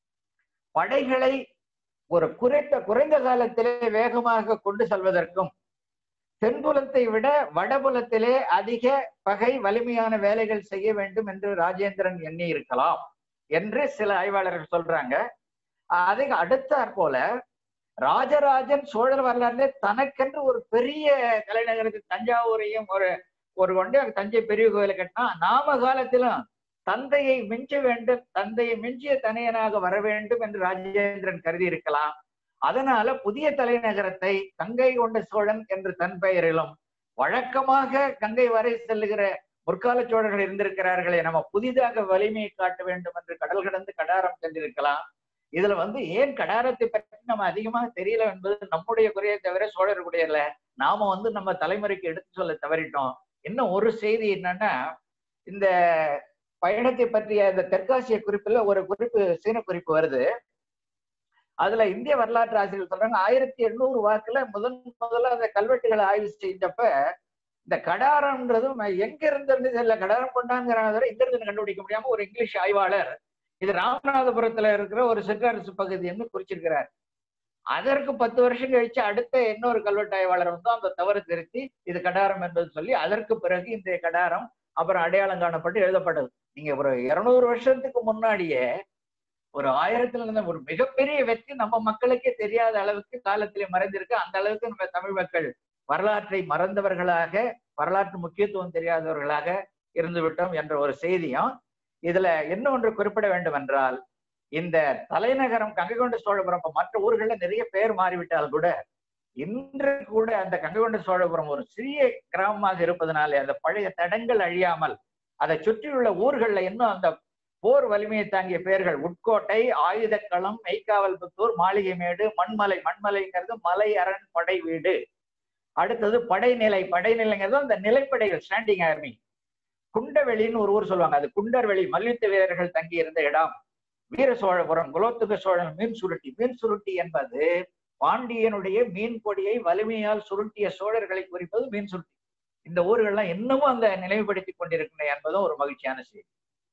படைகளை ஒரு குறைந்த குறைந்த காலத்திலே வேகமாக கொண்டு செல்வதற்கும் தென்புலத்தை விட வடபுலத்திலே அதிக பகை வலிமையான வேலைகள் செய்ய வேண்டும் என்று ராஜேந்திரன் எண்ணி இருக்கலாம் என்று சில ஆய்வாளர்கள் சொல்றாங்க அதுக்கு அடுத்தாற் போல ராஜராஜன் சோழர் வரலாறுல தனக்கென்று ஒரு பெரிய தலைநகரத்து தஞ்சாவூரையும் ஒரு ஒரு கொண்டு அங்க தஞ்சை பெரிய கோயிலை கட்டினா நாம காலத்திலும் தந்தையை மிஞ்ச வேண்டும் தந்தையை மிஞ்சிய தனையனாக வர வேண்டும் என்று ராஜேந்திரன் கருதி இருக்கலாம் அதனால புதிய தலைநகரத்தை கங்கை கொண்ட சோழன் என்று தன் பெயரிலும் வழக்கமாக கங்கை வரை செல்லுகிற முற்கால சோழர்கள் இருந்திருக்கிறார்களே நம்ம புதிதாக வலிமையை காட்ட வேண்டும் என்று கடல் கடந்து கடாரம் சென்றிருக்கலாம் இதுல வந்து ஏன் கடாரத்தை பற்றி நம்ம அதிகமாக தெரியல என்பது நம்முடைய குறையை தவிர சோழர்களுடைய இல்ல நாம வந்து நம்ம தலைமுறைக்கு எடுத்து சொல்ல தவறிட்டோம் இன்னும் ஒரு செய்தி என்னன்னா இந்த பயணத்தை பற்றிய இந்த தெற்காசிய குறிப்புல ஒரு குறிப்பு சீன குறிப்பு வருது அதுல இந்திய வரலாற்று ஆசிரியர் சொல்றாங்க ஆயிரத்தி எண்ணூறு வாக்குல முதன் முதல்ல அந்த கல்வெட்டுகளை ஆய்வு செஞ்சப்ப இந்த கடாரம்ன்றது ம- எங்க இருந்து தெரியல கடாரம் கொண்டாங்கிறாங்க தவிர எங்க இருந்து கண்டுபிடிக்க முடியாம ஒரு இங்கிலீஷ் ஆய்வாளர் இது ராமநாதபுரத்துல இருக்கிற ஒரு சிற்றரசு பகுதின்னு குறிச்சிருக்கிறார் அதற்கு பத்து வருஷம் கழிச்சு அடுத்த இன்னொரு கல்வெட்டு ஆய்வாளர் வந்து அந்த தவறு திருத்தி இது கடாரம் என்பது சொல்லி அதற்கு பிறகு இந்த கடாரம் அப்புறம் அடையாளம் காணப்பட்டு எழுதப்பட்டது நீங்க ஒரு இருநூறு வருஷத்துக்கு முன்னாடியே ஒரு ஆயிரத்துல இருந்த ஒரு மிகப்பெரிய வெற்றி நம்ம மக்களுக்கே தெரியாத அளவுக்கு காலத்திலே மறைந்திருக்கு அந்த அளவுக்கு நம்ம தமிழ் மக்கள் வரலாற்றை மறந்தவர்களாக வரலாற்று முக்கியத்துவம் தெரியாதவர்களாக இருந்து விட்டோம் என்ற ஒரு செய்தியும் இதுல என்ன ஒன்று குறிப்பிட வேண்டும் என்றால் இந்த தலைநகரம் கங்கை கொண்ட சோழபுரம் இப்ப மற்ற ஊர்கள்ல நிறைய பேர் மாறிவிட்டால் கூட இன்று கூட அந்த கங்கை கொண்ட சோழபுரம் ஒரு சிறிய கிராமமாக இருப்பதனாலே அந்த பழைய தடங்கள் அழியாமல் அதை சுற்றியுள்ள ஊர்கள்ல இன்னும் அந்த போர் வலிமையை தாங்கிய பெயர்கள் உட்கோட்டை ஆயுதக்களம் மெய்க்காவல் புத்தூர் மாளிகைமேடு மண்மலை மண்மலைங்கிறது மலை அரண் படை வீடு அடுத்தது படைநிலை படைநிலைங்கிறது அந்த நிலைப்படைகள் ஸ்டாண்டிங் ஆர்மி குண்டவெளின்னு ஒரு ஊர் சொல்லுவாங்க அது குண்டர்வெளி மல்யுத்த வீரர்கள் தங்கி இருந்த இடம் வீர சோழபுரம் குலோத்துக சோழன் மீன் சுருட்டி மீன் சுருட்டி என்பது பாண்டியனுடைய மீன் கொடியை வலிமையால் சுருட்டிய சோழர்களை குறிப்பது மீன் சுருட்டி இந்த ஊர்கள்லாம் இன்னமும் அந்த நினைவுபடுத்தி கொண்டிருக்கின்றன என்பதும் ஒரு மகிழ்ச்சியான செய்தி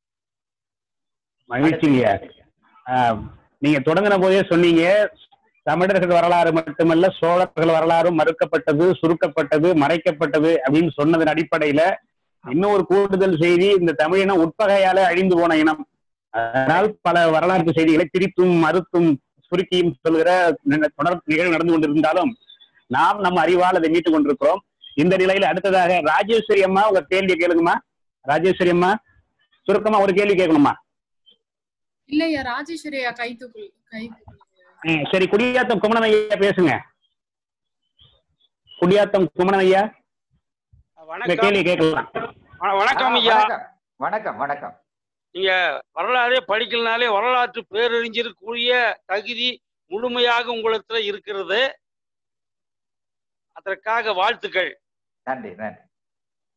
மகிழ்ச்சிங்க ஆஹ், நீங்க தொடங்கின போதே சொன்னீங்க தமிழர்கள் வரலாறு மட்டுமல்ல சோழர்கள் வரலாறும் மறுக்கப்பட்டது சுருக்கப்பட்டது மறைக்கப்பட்டது அப்படின்னு சொன்னதன் அடிப்படையில இன்னொரு கூடுதல் செய்தி இந்த தமிழினம் உட்பகையால அழிந்து போன இனம் அதனால் பல வரலாற்று செய்திகளை திரித்தும் மறுத்தும் சுருக்கியும் சொல்கிற நி- தொடர் நிகழ்வு நடந்து கொண்டிருந்தாலும் நாம் நம்ம அறிவால் அதை மீட்டுக் கொண்டிருக்கிறோம் இந்த நிலையில அடுத்ததாக ராஜேஸ்வரி அம்மா உங்க கேள்வி கேளுங்கம்மா ராஜேஸ்வரி அம்மா சுருக்கமா ஒரு கேள்வி கேட்கணுமா இல்லையா ராஜேஸ்வரியா கை தூக்கு கை தூக்கு ம், சரி குடியாத்தம் குமணன் ஐயா பேசுங்க குடியாத்தம் குமணன் ஐயா இந்த வணக்கம் கேள்வி கேட்கலாம் வ- வணக்கம் ஆ, ஐயா வணக்கம் வணக்கம் வணக்கம் நீங்க வரலாறே படிக்கலனாலே வரலாற்று பேரறிஞருக்குரிய தகுதி முழுமையாக உங்களிடத்துல இருக்கிறது அதற்காக வாழ்த்துக்கள் நன்றி நன்றி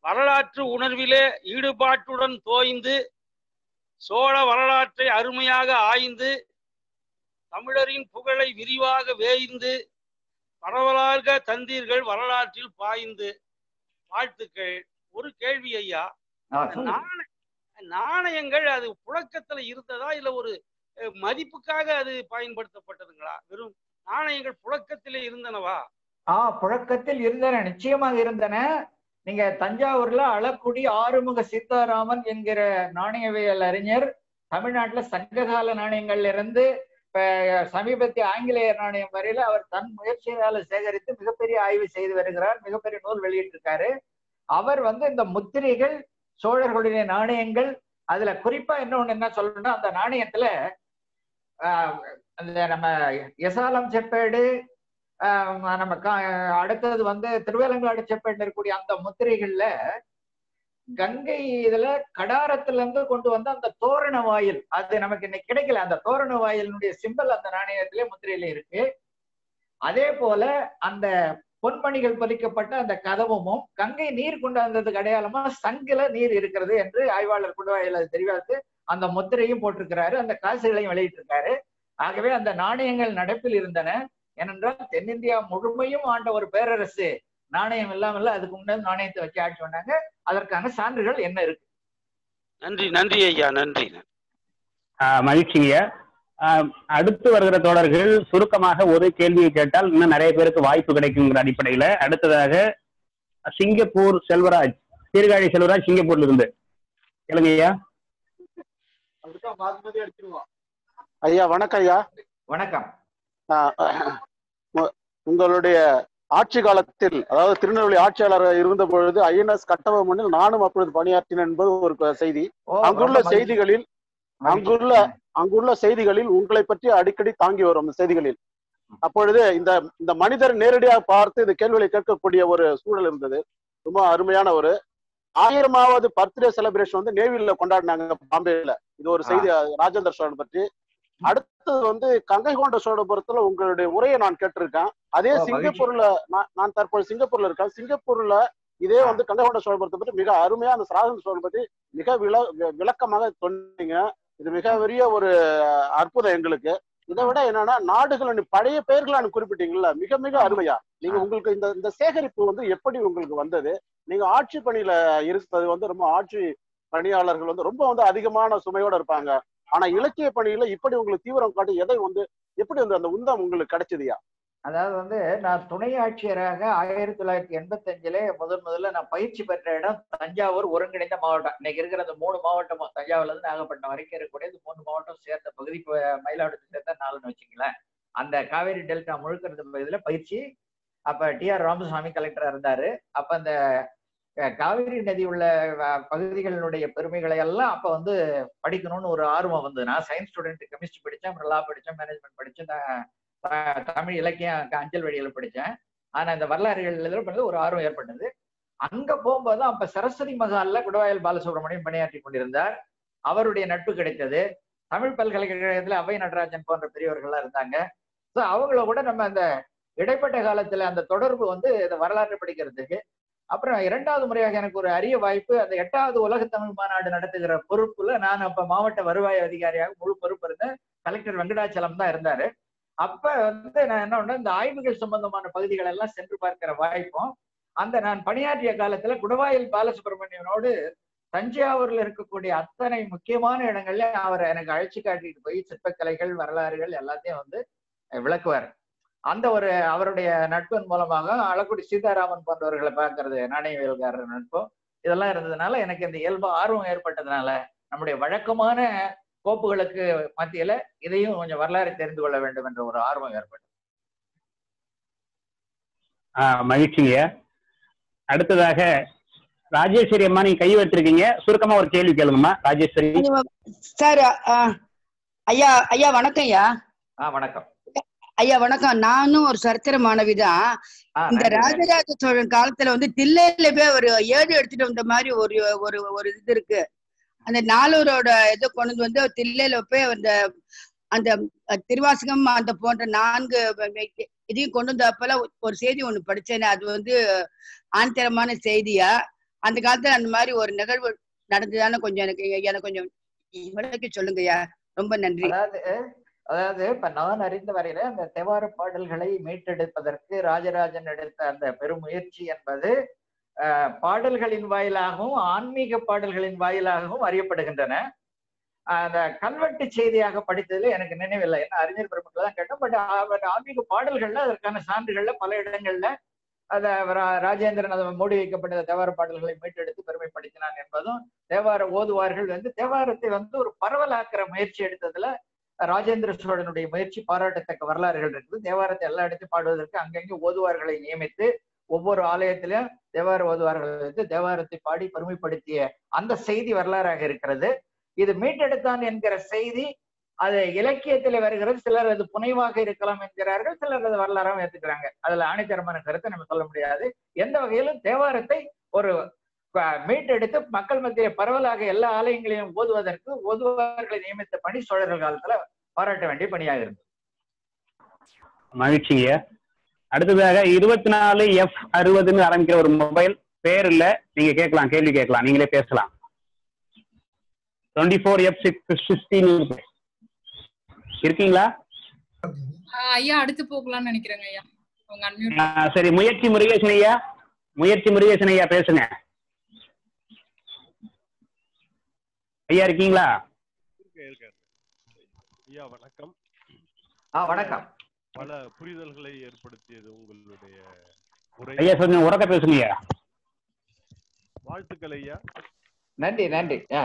வரலாற்று உணர்விலே ஈடுபாட்டுடன் தோய்ந்து சோழ வரலாற்றை அருமையாக ஆய்ந்து தமிழரின் புகழை விரிவாக வேய்ந்து பரவலாக தந்தீர்கள் வரலாற்றில் பாய்ந்து வாழ்த்துக்கள் ஒரு கேள்வி ஐயா ஆ, அந்த சொல்லுங்க. நாணய நாணயங்கள் அது புழக்கத்துல இருந்ததா இல்ல ஒரு அஹ், மதிப்புக்காக அது பயன்படுத்தப்பட்டதுங்களா வெறும் நாணயங்கள் புழக்கத்திலே இருந்தனவா ஆ புழக்கத்தில் இருந்தன நிச்சயமாக இருந்தன நீங்க தஞ்சாவூர்ல அளக்குடி ஆறுமுக சீதாராமன் என்கிற நாணயவியல் அறிஞர் தமிழ்நாட்டுல சங்ககால நாணயங்கள்ல இருந்து இப்ப சமீபத்திய ஆங்கிலேயர் நாணயம் வரையில அவர் தன் முயற்சியால சேகரித்து மிகப்பெரிய ஆய்வு செய்து வருகிறார் மிகப்பெரிய நூல் வெளியிட்டிருக்காரு அவர் வந்து இந்த முத்திரைகள் சோழர்களுடைய நாணயங்கள் அதுல குறிப்பா இன்னொன்னு என்ன சொல்லணும்னா அந்த நாணயத்துல ஆஹ், அந்த நம்ம எசாலம் செப்பேடு ஆஹ், நம்ம கா- அடுத்தது வந்து திருவேலங்காடு செப்பேடு இருக்கக்கூடிய அந்த முத்திரைகள்ல கங்கை இதுல கடாரத்துல இருந்து கொண்டு வந்த அந்த தோரண வாயில் அது நமக்கு இன்னைக்கு கிடைக்கல அந்த தோரண வாயிலினுடைய சிம்பல் அந்த நாணயத்திலே முத்திரையில இருக்கு அதே போல அந்த பொன்மணிகள் பதிக்கப்பட்ட அந்த கதவமும் கங்கை நீர் கொண்டாந்ததுக்கு அடையாளமா சங்குல நீர் இருக்கிறது என்று ஆய்வாளர் குடவாயில் அது தெரிவித்து அந்த முத்திரையும் போட்டிருக்கிறாரு அந்த காசுகளையும் வெளியிட்டிருக்காரு ஆகவே அந்த நாணயங்கள் நடப்பில் இருந்தன ஏனென்றால் தென்னிந்தியா முழுமையும் ஆண்ட ஒரு பேரரசு நாணயம் இல்லாமல் அதுக்கு முன்னாடி நாணயத்தை வச்சு ஆட்சி பண்ணாங்க அதற்கான சான்றுகள் என்ன இருக்கு நன்றி நன்றி ஐயா நன்றி ஆஹ் மகிழ்ச்சிங்க ஆஹ் அடுத்து வருகிற தோழர்கள் சுருக்கமாக ஒரு கேள்வியை கேட்டால் இன்னும் நிறைய பேருக்கு வாய்ப்பு கிடைக்குங்கிற அடிப்படையில அடுத்ததாக சிங்கப்பூர் செல்வராஜ் சீர்காழி செல்வராஜ் சிங்கப்பூர்ல இருந்து கேளுங்க ஐயா ஐயா வணக்கம் ஐயா வணக்கம் ஆஹ் உ- உங்களுடைய ஆட்சி காலத்தில் அதாவது திருநெல்வேலி ஆட்சியாளர் இருந்த பொழுது ஐஎன்எஸ் கட்டபொம்மனில் நானும் அப்பொழுது பணியாற்றினேன் என்பது ஒரு க- செய்தி ஓ, அங்குள்ள ரொம்ப மகிழ்ச்சி. செய்திகளில் அங்குள்ள அங்குள்ள செய்திகளில் உங்களை பற்றி அடிக்கடி தாங்கி வரும் அந்த செய்திகளில் அப்பொழுது இந்த இந்த மனிதர் நேரடியாக பார்த்து இந்த கேள்விகளை கேட்கக்கூடிய ஒரு சூழல் இருந்தது ரொம்ப அருமையான ஒரு ஆயிரமாவது பர்த்டே செலிப்ரேஷன் வந்து நேவில கொண்டாடினாங்க பாம்பேல இது ஒரு செய்தி ராஜேந்திர சோழன் பற்றி அடுத்தது வந்து கங்கை கொண்ட சோழபுரத்துல உங்களுடைய உரையை நான் கேட்டிருக்கேன் அதே ஓ, மகிழ்ச்சி. சிங்கப்பூர்ல நான் நான் தற்போது சிங்கப்பூர்ல இருக்கேன் சிங்கப்பூர்ல இதே வந்து கங்கை கொண்ட சோழபுரத்தை பற்றி மிக அருமையா அந்த ராஜேந்திர சோழன் பற்றி மிக விள வி- விளக்கமாக சொன்னீங்க இது மிக பெரிய ஒரு அற்புதம் எங்களுக்கு இதை விட என்னன்னா நாடுகள் பழைய பெயர்களை குறிப்பிட்டீங்கல்ல மிக மிக அருமையா நீங்க உங்களுக்கு இந்த இந்த சேகரிப்பு வந்து எப்படி உங்களுக்கு வந்தது நீங்க ஆட்சி பணியில இருப்பது வந்து ரொம்ப ஆட்சி பணியாளர்கள் வந்து ரொம்ப வந்து அதிகமான சுமையோட இருப்பாங்க ஆனா இலக்கிய பணியில இப்படி உங்களுக்கு தீவிரம் காட்டி எதை வந்து எப்படி வந்து அந்த உந்தம் உங்களுக்கு கிடைச்சதுயா அதாவது வந்து நான் துணை ஆட்சியராக ஆயிரத்தி தொள்ளாயிரத்தி எண்பத்தி அஞ்சுல முதன் முதல்ல நான் பயிற்சி பெற்ற இடம் தஞ்சாவூர் ஒருங்கிணைந்த மாவட்டம் இன்னைக்கு இருக்கிற அந்த மூணு மாவட்டமும் தஞ்சாவூர்ல இருந்து நாகப்பட்டினம் வரைக்கும் இருக்கக்கூடிய இந்த மூணு மாவட்டம் சேர்த்த பகுதி இப்ப மயிலாடுதுறை சேர்த்தா நாலுன்னு வச்சுங்களேன் அந்த காவேரி டெல்டா முழுக்கிறது பகுதியில பயிற்சி அப்ப டி ஆர் ராமசாமி கலெக்டரா இருந்தாரு அப்ப அந்த அஹ், காவிரி நதி உள்ள அஹ், பகுதிகளினுடைய பெருமைகளை எல்லாம் அப்ப வந்து படிக்கணும்னு ஒரு ஆர்வம் வந்தது நான் சயின்ஸ் ஸ்டூடெண்ட் கெமிஸ்ட்ரி படித்தேன் அப்புறம் லா படித்தேன் மேனேஜ்மெண்ட் படித்தேன் த- தமிழ் இலக்கியம் க- அஞ்சல் வழியில் படித்தேன் ஆனா இந்த வரலாறு எழுதுறது பண்ணது ஒரு ஆர்வம் ஏற்பட்டது அங்க போகும்போது அப்ப சரஸ்வதி மகால்ல குடவாயல் பாலசுப்ரமணியம் பணியாற்றி கொண்டிருந்தார் அவருடைய நட்பு கிடைத்தது தமிழ் பல்கலைக்கழகத்துல அவை நடராஜன் போன்ற பெரியவர்கள்லாம் இருந்தாங்க ஸோ அவங்கள கூட நம்ம அந்த இடைப்பட்ட காலத்துல அந்த தொடர்பு வந்து இந்த வரலாற்று படிக்கிறதுக்கு அப்புறம் இரண்டாவது முறையாக எனக்கு ஒரு அரிய வாய்ப்பு அந்த எட்டாவது உலக தமிழ் மாநாடு நடத்துகிற பொறுப்புல நான் அப்ப மாவட்ட வருவாய் அதிகாரியாக முழு பொறுப்பு இருந்தேன் கலெக்டர் வெங்கடாச்சலம் தான் இருந்தாரு அப்ப வந்து நான் என்ன பண்ணேன் இந்த ஆய்வுகள் சம்பந்தமான பகுதிகள் எல்லாம் சென்று பார்க்கிற வாய்ப்பும் அந்த நான் பணியாற்றிய காலத்துல குடவாயில் பாலசுப்ரமணியனோடு தஞ்சாவூர்ல இருக்கக்கூடிய அத்தனை முக்கியமான இடங்கள்ல அவர் எனக்கு அழைச்சி காட்டிட்டு போய் சிற்பக்கலைகள் வரலாறுகள் எல்லாத்தையும் வந்து விளக்குவார் அந்த ஒரு அவருடைய நட்பின் மூலமாக அழகுடி சீதாராமன் போன்றவர்களை பார்க்கறது நாணயவியல்காரர் நட்பும் இதெல்லாம் இருந்ததுனால எனக்கு இந்த இயல்பு ஆர்வம் ஏற்பட்டதுனால நம்முடைய வழக்கமான கோப்புகளுக்கு மத்தியில இதையும் கொஞ்சம் வரலாறு தெரிந்து கொள்ள வேண்டும் என்ற ஒரு ஆர்வம் ஏற்பட்டது ஆஹ் மகிழ்ச்சிங்க அடுத்ததாக ராஜேஸ்வரி அம்மா நீங்க கை வச்சிருக்கீங்க சுருக்கமா ஒரு கேள்வி கேளுங்கம்மா ராஜேஸ்வரி சார் ஐயா ஐயா வணக்கம் ஐயா ஆ வணக்கம் ஐயா வணக்கம் நானும் ஒரு சரித்திர மாணவிதான் ஆ, இந்த நன்றி, நன்றி. ராஜராஜ சோழன் காலத்துல வந்து தில்லையில போய் ஒரு ஏடு எடுத்துட்டு வந்த மாதிரி ஒரு ஒரு ஒரு இது இருக்கு அந்த நாலூரோட இதை கொண்டு வந்து தில்லையில போய் அந்த அந்த அஹ், திருவாசகம் அந்த போன்ற நான்கு வ- வ- இதையும் கொண்டு வந்தப்பல ஒரு செய்தி ஒண்ணு படிச்சேன் அது வந்து ஆணித்தரமான செய்தியா அந்த காலத்துல அந்த மாதிரி ஒரு நிகழ்வு நடந்ததான கொஞ்சம் எனக்கு எனக்கு கொஞ்சம் விளக்கி சொல்லுங்கய்யா ரொம்ப நன்றி அதாவது அதாவது இப்ப நான் அறிந்த வரையில அந்த தேவார பாடல்களை மீட்டெடுப்பதற்கு ராஜராஜன் எடுத்த அந்த பெருமுயற்சி என்பது அஹ், பாடல்களின் வாயிலாகவும் ஆன்மீக பாடல்களின் வாயிலாகவும் அறியப்படுகின்றன அந்த கல்வெட்டு செய்தியாக படித்ததுல எனக்கு நினைவில்லை என்ன அறிஞர் பெருமக்கள் தான் கேட்டோம் பட் அவர் ஆன்மீக பாடல்கள்ல அதற்கான சான்றுகள்ல பல இடங்கள்ல அத ரா- ராஜேந்திரன் அதை மூடி வைக்கப்பட்ட தேவார பாடல்களை மீட்டெடுத்து பெருமைப்படுத்தினான் என்பதும் தேவார ஓதுவார்கள் வந்து தேவாரத்தை வந்து ஒரு பரவலாக்குற முயற்சி எடுத்ததுல ராஜேந்திர சோழனுடைய முயற்சி பாராட்டத்தக்க வரலாறுகள் இருக்குது தேவாரத்தை எல்லா இடத்தையும் பாடுவதற்கு அங்கங்கே ஓதுவார்களை நியமித்து ஒவ்வொரு ஆலயத்திலும் தேவார ஓதுவார்களை வைத்து தேவாரத்தை பாடி பெருமைப்படுத்திய அந்த செய்தி வரலாறாக இருக்கிறது இது மீட்டெடுத்தான் என்கிற செய்தி அது இலக்கியத்தில் வருகிறது சிலர் அது புனைவாக இருக்கலாம் என்கிறார்கள் சிலர் அது வரலாறாக ஏத்துக்கிறாங்க அதுல ஆணித்தரமான கருத்தை நம்ம சொல்ல முடியாது எந்த வகையிலும் தேவாரத்தை ஒரு ப- மீட்டெடுத்து மக்கள் மத்தியில பரவலாக எல்லா ஆலயங்களையும் ஓதுவதற்கு ஓதுவார்களை நியமித்த பணி சோழர்கள் காலத்துல பாராட்ட வேண்டிய பணியாக இருந்தது மகிழ்ச்சிங்க அடுத்ததாக இருபத்தி நாலு எஃப் அறுபதுன்னு ஆரம்பிக்கிற ஒரு மொபைல் பேர் இல்ல நீங்க கேட்கலாம் கேள்வி கேட்கலாம் நீங்களே பேசலாம் twenty four F six sixteen இருக்கீங்களா ஆஹ் ஐயா அடுத்து போகலாம்னு நினைக்கிறேங்க ஐயா உங்க அன்மியூட் ஆ, சரி முயற்சி முருகேசன் ஐயா முயற்சி முருகேசன் ஐயா பேசுங்க ஐயா இருக்கீங்களா இருக்கேன், இருக்கேன். ஐயா வணக்கம் ஆ வணக்கம் பல புரிதல்களை ஏற்படுத்தியது உங்களுடைய உரை ஐயா கொஞ்சம் உறக்க பேசுங்க ஐயா வாழ்த்துக்கள் ஐயா நன்றி நன்றி ஆ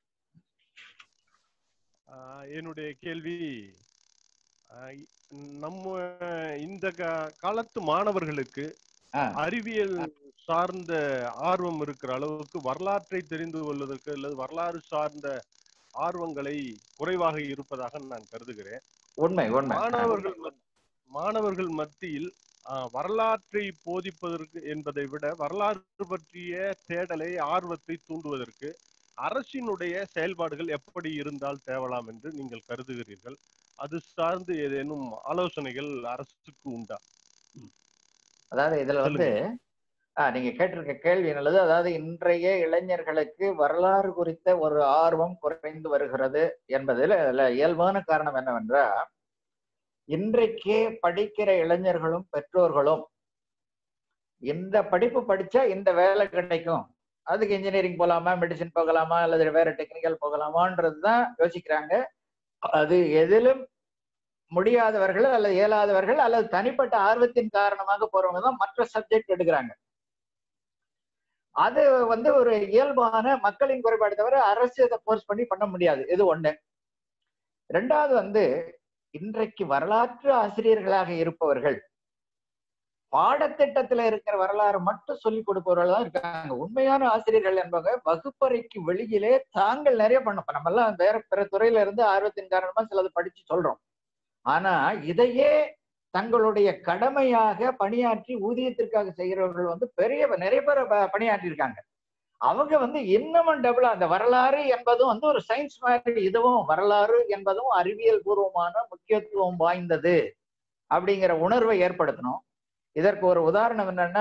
ஆஹ் என்னுடைய கேள்வி ஆஹ் இ- நம்ம இந்த கா- காலத்து மாணவர்களுக்கு அறிவியல் சார்ந்த ஆர்வம் இருக்கிற அளவுக்கு வரலாற்றை தெரிந்து கொள்வதற்கு அல்லது வரலாறு சார்ந்த ஆர்வங்களை குறைவாக இருப்பதாக நான் கருதுகிறேன் உண்மை உண்மை மாணவர்கள் மத்- மாணவர்கள் மத்தியில் ஆஹ், வரலாற்றை போதிப்பதற்கு என்பதை விட வரலாறு பற்றிய தேடலை ஆர்வத்தை தூண்டுவதற்கு அரசினுடைய செயல்பாடுகள் எப்படி இருந்தால் தேவலாம் என்று நீங்கள் கருதுகிறீர்கள் அது சார்ந்து ஏதேனும் ஆலோசனைகள் அரசுக்கு உண்டா அதாவது இதுல வந்து ஆ, நீங்க கேட்டிருக்க கேள்வி நல்லது அதாவது இன்றைய இளைஞர்களுக்கு வரலாறு குறித்த ஒரு ஆர்வம் குறைந்து வருகிறது என்பதில் அதுல இயல்பான காரணம் என்னவென்றால் இன்றைக்கே படிக்கிற இளைஞர்களும் பெற்றோர்களும் இந்த படிப்பு படிச்சா இந்த வேலை கிடைக்கும் அதுக்கு இன்ஜினியரிங் போகலாமா மெடிசின் போகலாமா அல்லது வேற டெக்னிக்கல் போகலாமான்றது தான் யோசிக்கிறாங்க அது எதிலும் முடியாதவர்கள் அல்லது இயலாதவர்கள் அல்லது தனிப்பட்ட ஆர்வத்தின் காரணமாக போறவங்க தான் மற்ற சப்ஜெக்ட் எடுக்கிறாங்க அது வந்து ஒரு இயல்பான மக்களின் குறைபாடு தவிர அரசு அதை போர்ஸ் பண்ணி பண்ண முடியாது இது ஒண்ணு ரெண்டாவது வந்து இன்றைக்கு வரலாற்று ஆசிரியர்களாக இருப்பவர்கள் பாடத்திட்டத்துல இருக்கிற வரலாறு மட்டும் சொல்லிக் கொடுப்பவர்கள் தான் இருக்காங்க உண்மையான ஆசிரியர்கள் என்பவங்க வகுப்பறைக்கு வெளியிலே தாங்கள் நிறைய பண்ண நம்ம எல்லாம் வேற பிற துறையில இருந்து ஆர்வத்தின் காரணமா சிலது படிச்சு சொல்றோம் ஆனா இதையே தங்களுடைய கடமையாக பணியாற்றி ஊதியத்திற்காக செய்கிறவர்கள் வந்து பெரிய நிறைய பேர் ப- பணியாற்றியிருக்காங்க அவங்க வந்து இன்னமும் டபுளா அந்த வரலாறு என்பதும் வந்து ஒரு சயின்ஸ் மாதிரி இதுவும் வரலாறு என்பதும் அறிவியல் பூர்வமான முக்கியத்துவம் வாய்ந்தது அப்படிங்கிற உணர்வை ஏற்படுத்தணும் இதற்கு ஒரு உதாரணம் என்னன்னா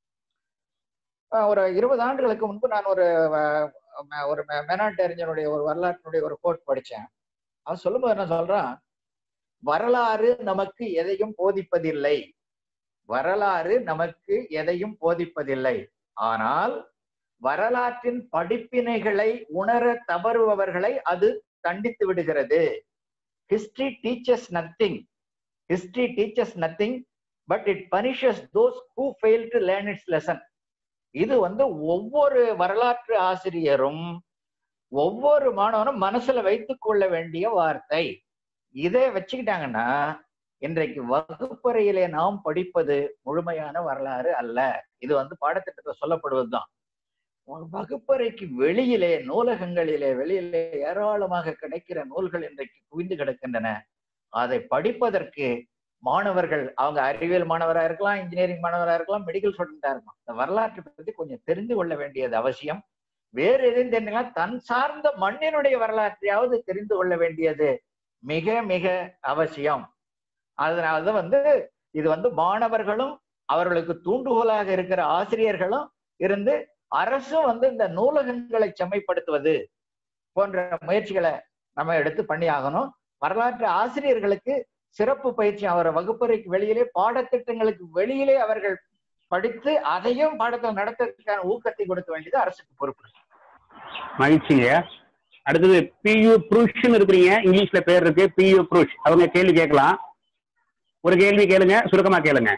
அஹ் ஒரு இருபது ஆண்டுகளுக்கு முன்பு நான் ஒரு அஹ், ம- ஒரு மெ- மேனாட்டு அறிஞருடைய ஒரு வரலாற்றினுடைய ஒரு கோட் படிச்சேன் அவன் சொல்லும்போது என்ன சொல்றான் வரலாறு நமக்கு எதையும் போதிப்பதில்லை வரலாறு நமக்கு எதையும் போதிப்பதில்லை ஆனால் வரலாற்றின் படிப்பினைகளை உணர தவறுபவர்களை அது தண்டித்து விடுகிறது history teachers nothing history teachers nothing but it punishes those who fail to learn its lesson இது வந்து ஒவ்வொரு வரலாற்று ஆசிரியரும் ஒவ்வொரு மாணவனும் மனசுல வைத்துக் கொள்ள வேண்டிய வார்த்தை இதை வச்சுக்கிட்டாங்கன்னா இன்றைக்கு வகுப்பறையிலே நாம் படிப்பது முழுமையான வரலாறு அல்ல இது வந்து பாடத்திட்டத்தில் சொல்லப்படுவதுதான் வகுப்பறைக்கு வெளியிலே நூலகங்களிலே வெளியிலே ஏராளமாக கிடைக்கிற நூல்கள் இன்றைக்கு குவிந்து கிடக்கின்றன அதை படிப்பதற்கு மாணவர்கள் அவங்க அறிவியல் மாணவராக இருக்கலாம் இன்ஜினியரிங் மாணவராக இருக்கலாம் மெடிக்கல் ஸ்டூடெண்டா இருக்கலாம் இந்த வரலாற்றை பற்றி கொஞ்சம் தெரிந்து கொள்ள வேண்டியது அவசியம் வேறு எதுவும் தெரிஞ்சுக்கலாம் தன் சார்ந்த மண்ணினுடைய வரலாற்றையாவது தெரிந்து கொள்ள வேண்டியது மிக மிக அவசியம் அதனால வந்து இது வந்து மாணவர்களும் அவர்களுக்கு தூண்டுகோலாக இருக்கிற ஆசிரியர்களும் இருந்து அரசும் வந்து இந்த நூலகங்களை செம்மைப்படுத்துவது போன்ற முயற்சிகளை நம்ம எடுத்து பண்ணி ஆகணும் வரலாற்று ஆசிரியர்களுக்கு சிறப்பு பயிற்சி அவர் வகுப்பறைக்கு வெளியிலே பாடத்திட்டங்களுக்கு வெளியிலே அவர்கள் படித்து அதையும் பாடத்தில் நடத்துறதுக்கான ஊக்கத்தை கொடுக்க வேண்டியது அரசுக்கு பொறுப்பு மகிழ்ச்சிங்க அடுத்தது பியூ ப்ரூஷ்னு இருக்கிறீங்க இங்கிலீஷ்ல பேர் இருக்கு பியூ ப்ரூஷ் அவங்க கேள்வி கேட்கலாம் ஒரு கேள்வி கேளுங்க சுருக்கமா கேளுங்க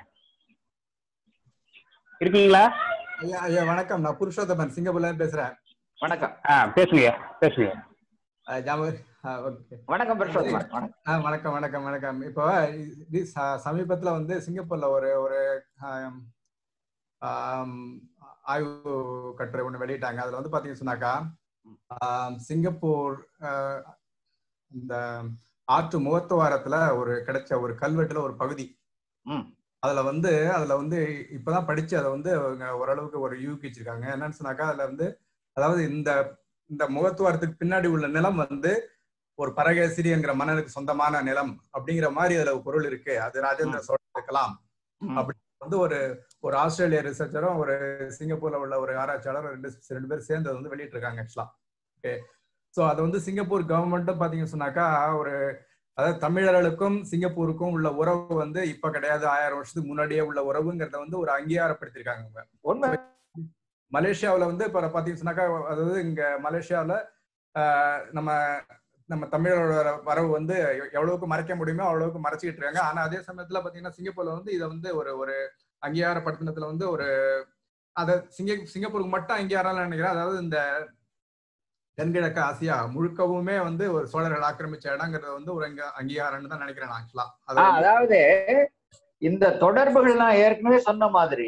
இருக்கீங்களா ஐயா ஐயா வணக்கம் நான் புருஷோத்தமன் சிங்கப்பூர்ல இருந்து பேசுறேன் வணக்கம் ஆ பேசுங்க பேசுங்க அஹ் ஜாம- அஹ் okay. வணக்கம் புருஷோத்தமன் வணக்கம் ஆ, வணக்கம் வணக்கம் வணக்கம் இப்போ இது ச- சமீபத்துல வந்து சிங்கப்பூர்ல ஒரு ஒரு ஆம், ஆம், ஆய்வு கட்டுரை ஒண்ணு வெளியிட்டாங்க அதுல வந்து பாத்தீங்கன்னு சொன்னாக்கா ஆம், சிங்கப்பூர் அஹ், இந்த ஆற்று முகத்துவாரத்துல ஒரு கிடைச்ச ஒரு கல்வெட்டுல ஒரு பகுதி அதுல வந்து அதுல வந்து இப்பதான் படிச்சு அதை வந்து அவங்க ஓரளவுக்கு ஒரு யூகிச்சிருக்காங்க என்னன்னு சொன்னாக்கா அதுல வந்து அதாவது இந்த இந்த முகத்துவாரத்துக்கு பின்னாடி உள்ள நிலம் வந்து ஒரு பரகேசரிங்கிற மன்னனுக்கு சொந்தமான நிலம் அப்படிங்கிற மாதிரி அதுல ஒரு பொருள் இருக்கு அது ராஜேந்திர சோழன் இருக்கலாம் அப்படி வந்து ஒரு ஒரு ஆஸ்திரேலிய ரிசர்ச்சரும் ஒரு சிங்கப்பூர்ல உள்ள ஒரு ஆராய்ச்சியாளரும் ரெண்டு ரெண்டு பேரும் சேர்ந்து அதை வந்து வெளியிட்டு இருக்காங்க ஆக்சுவலா ஓகே ஸோ அது வந்து சிங்கப்பூர் கவர்மெண்ட்டும் பாத்தீங்கன்னு சொன்னாக்கா ஒரு அதாவது தமிழர்களுக்கும் சிங்கப்பூருக்கும் உள்ள உறவு வந்து இப்ப கிடையாது ஆயிரம் வருஷத்துக்கு முன்னாடியே உள்ள உறவுங்கிறத வந்து ஒரு அங்கீகாரப்படுத்திருக்காங்க அவங்க உண்மை மலேசியாவுல வந்து இப்ப பாத்தீங்கன்னு சொன்னாக்கா அதாவது இங்க மலேசியாவுல ஆஹ், நம்ம நம்ம தமிழரோட வரவு வந்து எ- எவ்வளவுக்கு மறைக்க முடியுமோ அவ்வளவுக்கு மறைச்சிக்கிட்டு இருக்காங்க ஆனா அதே சமயத்துல பாத்தீங்கன்னா சிங்கப்பூர்ல வந்து இதை வந்து ஒரு ஒரு அங்கீகாரப்படுத்தினதுல வந்து ஒரு அத சிங்க சிங்கப்பூருக்கு மட்டும் அங்கீகாரம் நினைக்கிறேன் அதாவது இந்த தென்கிழக்கு ஆசியா முழுக்கவுமே வந்து ஒரு சோழர்கள் ஆக்கிரமிச்ச இடங்கிறது வந்து ஒரு அங்க அங்கீகாரம்னு தான் நினைக்கிறேன் ஆக்சுவலா ஆ, அதாவது இந்த தொடர்புகள் நான் ஏற்கனவே சொன்ன மாதிரி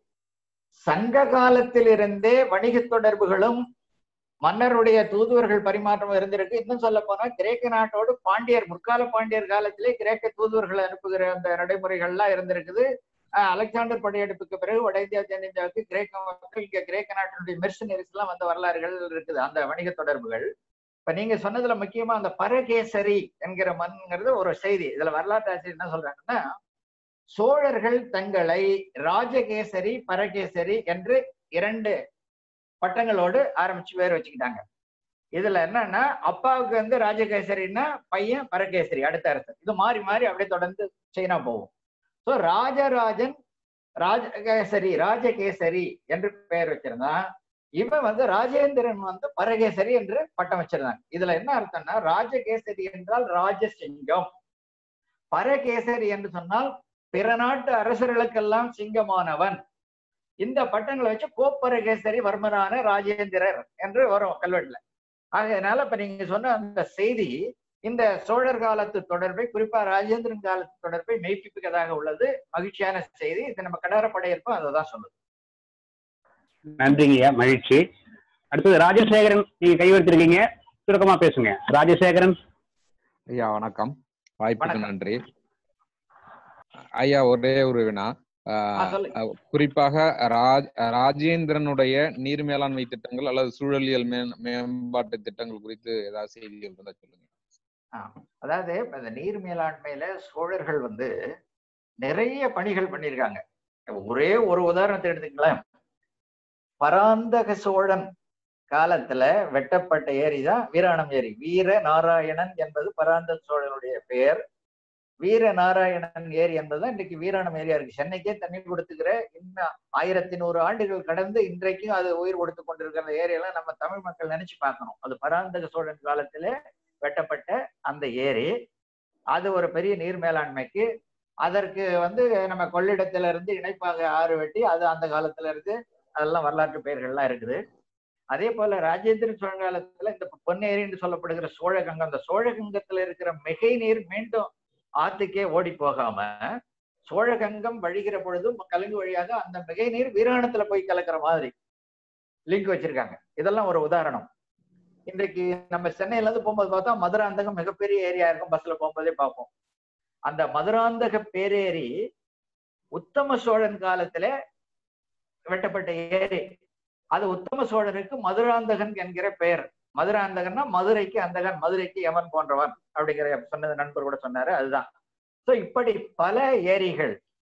சங்க காலத்திலிருந்தே வணிக தொடர்புகளும் மன்னருடைய தூதுவர்கள் பரிமாற்றம் இருந்திருக்கு இன்னும் சொல்ல போனா கிரேக்க நாட்டோடு பாண்டியர் முற்கால பாண்டியர் காலத்திலே கிரேக்க தூதுவர்கள் அனுப்புகிற அந்த நடைமுறைகள்லாம் இருந்திருக்குது ஆஹ் அலெக்சாண்டர் படையெடுப்புக்கு பிறகு வட இந்தியா தென்னிந்தியாவுக்கு கிரேக்க மக்கள் இங்க கிரேக்க நாட்டினுடைய மெர்சனரிஸ் எல்லாம் வந்த வரலாறுகள் இருக்குது அந்த வணிக தொடர்புகள் இப்ப நீங்க சொன்னதுல முக்கியமா அந்த பரகேசரி என்கிற மண்ங்கிறது ஒரு செய்தி இதுல வரலாற்று ஆசிரியர் என்ன சொல்றாங்கன்னா சோழர்கள் தங்களை ராஜகேசரி பரகேசரி என்று இரண்டு பட்டங்களோடு ஆரம்பிச்சு பேர் வச்சுக்கிட்டாங்க இதுல என்னன்னா அப்பாவுக்கு வந்து ராஜகேசரின்னா பையன் பரகேசரி அடுத்த அரசர் இது மாறி மாறி அப்படியே தொடர்ந்து சைனா போகும் ஸோ ராஜராஜன் ராஜகேசரி ராஜகேசரி என்று பெயர் வச்சிருந்தான் இவன் வந்து ராஜேந்திரன் வந்து பரகேசரி என்று பட்டம் வச்சிருந்தாங்க இதுல என்ன அர்த்தம்னா ராஜகேசரி என்றால் ராஜசிங்கம் பரகேசரி என்று சொன்னால் பிற நாட்டு அரசர்களுக்கெல்லாம் சிங்கமானவன் இந்த பட்டங்களை வச்சு கோப்பரகேசரி வர்மனான ராஜேந்திரர் என்று வரும் கல்வெட்டுல ஆகையனால இப்ப நீங்க சொன்ன அந்த செய்தி இந்த சோழர் காலத்து தொடர்பை குறிப்பா ராஜேந்திரன் காலத்து தொடர்பை மெய்ப்பிப்பதாக உள்ளது மகிழ்ச்சியான செய்தி இது நம்ம கடார படையெடுப்பும் அதை தான் சொல்லுது நன்றிங்கய்யா மகிழ்ச்சி அடுத்தது ராஜசேகரன் நீங்க கைவர்த்திருக்கீங்க சுருக்கமா பேசுங்க ராஜசேகரன் ஐயா வணக்கம் வாய்ப்புக்கு நன்றி ஐயா ஒரே ஒரு வினா ஆஹ் சொல்லுங்க. அஹ் குறிப்பாக ராஜ் ராஜேந்திரனுடைய நீர் மேலாண்மை திட்டங்கள் அல்லது சூழலியல் மே மேம்பாட்டு திட்டங்கள் குறித்து ஏதாவது செய்திகள் இருந்தா சொல்லுங்க ஆ, அதாவது இப்ப இந்த நீர் மேலாண்மையில சோழர்கள் வந்து நிறைய பணிகள் பண்ணியிருக்காங்க ஒரே ஒரு உதாரணத்தை எடுத்துக்கலாம் பராந்தக சோழன் காலத்துல வெட்டப்பட்ட ஏரி தான் வீராணம் ஏரி வீர நாராயணன் என்பது பராந்தக சோழனுடைய பெயர் வீர நாராயணன் ஏரி என்பதுதான் இன்றைக்கு வீராணம் ஏரியா இருக்கு சென்னைக்கே தண்ணி கொடுத்துக்கிற இன்னும் ஆயிரத்தி நூறு ஆண்டுகள் கடந்து இன்றைக்கும் அது உயிர் கொடுத்து கொண்டிருக்கிற ஏரியெல்லாம் நம்ம தமிழ் மக்கள் நினைச்சு பார்க்கணும் அது பராந்தக சோழன் காலத்திலே வெட்டப்பட்ட அந்த ஏரி அது ஒரு பெரிய நீர் மேலாண்மைக்கு அதற்கு வந்து நம்ம கொள்ளிடத்துல இருந்து இணைப்பாக ஆறு வெட்டி அது அந்த காலத்துல இருந்து அதெல்லாம் வரலாற்று பெயர்கள்லாம் இருக்குது அதே போல ராஜேந்திர சோழ காலத்துல இந்த பொன்னேரி என்று சொல்லப்படுகிற சோழகங்கம் அந்த சோழகங்கத்துல இருக்கிற மிகை நீர் மீண்டும் ஆத்துக்கே ஓடி போகாம சோழகங்கம் வழிகிற பொழுதும் கலங்கு வழியாக அந்த மிகை நீர் வீராணத்துல போய் கலக்கிற மாதிரி லிங்க் வச்சிருக்காங்க இதெல்லாம் ஒரு உதாரணம் இன்றைக்கு நம்ம சென்னையில இருந்து போகும்போது பார்த்தா மதுராந்தகம் மிகப்பெரிய ஏரியா இருக்கும் பஸ்ல போகும்போதே பார்ப்போம் அந்த மதுராந்தக பேரேரி உத்தம சோழன் காலத்துல வெட்டப்பட்ட ஏரி அது உத்தம சோழனுக்கு மதுராந்தகன் என்கிற பெயர் மதுராந்தகன்னா மதுரைக்கு அந்தகன் மதுரைக்கு யமன் போன்றவன் அப்படிங்கிற சொன்னது நண்பர் கூட சொன்னாரு அதுதான் சோ இப்படி பல ஏரிகள்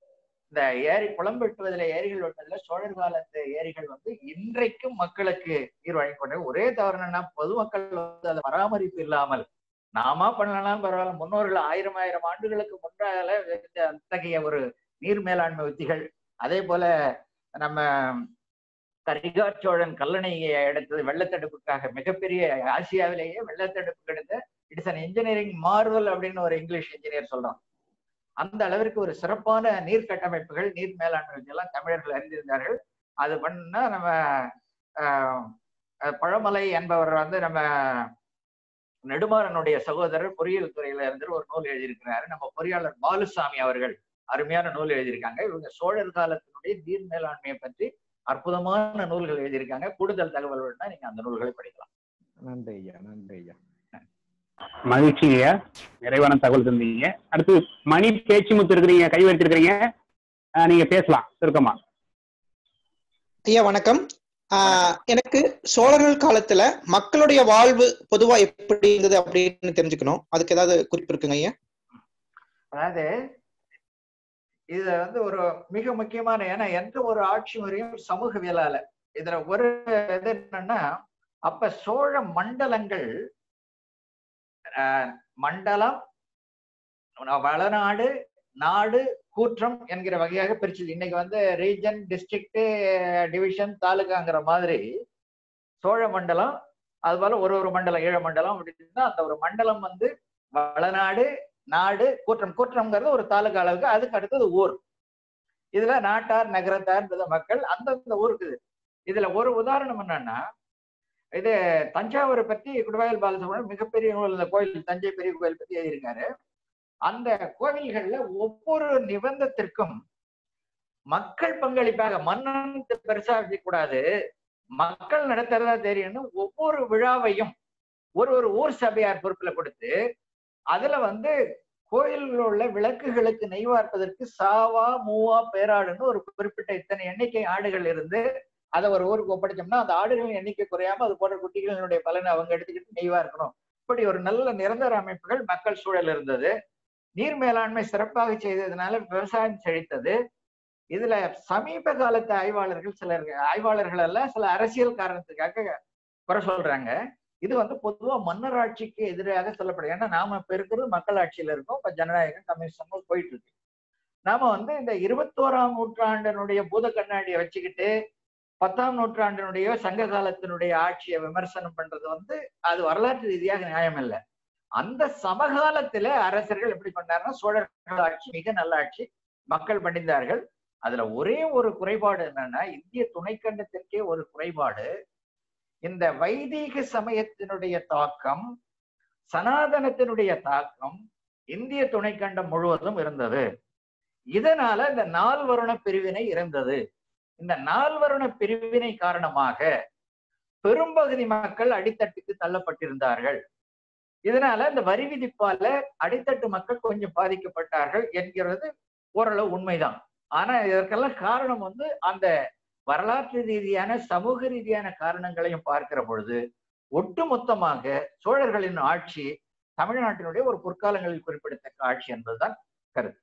இந்த ஏரி குளம் வெட்டுவதில் ஏரிகள் வெட்டுவதில் சோழர் காலத்து ஏரிகள் வந்து இன்றைக்கும் மக்களுக்கு நீர் வழங்கி கொண்டு ஒரே தவறு என்னன்னா பொதுமக்கள் வந்து அதை பராமரிப்பு இல்லாமல் நாமா பண்ணலாம் பரவாயில்ல முன்னோர்கள் ஆயிரம் ஆயிரம் ஆண்டுகளுக்கு முன்னால இந்த அத்தகைய ஒரு நீர் மேலாண்மை உத்திகள் அதே போல நம்ம கரிகாச்சோழன் கல்லணையை எடுத்தது வெள்ளத்தடுப்புக்காக மிகப்பெரிய ஆசியாவிலேயே வெள்ளத்தடுப்பு எடுத்த இட்ஸ் அன் இன்ஜினியரிங் மார்வல் அப்படின்னு ஒரு இங்கிலீஷ் இன்ஜினியர் சொல்றான் அந்த அளவிற்கு ஒரு சிறப்பான நீர் கட்டமைப்புகள் நீர் மேலாண்மை எல்லாம் தமிழர்கள் அறிந்திருந்தார்கள் அது பண்ணா நம்ம ஆஹ், அஹ், பழமலை என்பவர் வந்து நம்ம நெடுமாறனுடைய சகோதரர் பொறியியல் துறையில இருந்து ஒரு நூல் எழுதியிருக்கிறாரு நம்ம பொறியாளர் பாலுசாமி அவர்கள் அருமையான நூல் எழுதியிருக்காங்க இவங்க சோழர் காலத்தினுடைய நீர் மேலாண்மையை பற்றி அற்புதமான நூல்கள் எழுதியிருக்காங்க கூடுதல் தகவல் வேணும்னா நீங்க அந்த நூல்களை படிக்கலாம் நன்றி ஐயா நன்றி ஐயா மகிழ்ச்சி ஐயா நிறைவான தகவல் தந்தீங்க அடுத்து மணி பேச்சு முத்து இருக்கிறீங்க கை வச்சிருக்கிறீங்க ஆஹ் நீங்க பேசலாம் சுருக்கமா ஐயா வணக்கம் ஆஹ் எனக்கு சோழர்கள் காலத்துல மக்களுடைய வாழ்வு பொதுவா எப்படி இருந்தது அப்படின்னு தெரிஞ்சுக்கணும் அதுக்கு ஏதாவது குறிப்பு இருக்குங்க ஐயா அதாவது இது வந்து ஒரு மிக முக்கியமான ஏன்னா எந்த ஒரு ஆட்சி முறையும் சமூகவியலால இதுல ஒரு இது என்னன்னா அப்ப சோழ மண்டலங்கள் ஆஹ், மண்டலம் வளநாடு நாடு கூற்றம் என்கிற வகையாக பிரிச்சது இன்னைக்கு வந்து ரீஜன் டிஸ்ட்ரிக்ட் டிவிஷன் தாலுகாங்கிற மாதிரி சோழ மண்டலம் அது போல ஒரு ஒரு மண்டலம் ஈழ மண்டலம் அப்படின்னா அந்த ஒரு மண்டலம் வந்து வளநாடு நாடு கூற்றம் கூற்றம்ங்கிறது ஒரு தாலுகா அளவுக்கு அதுக்கு அடுத்தது ஊர் இதுல நாட்டார் நகரத்தார் மக்கள் அந்தந்த ஊருக்கு இது. இதுல ஒரு உதாரணம் என்னன்னா இது தஞ்சாவூரை பத்தி குடவாயல் பாலசுப்ரமணியன் மிகப்பெரிய நூல் இந்த கோயில் தஞ்சை பெரிய கோயில் பத்தி எழுதியிருக்காரு அந்த கோவில்கள்ல ஒவ்வொரு நிபந்தத்திற்கும் மக்கள் பங்களிப்பாக மன்னன் பெருசா கூடாது மக்கள் நடத்துறதா தெரியும்னு ஒவ்வொரு விழாவையும் ஒரு ஒரு ஊர் சபையார் பொறுப்புல கொடுத்து அதுல வந்து கோயில்களில் உள்ள விளக்குகளுக்கு நெய்வார்ப்பதற்கு சாவா மூவா பேராடுன்னு ஒரு குறிப்பிட்ட இத்தனை எண்ணிக்கை ஆடுகள் இருந்து அதை ஒரு ஊருக்கு ஒப்படைச்சோம்னா அந்த ஆடுகளின் எண்ணிக்கை குறையாம அது போன்ற குட்டிகளினுடைய பலனை அவங்க எடுத்துக்கிட்டு நெய்வா இருக்கணும் இப்படி ஒரு நல்ல நிரந்தர அமைப்புகள் மக்கள் சூழல் இருந்தது நீர் மேலாண்மை சிறப்பாக செய்ததுனால விவசாயம் செழித்தது இதுல சமீப காலத்து ஆய்வாளர்கள் சிலர் ஆய்வாளர்கள் அல்ல சில அரசியல் காரணத்துக்காக குறை சொல்றாங்க இது வந்து பொதுவா மன்னர் ஆட்சிக்கு எதிராக சொல்லப்படுது ஏன்னா நாம இப்ப இருக்கிறது மக்கள் ஆட்சியில இருக்கோம் இப்ப ஜனநாயகம் கம்யூனிசம் போயிட்டு இருக்கு நாம வந்து இந்த இருபத்தோராம் நூற்றாண்டினுடைய பூத கண்ணாடியை வச்சுக்கிட்டு பத்தாம் நூற்றாண்டினுடைய சங்க காலத்தினுடைய ஆட்சியை விமர்சனம் பண்றது வந்து அது வரலாற்று ரீதியாக நியாயம் இல்லை அந்த சமகாலத்துல அரசர்கள் எப்படி பண்ணாருன்னா சோழர்கள் ஆட்சி மிக நல்ல ஆட்சி மக்கள் பணிந்தார்கள் அதுல ஒரே ஒரு குறைபாடு என்னன்னா இந்திய துணைக்கண்டத்திற்கே ஒரு குறைபாடு இந்த வைதீக சமயத்தினுடைய தாக்கம் சனாதனத்தினுடைய தாக்கம் இந்திய துணைக்கண்டம் முழுவதும் இருந்தது இதனால இந்த நால்வருண பிரிவினை இருந்தது இந்த நால்வருண பிரிவினை காரணமாக பெரும்பகுதி மக்கள் அடித்தட்டுக்கு தள்ளப்பட்டிருந்தார்கள் இதனால இந்த வரி விதிப்பால அடித்தட்டு மக்கள் கொஞ்சம் பாதிக்கப்பட்டார்கள் என்கிறது ஓரளவு உண்மைதான் ஆனா இதற்கெல்லாம் காரணம் வந்து அந்த வரலாற்று ரீதியான சமூக ரீதியான காரணங்களையும் பார்க்கிற பொழுது ஒட்டுமொத்தமாக சோழர்களின் ஆட்சி தமிழ்நாட்டினுடைய ஒரு பொற்காலங்களில் குறிப்பிடத்தக்க ஆட்சி என்பதுதான் கருத்து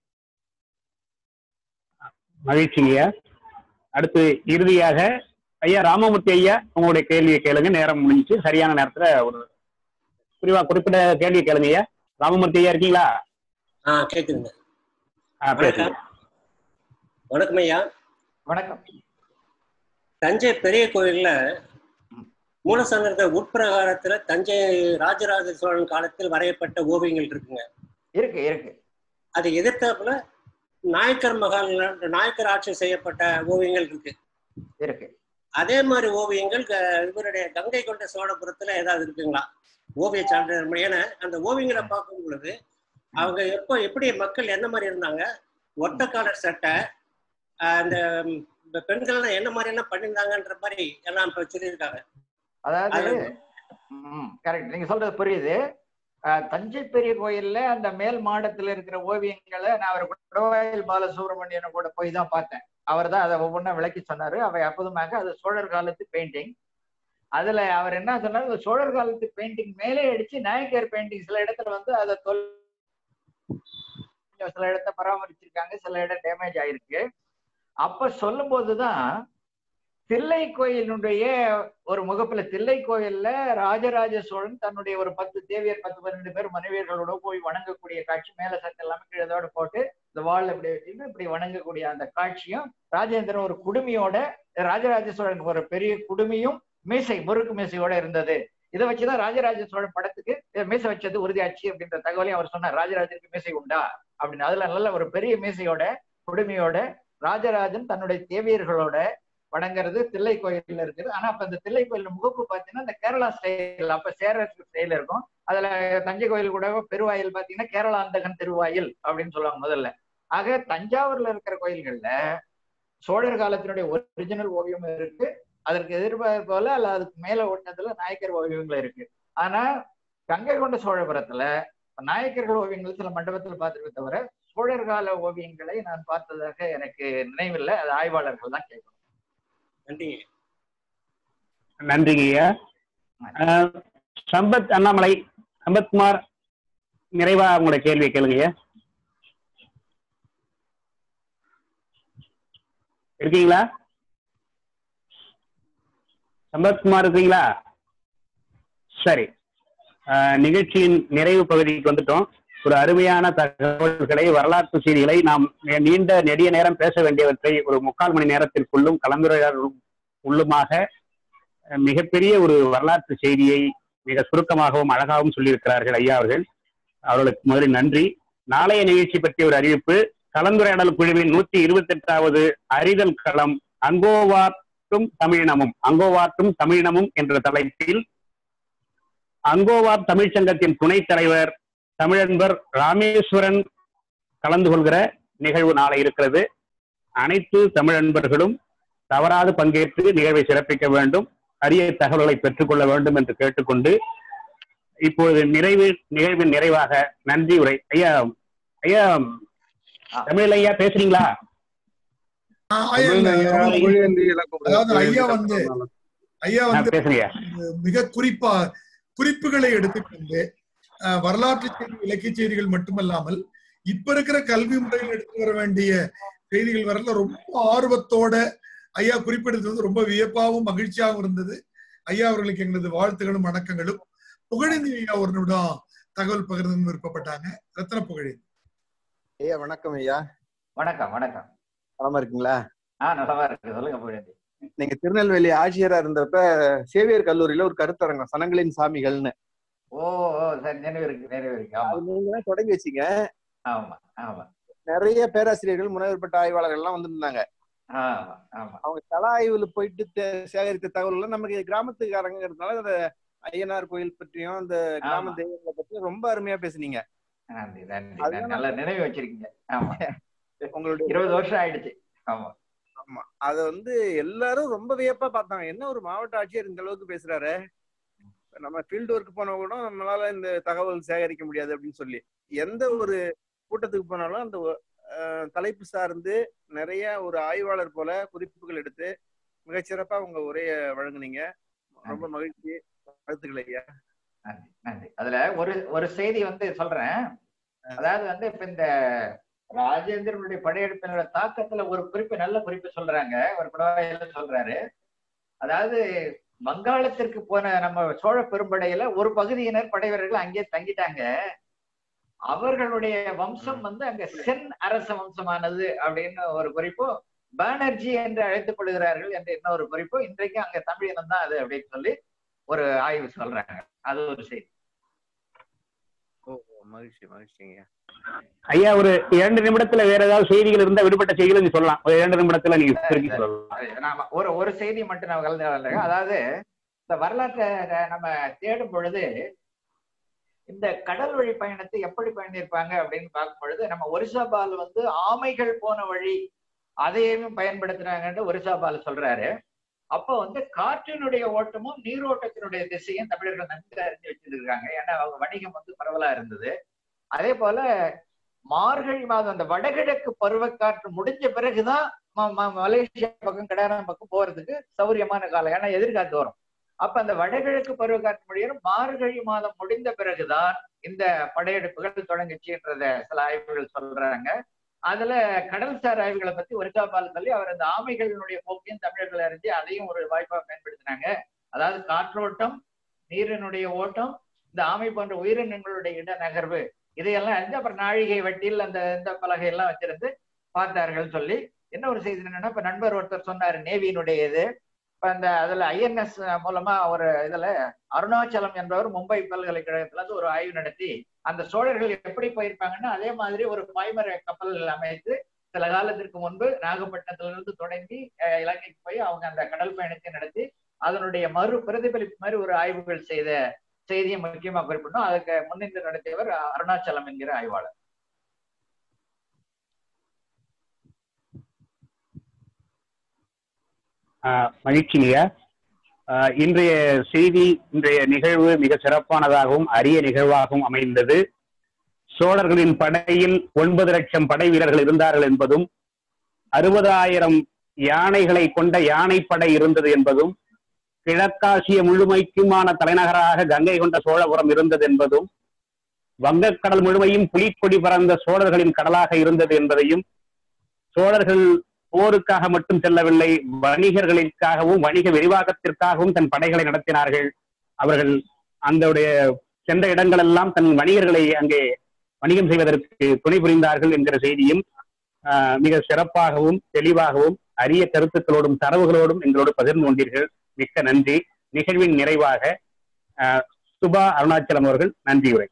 மகிழ்ச்சி ஐயா அடுத்து இறுதியாக ஐயா ராமமூர்த்தி ஐயா உங்களுடைய கேள்வியை கேளுங்க நேரம் முடிஞ்சு சரியான நேரத்துல ஒரு குறிவா குறிப்பிட்ட கேள்வி கேளுங்க ஐயா ராமமூர்த்தி ஐயா இருக்கீங்களா ஆ கேக்குதுங்க ஆ பேசுங்க வணக்கம் ஐயா வணக்கம் தஞ்சை பெரிய கோயில்ல மூலசங்கரத்தை உட்பிரகாரத்துல தஞ்சை ராஜராஜ சோழன் காலத்தில் வரையப்பட்ட ஓவியங்கள் இருக்குங்க இருக்கு இருக்கு அது எதிர்த்தாப்புல நாயக்கர் மகால் நாயக்கர் ஆட்சி செய்யப்பட்ட ஓவியங்கள் இருக்கு இருக்கு அதே மாதிரி ஓவியங்கள் க- இவருடைய கங்கை கொண்ட சோழபுரத்துல ஏதாவது இருக்குங்களா ஓவிய சான்றிதழ் ஏன்னா அந்த ஓவியங்களை பார்க்கும் பொழுது அவங்க எப்போ எப்படி மக்கள் என்ன மாதிரி இருந்தாங்க ஒட்டக்காலர் சட்டை ஆஹ் அந்த ம், இந்த பெண்கள் என்ன மாதிரி எல்லாம் பண்ணியிருந்தாங்கன்ற மாதிரி எல்லாம் இப்ப சொல்லியிருக்காங்க அதாவது கரெக்ட் நீங்க சொல்றது புரியுது அஹ், தஞ்சை பெரிய கோயில்ல அந்த மேல் மாடத்துல இருக்கிற ஓவியங்களை நான் அவர் குடவாயில் பாலசுப்ரமணியனை கூட போய் தான் பார்த்தேன் அவர் தான் அதை ஒவ்வொன்றா விளக்கி சொன்னாரு அவை அற்புதமாக அது சோழர் காலத்து பெயிண்டிங் அதுல அவர் என்ன சொன்னார் இந்த சோழர் காலத்து பெயிண்டிங் மேலே அடிச்சு நாயக்கர் பெயிண்டிங் சில இடத்துல வந்து அதை தொல் கொஞ்சம் சில இடத்த பராமரிச்சிருக்காங்க சில இடம் டேமேஜ் ஆயிருக்கு அப்ப சொல்லும் போதுதான் தில்லை கோயிலினுடைய ஒரு முகப்புல தில்லை கோயில்ல ராஜராஜ சோழன் தன்னுடைய ஒரு பத்து தேவியர் பத்து பன்னெண்டு பேர் மனைவியர்களோட போய் வணங்கக்கூடிய காட்சி மேல சட்டை எல்லாமே கீழதோட போட்டு இந்த வாள் இப்படி வச்சுட்டு இப்படி வணங்கக்கூடிய அந்த காட்சியும் ராஜேந்திரன் ஒரு குடுமியோட ராஜராஜ சோழன் ஒரு பெரிய குடுமியும் மீசை முறுக்கு மீசையோட இருந்தது இதை வச்சுதான் ராஜராஜ சோழன் படத்துக்கு மீசை வச்சது உறுதியாச்சு அப்படின்ற தகவலையும் அவர் சொன்னார் ராஜராஜனுக்கு மீசை உண்டா அப்படின்னு அதுல நல்ல ஒரு பெரிய மீசையோட குடுமையோட ராஜராஜன் தன்னுடைய தேவியர்களோட வணங்குறது தில்லை கோயில்ல இருக்குது ஆனா அப்ப இந்த தில்லை கோயில் முகப்பு பாத்தீங்கன்னா இந்த கேரளா ஸ்டைல் அப்ப சேர ஸ்டைல் இருக்கும் அதுல தஞ்சை கோயில் கூட பெருவாயில் பாத்தீங்கன்னா கேரளாந்தகன் திருவாயில் அப்படின்னு சொல்லுவாங்க முதல்ல ஆக தஞ்சாவூர்ல இருக்கிற கோயில்கள்ல சோழர் காலத்தினுடைய ஒரிஜினல் ஓவியம் இருக்கு அதற்கு எதிர்பார்ப்பு போல அல்ல அதுக்கு மேல ஓட்டினதுல நாயக்கர் ஓவியங்கள் இருக்கு ஆனா கங்கை கொண்ட சோழபுரத்துல நாயக்கர்கள் ஓவியங்கள் சில மண்டபத்தில் பார்த்துருக்க தவிர சோழர் கால ஓவியங்களை நான் பார்த்ததாக எனக்கு நினைவில்லை அது ஆய்வாளர்கள் தான் கேட்கணும் நன்றி நன்றிங்க ஐயா அஹ், சம்பத் அண்ணாமலை சம்பத்குமார் நிறைவா உங்களுடைய கேள்வியை கேளுங்க ஐயா இருக்கீங்களா சம்பத்குமார் இருக்கீங்களா சரி அஹ், நிகழ்ச்சியின் நிறைவு பகுதிக்கு வந்துட்டோம் ஒரு அருமையான தகவல்களை வரலாற்று செய்திகளை நாம் நீ- நீண்ட நெடிய நேரம் பேச வேண்டியவற்றை ஒரு முக்கால் மணி நேரத்திற்குள்ளும் கலந்துரையாடல் உள்ளுமாக அஹ், மிகப்பெரிய ஒரு வரலாற்று செய்தியை மிக சுருக்கமாகவும் அழகாகவும் சொல்லியிருக்கிறார்கள் ஐயா அவர்கள் அவர்களுக்கு முதலில் நன்றி நாளைய நிகழ்ச்சி பற்றிய ஒரு அறிவிப்பு கலந்துரையாடல் குழுவின் நூத்தி இருபத்தி எட்டாவது அறிதல் களம் அங்கோவாற்றும் தமிழினமும் அங்கோவாற்றும் தமிழினமும் என்ற தலைப்பில் அங்கோவார் தமிழ்ச்சங்கத்தின் துணைத் தலைவர் தமிழன்பர் ராமேஸ்வரன் கலந்து கொள்கிற நிகழ்வு நாளை இருக்கிறது அனைத்து தமிழன்பர்களும் தவறாது பங்கேற்று நிகழ்வை சிறப்பிக்க வேண்டும் அரிய தகவல்களை பெற்றுக்கொள்ள வேண்டும் என்று கேட்டுக்கொண்டு இப்பொழுது நிறைவு நிகழ்வின் நிறைவாக நன்றி உரை ஐயா ஐயா தமிழ் ஐயா பேசுறீங்களா ஐயா, இல்ல, அதாவது ஐயா வந்து ஐயா ஆ, வந்து பேசுங்க மிக குறிப்பா குறிப்புகளை எடுத்துக்கொண்டு அஹ், வரலாற்று செய்தி இலக்கிய செய்திகள் மட்டுமல்லாமல் இப்ப இருக்கிற கல்வி முறையில் எடுத்து வர வேண்டிய செய்திகள் வரல ரொம்ப ஆர்வத்தோட ஐயா குறிப்பிடுறது வந்து ரொம்ப வியப்பாகவும் மகிழ்ச்சியாகவும் இருந்தது ஐயா அவர்களுக்கு எங்களது வாழ்த்துகளும் வணக்கங்களும் புகழேந்தி ஐயா ஒரு நிமிடம் தகவல் பகிர்ந்து விருப்பப்பட்டாங்க ரத்ன புகழேந்தி ஐயா வணக்கம் ஐயா வணக்கம் வணக்கம் நலமா இருக்கீங்களா ஆ நலமா இருக்கு சொல்லுங்க புகழேந்தி நீங்க திருநெல்வேலி ஆட்சியரா இருந்தப்ப சேவியர் கல்லூரியில ஒரு கருத்தரங்கம் சனங்களின் சாமிகள்னு ஓ ஓ சரி நினைவு இருக்கு நினைவு இருக்கு ஆமா அது நீங்க தான் தொடங்கி வச்சீங்க ஆமா ஆமா நிறைய பேராசிரியர்கள் முனைவர் பெற்ற ஆய்வாளர்கள் எல்லாம் வந்திருந்தாங்க ஆமா ஆமா அவங்க கள ஆய்வுல போயிட்டு தே- சேகரித்த தகவல்கள் நமக்கு கிராமத்துக்காரங்கிறதுனால அந்த ஐயனார் கோயில் பற்றியும் அந்த கிராம ஆமா. தெய்வங்களை பற்றியும் ரொம்ப அருமையா பேசுனீங்க நன்றி நன்றி அதுதான் நன்றி. நல்ல நினைவு வச்சிருக்கீங்க ஆமா உங்களுடைய இருபது வருஷம் ஆயிடுச்சு ஆமா ஆமா அத வந்து எல்லாரும் ரொம்ப வியப்பா பார்த்தாங்க என்ன ஒரு மாவட்ட ஆட்சியர் இந்த அளவுக்கு பேசுறாரு நம்ம ஃபீல்டு ஒர்க் போன கூட நம்மளால இந்த தகவல் சேகரிக்க முடியாது அப்படின்னு சொல்லி எந்த ஒரு கூட்டத்துக்கு போனாலும் அந்த ஒ- அஹ், தலைப்பு சார்ந்து நிறைய ஒரு ஆய்வாளர் போல குறிப்புகள் எடுத்து மிகச்சிறப்பா உங்க உரைய வழங்குனீங்க ரொம்ப மகிழ்ச்சி வாழ்த்துக்கள் ஐயா நன்றி நன்றி அதுல ஒரு ஒரு செய்தி வந்து சொல்றேன் அதாவது வந்து இப்ப இந்த ராஜேந்திரனுடைய படையெடுப்பினோட தாக்கத்துல ஒரு குறிப்பு நல்ல குறிப்பு சொல்றாங்க ஒரு படவாயில சொல்றாரு அதாவது வங்காளத்திற்கு போன நம்ம சோழ பெரும்படையில ஒரு பகுதியினர் படை வீரர்கள் அங்கே தங்கிட்டாங்க அவர்களுடைய வம்சம் வந்து அங்க சென் அரச வம்சமானது அப்படின்னு ஒரு குறிப்பு பானர்ஜி என்று அழைத்துக் கொள்கிறார்கள் என்ற இன்னொரு குறிப்பு இன்றைக்கு அங்க தமிழினம் தான் அது அப்படின்னு சொல்லி ஒரு ஆய்வு சொல்றாங்க அது ஒரு செய்தி ஓ மகிழ்ச்சி மகிழ்ச்சிங்க ஐயா ஒரு இரண்டு நிமிடத்துல வேற ஏதாவது செய்திகள் இருந்தா விடுபட்ட செய்திகள் நீங்க சொல்லலாம் ஒரு இரண்டு நிமிடத்துல நீங்க சுருக்கி சொல்லலாம் அது நாம ஒரு ஒரு செய்தி மட்டும் நான் கலந்து கொள்றேன். அதாவது இந்த வரலாற்றை நம்ம தேடும் பொழுது இந்த கடல் வழி பயணத்தை எப்படி பண்ணியிருப்பாங்க அப்படின்னு பார்க்கும் பொழுது நம்ம ஒரிசா பால் வந்து ஆமைகள் போன வழி அதையும் பயன்படுத்துறாங்கன்னு ஒரிசா பால் சொல்றாரு அப்போ வந்து காற்றினுடைய ஓட்டமும் நீரோட்டத்தினுடைய திசையும் தமிழர்கள் நன்கு அறிஞ்சு வச்சிருக்காங்க ஏன்னா அவங்க வணிகம் வந்து பரவலா இருந்தது அதே போல மார்கழி மாதம் அந்த வடகிழக்கு பருவக்காற்று முடிஞ்ச பிறகுதான் ம- ம- மலேசியா பக்கம் கடாரம் பக்கம் போறதுக்கு சௌரியமான காலம் ஏன்னா எதிர்காத்து வரும் அப்ப அந்த வடகிழக்கு பருவக்காற்று முடியும் மார்கழி மாதம் முடிந்த பிறகுதான் இந்த படையெடுப்புகள் தொடங்குச்சுன்றத சில ஆய்வுகள் சொல்றாங்க அதுல கடல்சார் ஆய்வுகளை பத்தி ஒருக்காப்பால் சொல்லி அவர் அந்த ஆமைகளினுடைய போக்கையும் தமிழர்கள் அறிஞ்சு அதையும் ஒரு வாய்ப்பா பயன்படுத்தினாங்க அதாவது காற்றோட்டம் நீரினுடைய ஓட்டம் இந்த ஆமை போன்ற உயிரினங்களுடைய இட நகர்வு இதையெல்லாம் அறிஞ்சு அப்புறம் நாழிகை வட்டியில் அந்த இந்த பலகை எல்லாம் வச்சிருந்து பார்த்தார்கள் சொல்லி என்ன ஒரு செய்தி என்னன்னா இப்ப நண்பர் ஒருத்தர் சொன்னாரு நேவியினுடைய இது இப்ப அந்த அதுல ஐஎன்எஸ் மூலமா ஒரு இதுல அருணாச்சலம் என்பவர் மும்பை பல்கலைக்கழகத்துல இருந்து ஒரு ஆய்வு நடத்தி அந்த சோழர்கள் எப்படி போயிருப்பாங்கன்னா அதே மாதிரி ஒரு பாய்மர கப்பல் அமைத்து சில காலத்திற்கு முன்பு நாகப்பட்டினத்துல இருந்து தொடங்கி அஹ், இலங்கைக்கு போய் அவங்க அந்த கடல் பயணத்தை நடத்தி அதனுடைய மறு பிரதிபலிப்பு மாதிரி ஒரு ஆய்வுகள் செய்த செய்தியை முக்கியமா குறிப்பிடணும் அதுக்கு முன்னின்று நடத்தியவர் அருணாச்சலம் என்கிற ஆய்வாளர் ஆஹ் மகிழ்ச்சிங்கய்யா ஆஹ் இன்றைய செய்தி இன்றைய நிகழ்வு மிக சிறப்பானதாகவும் அரிய நிகழ்வாகவும் அமைந்தது சோழர்களின் படையில் ஒன்பது லட்சம் படை வீரர்கள் இருந்தார்கள் என்பதும் அறுபதாயிரம் யானைகளை கொண்ட யானைப்படை இருந்தது என்பதும் கிழக்காசிய முழுமைக்குமான தலைநகராக கங்கை கொண்ட சோழபுரம் இருந்தது என்பதும் வங்கக்கடல் முழுமையும் புலிக்கொடி பறந்த சோழர்களின் கடலாக இருந்தது என்பதையும் சோழர்கள் போருக்காக மட்டும் செல்லவில்லை வணிகர்களுக்காகவும் வணிக விரிவாக்கத்திற்காகவும் தன் படைகளை நடத்தினார்கள் அவர்கள் அந்த சென்ற இடங்களெல்லாம் தன் வணிகர்களை அங்கே வணிகம் செய்வதற்கு துணை புரிந்தார்கள் என்கிற செய்தியும் ஆஹ், மிக சிறப்பாகவும் தெளிவாகவும் அரிய கருத்துக்களோடும் தரவுகளோடும் எங்களோடு பகிர்ந்து கொண்டீர்கள் மிக்க நன்றி நிகழ்வின் நிறைவாக ஆஹ், சுபா அருணாச்சலம் அவர்கள் நன்றியுரை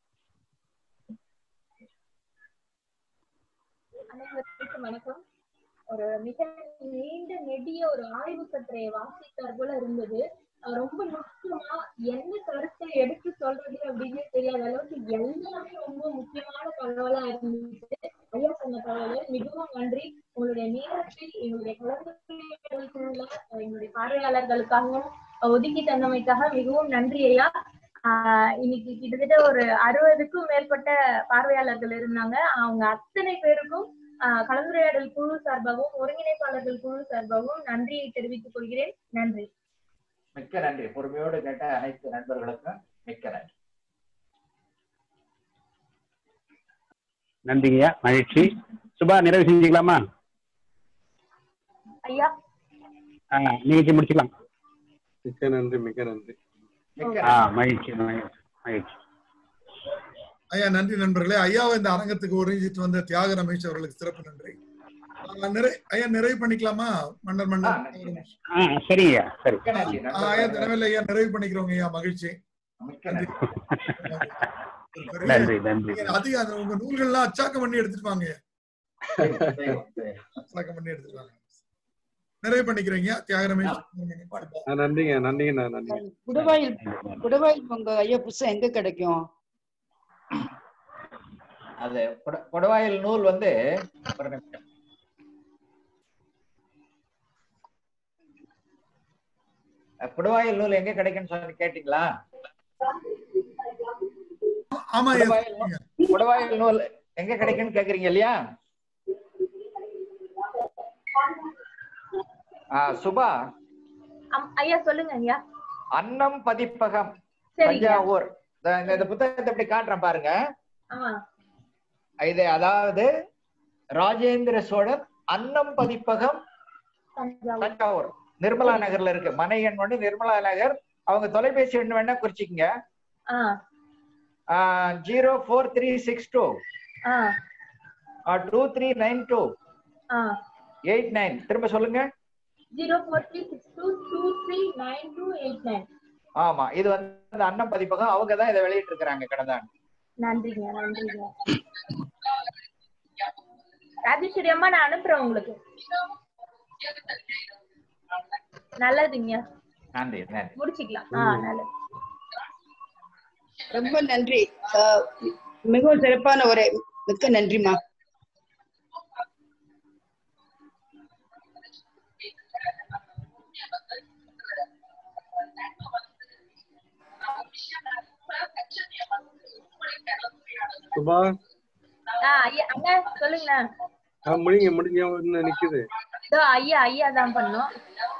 அனைவருக்கும் வணக்கம் ஒரு மிக நீண்ட நெடிய ஒரு ஆய்வு கட்டுரையை வாசித்தார் போல இருந்தது அஹ் ரொம்ப நுட்பமா என்ன கருத்தை எடுத்து சொல்றது அப்படின்னு தெரியாத அளவுக்கு எல்லாமே ரொம்ப முக்கியமான தகவலா இருந்துச்சு ஐயா சொன்ன தகவல் மிகவும் நன்றி உங்களுடைய நேரத்தை எங்களுடைய கலந்துரையாடலுக்குள்ள அஹ் எங்களுடைய பார்வையாளர்களுக்காகவும் ஒதுக்கி தந்தமைக்காக மிகவும் நன்றி ஐயா ஆஹ் இன்னைக்கு கிட்டத்தட்ட ஒரு அறுபதுக்கும் மேற்பட்ட பார்வையாளர்கள் இருந்தாங்க அவங்க அத்தனை பேருக்கும் ஆஹ் கலந்துரையாடல் குழு சார்பாகவும் ஒருங்கிணைப்பாளர்கள் குழு சார்பாகவும் நன்றியை தெரிவித்துக் கொள்கிறேன் நன்றி மிக்க நன்றி பொறுமையோடு கேட்ட அனைத்து நண்பர்களுக்கும் மிக்க நன்றி நன்றிங்கய்யா மகிழ்ச்சி சுபா நிறைவு செஞ்சுக்கலாமா ஐயா ஆஹ், நிகழ்ச்சி முடிச்சுக்கலாம் மிக்க நன்றி மிக்க நன்றி ஆஹ் மகிழ்ச்சி மகிழ்ச்சி மகிழ்ச்சி ஐயா நன்றி நண்பர்களே ஐயாவை இந்த அரங்கத்துக்கு ஒருங்கிட்டு வந்த தியாக ரமேஷ் அவர்களுக்கு சிறப்பு நன்றி ஆஹ் நிறை ஐயா நிறைவு பண்ணிக்கலாமா மன்னர் மன்னர் ஆஹ் சரிங்கய்யா சரி ஆஹ் ஐயா தினவேல ஐயா நிறைவு பண்ணிக்கிறோங்க ஐயா மகிழ்ச்சி நன்றி பெரிய- நன்றி நன்றி நீங்க அதிக அந்த உங்க நூல்கள்லாம் அச்சாக்கம் பண்ணி எடுத்துட்டு வாங்க அச்சாக்கம் பண்ணி எடுத்துட்டு வாங்க நிறைவு பண்ணிக்கிறீங்க தியாக ரமேஷ் ஆ, நன்றிங்க நன்றிங்க நன்றிங்க குடவாயில் குடவாயில் உங்க ஐயா புஸ்தகம் எங்க கிடைக்கும் அது கொட- கொடவாயில் நூல் வந்து ஒரு நிமிஷம் அஹ் குடவாயில் நூல் எங்க கிடைக்கும்னு சொல்லி கேட்டீங்களா ஆமா குடவாயில் நூல்- குடவாயில் நூல் எங்க கிடைக்கும்னு கேக்குறீங்க இல்லையா ஆ, சுபா அம்- ஐயா சொல்லுங்க ஐயா அன்னம் பதிப்பகம் சரிங்க. தஞ்சாவூர் இந்த இந்த- இந்த புத்தகத்தை இப்படி காட்டுறேன் பாருங்க ஆ இது அதாவது ராஜேந்திர சோழர் அன்னம் பதிப்பகம் தஞ்சாவூர் நிர்மலா நகர்ல இருக்கு மனை எண் ஒண்ணு நிர்மலா நகர் அவங்க தொலைபேசி எண் வேணா குறிச்சிக்கங்க ஆ zero four three six two ஆ டூ த்ரீ நைன் டூ ஆ எயிட் நைன் திரும்ப சொல்லுங்க zero four three six two two three nine two eight nine ஆமா இது வந்து அன்னம் பதிப்பகம் அவங்க தான் இதை வெளியிட்டு இருக்கிறாங்க கடந்த ஆண்டு நன்றிங்க நன்றிங்க ராஜேஸ்வரி அம்மா நான் அனுப்புறேன் உங்களுக்கு நல்லதுங்க நன்றி நன்றி முடிச்சுக்கலாம் ஆ நல்லது ரொம்ப நன்றி ஆஹ் மிகவும் சிறப்பான ஒரு மிக்க நன்றிமா சுபா ஆ ஐயா அண்ணா சொல்லுங்கண்ணா ஆ, முடிங்க முடிங்க இன்னும் நிக்குது இதோ ஐயா ஐயா தான் பண்ணோம்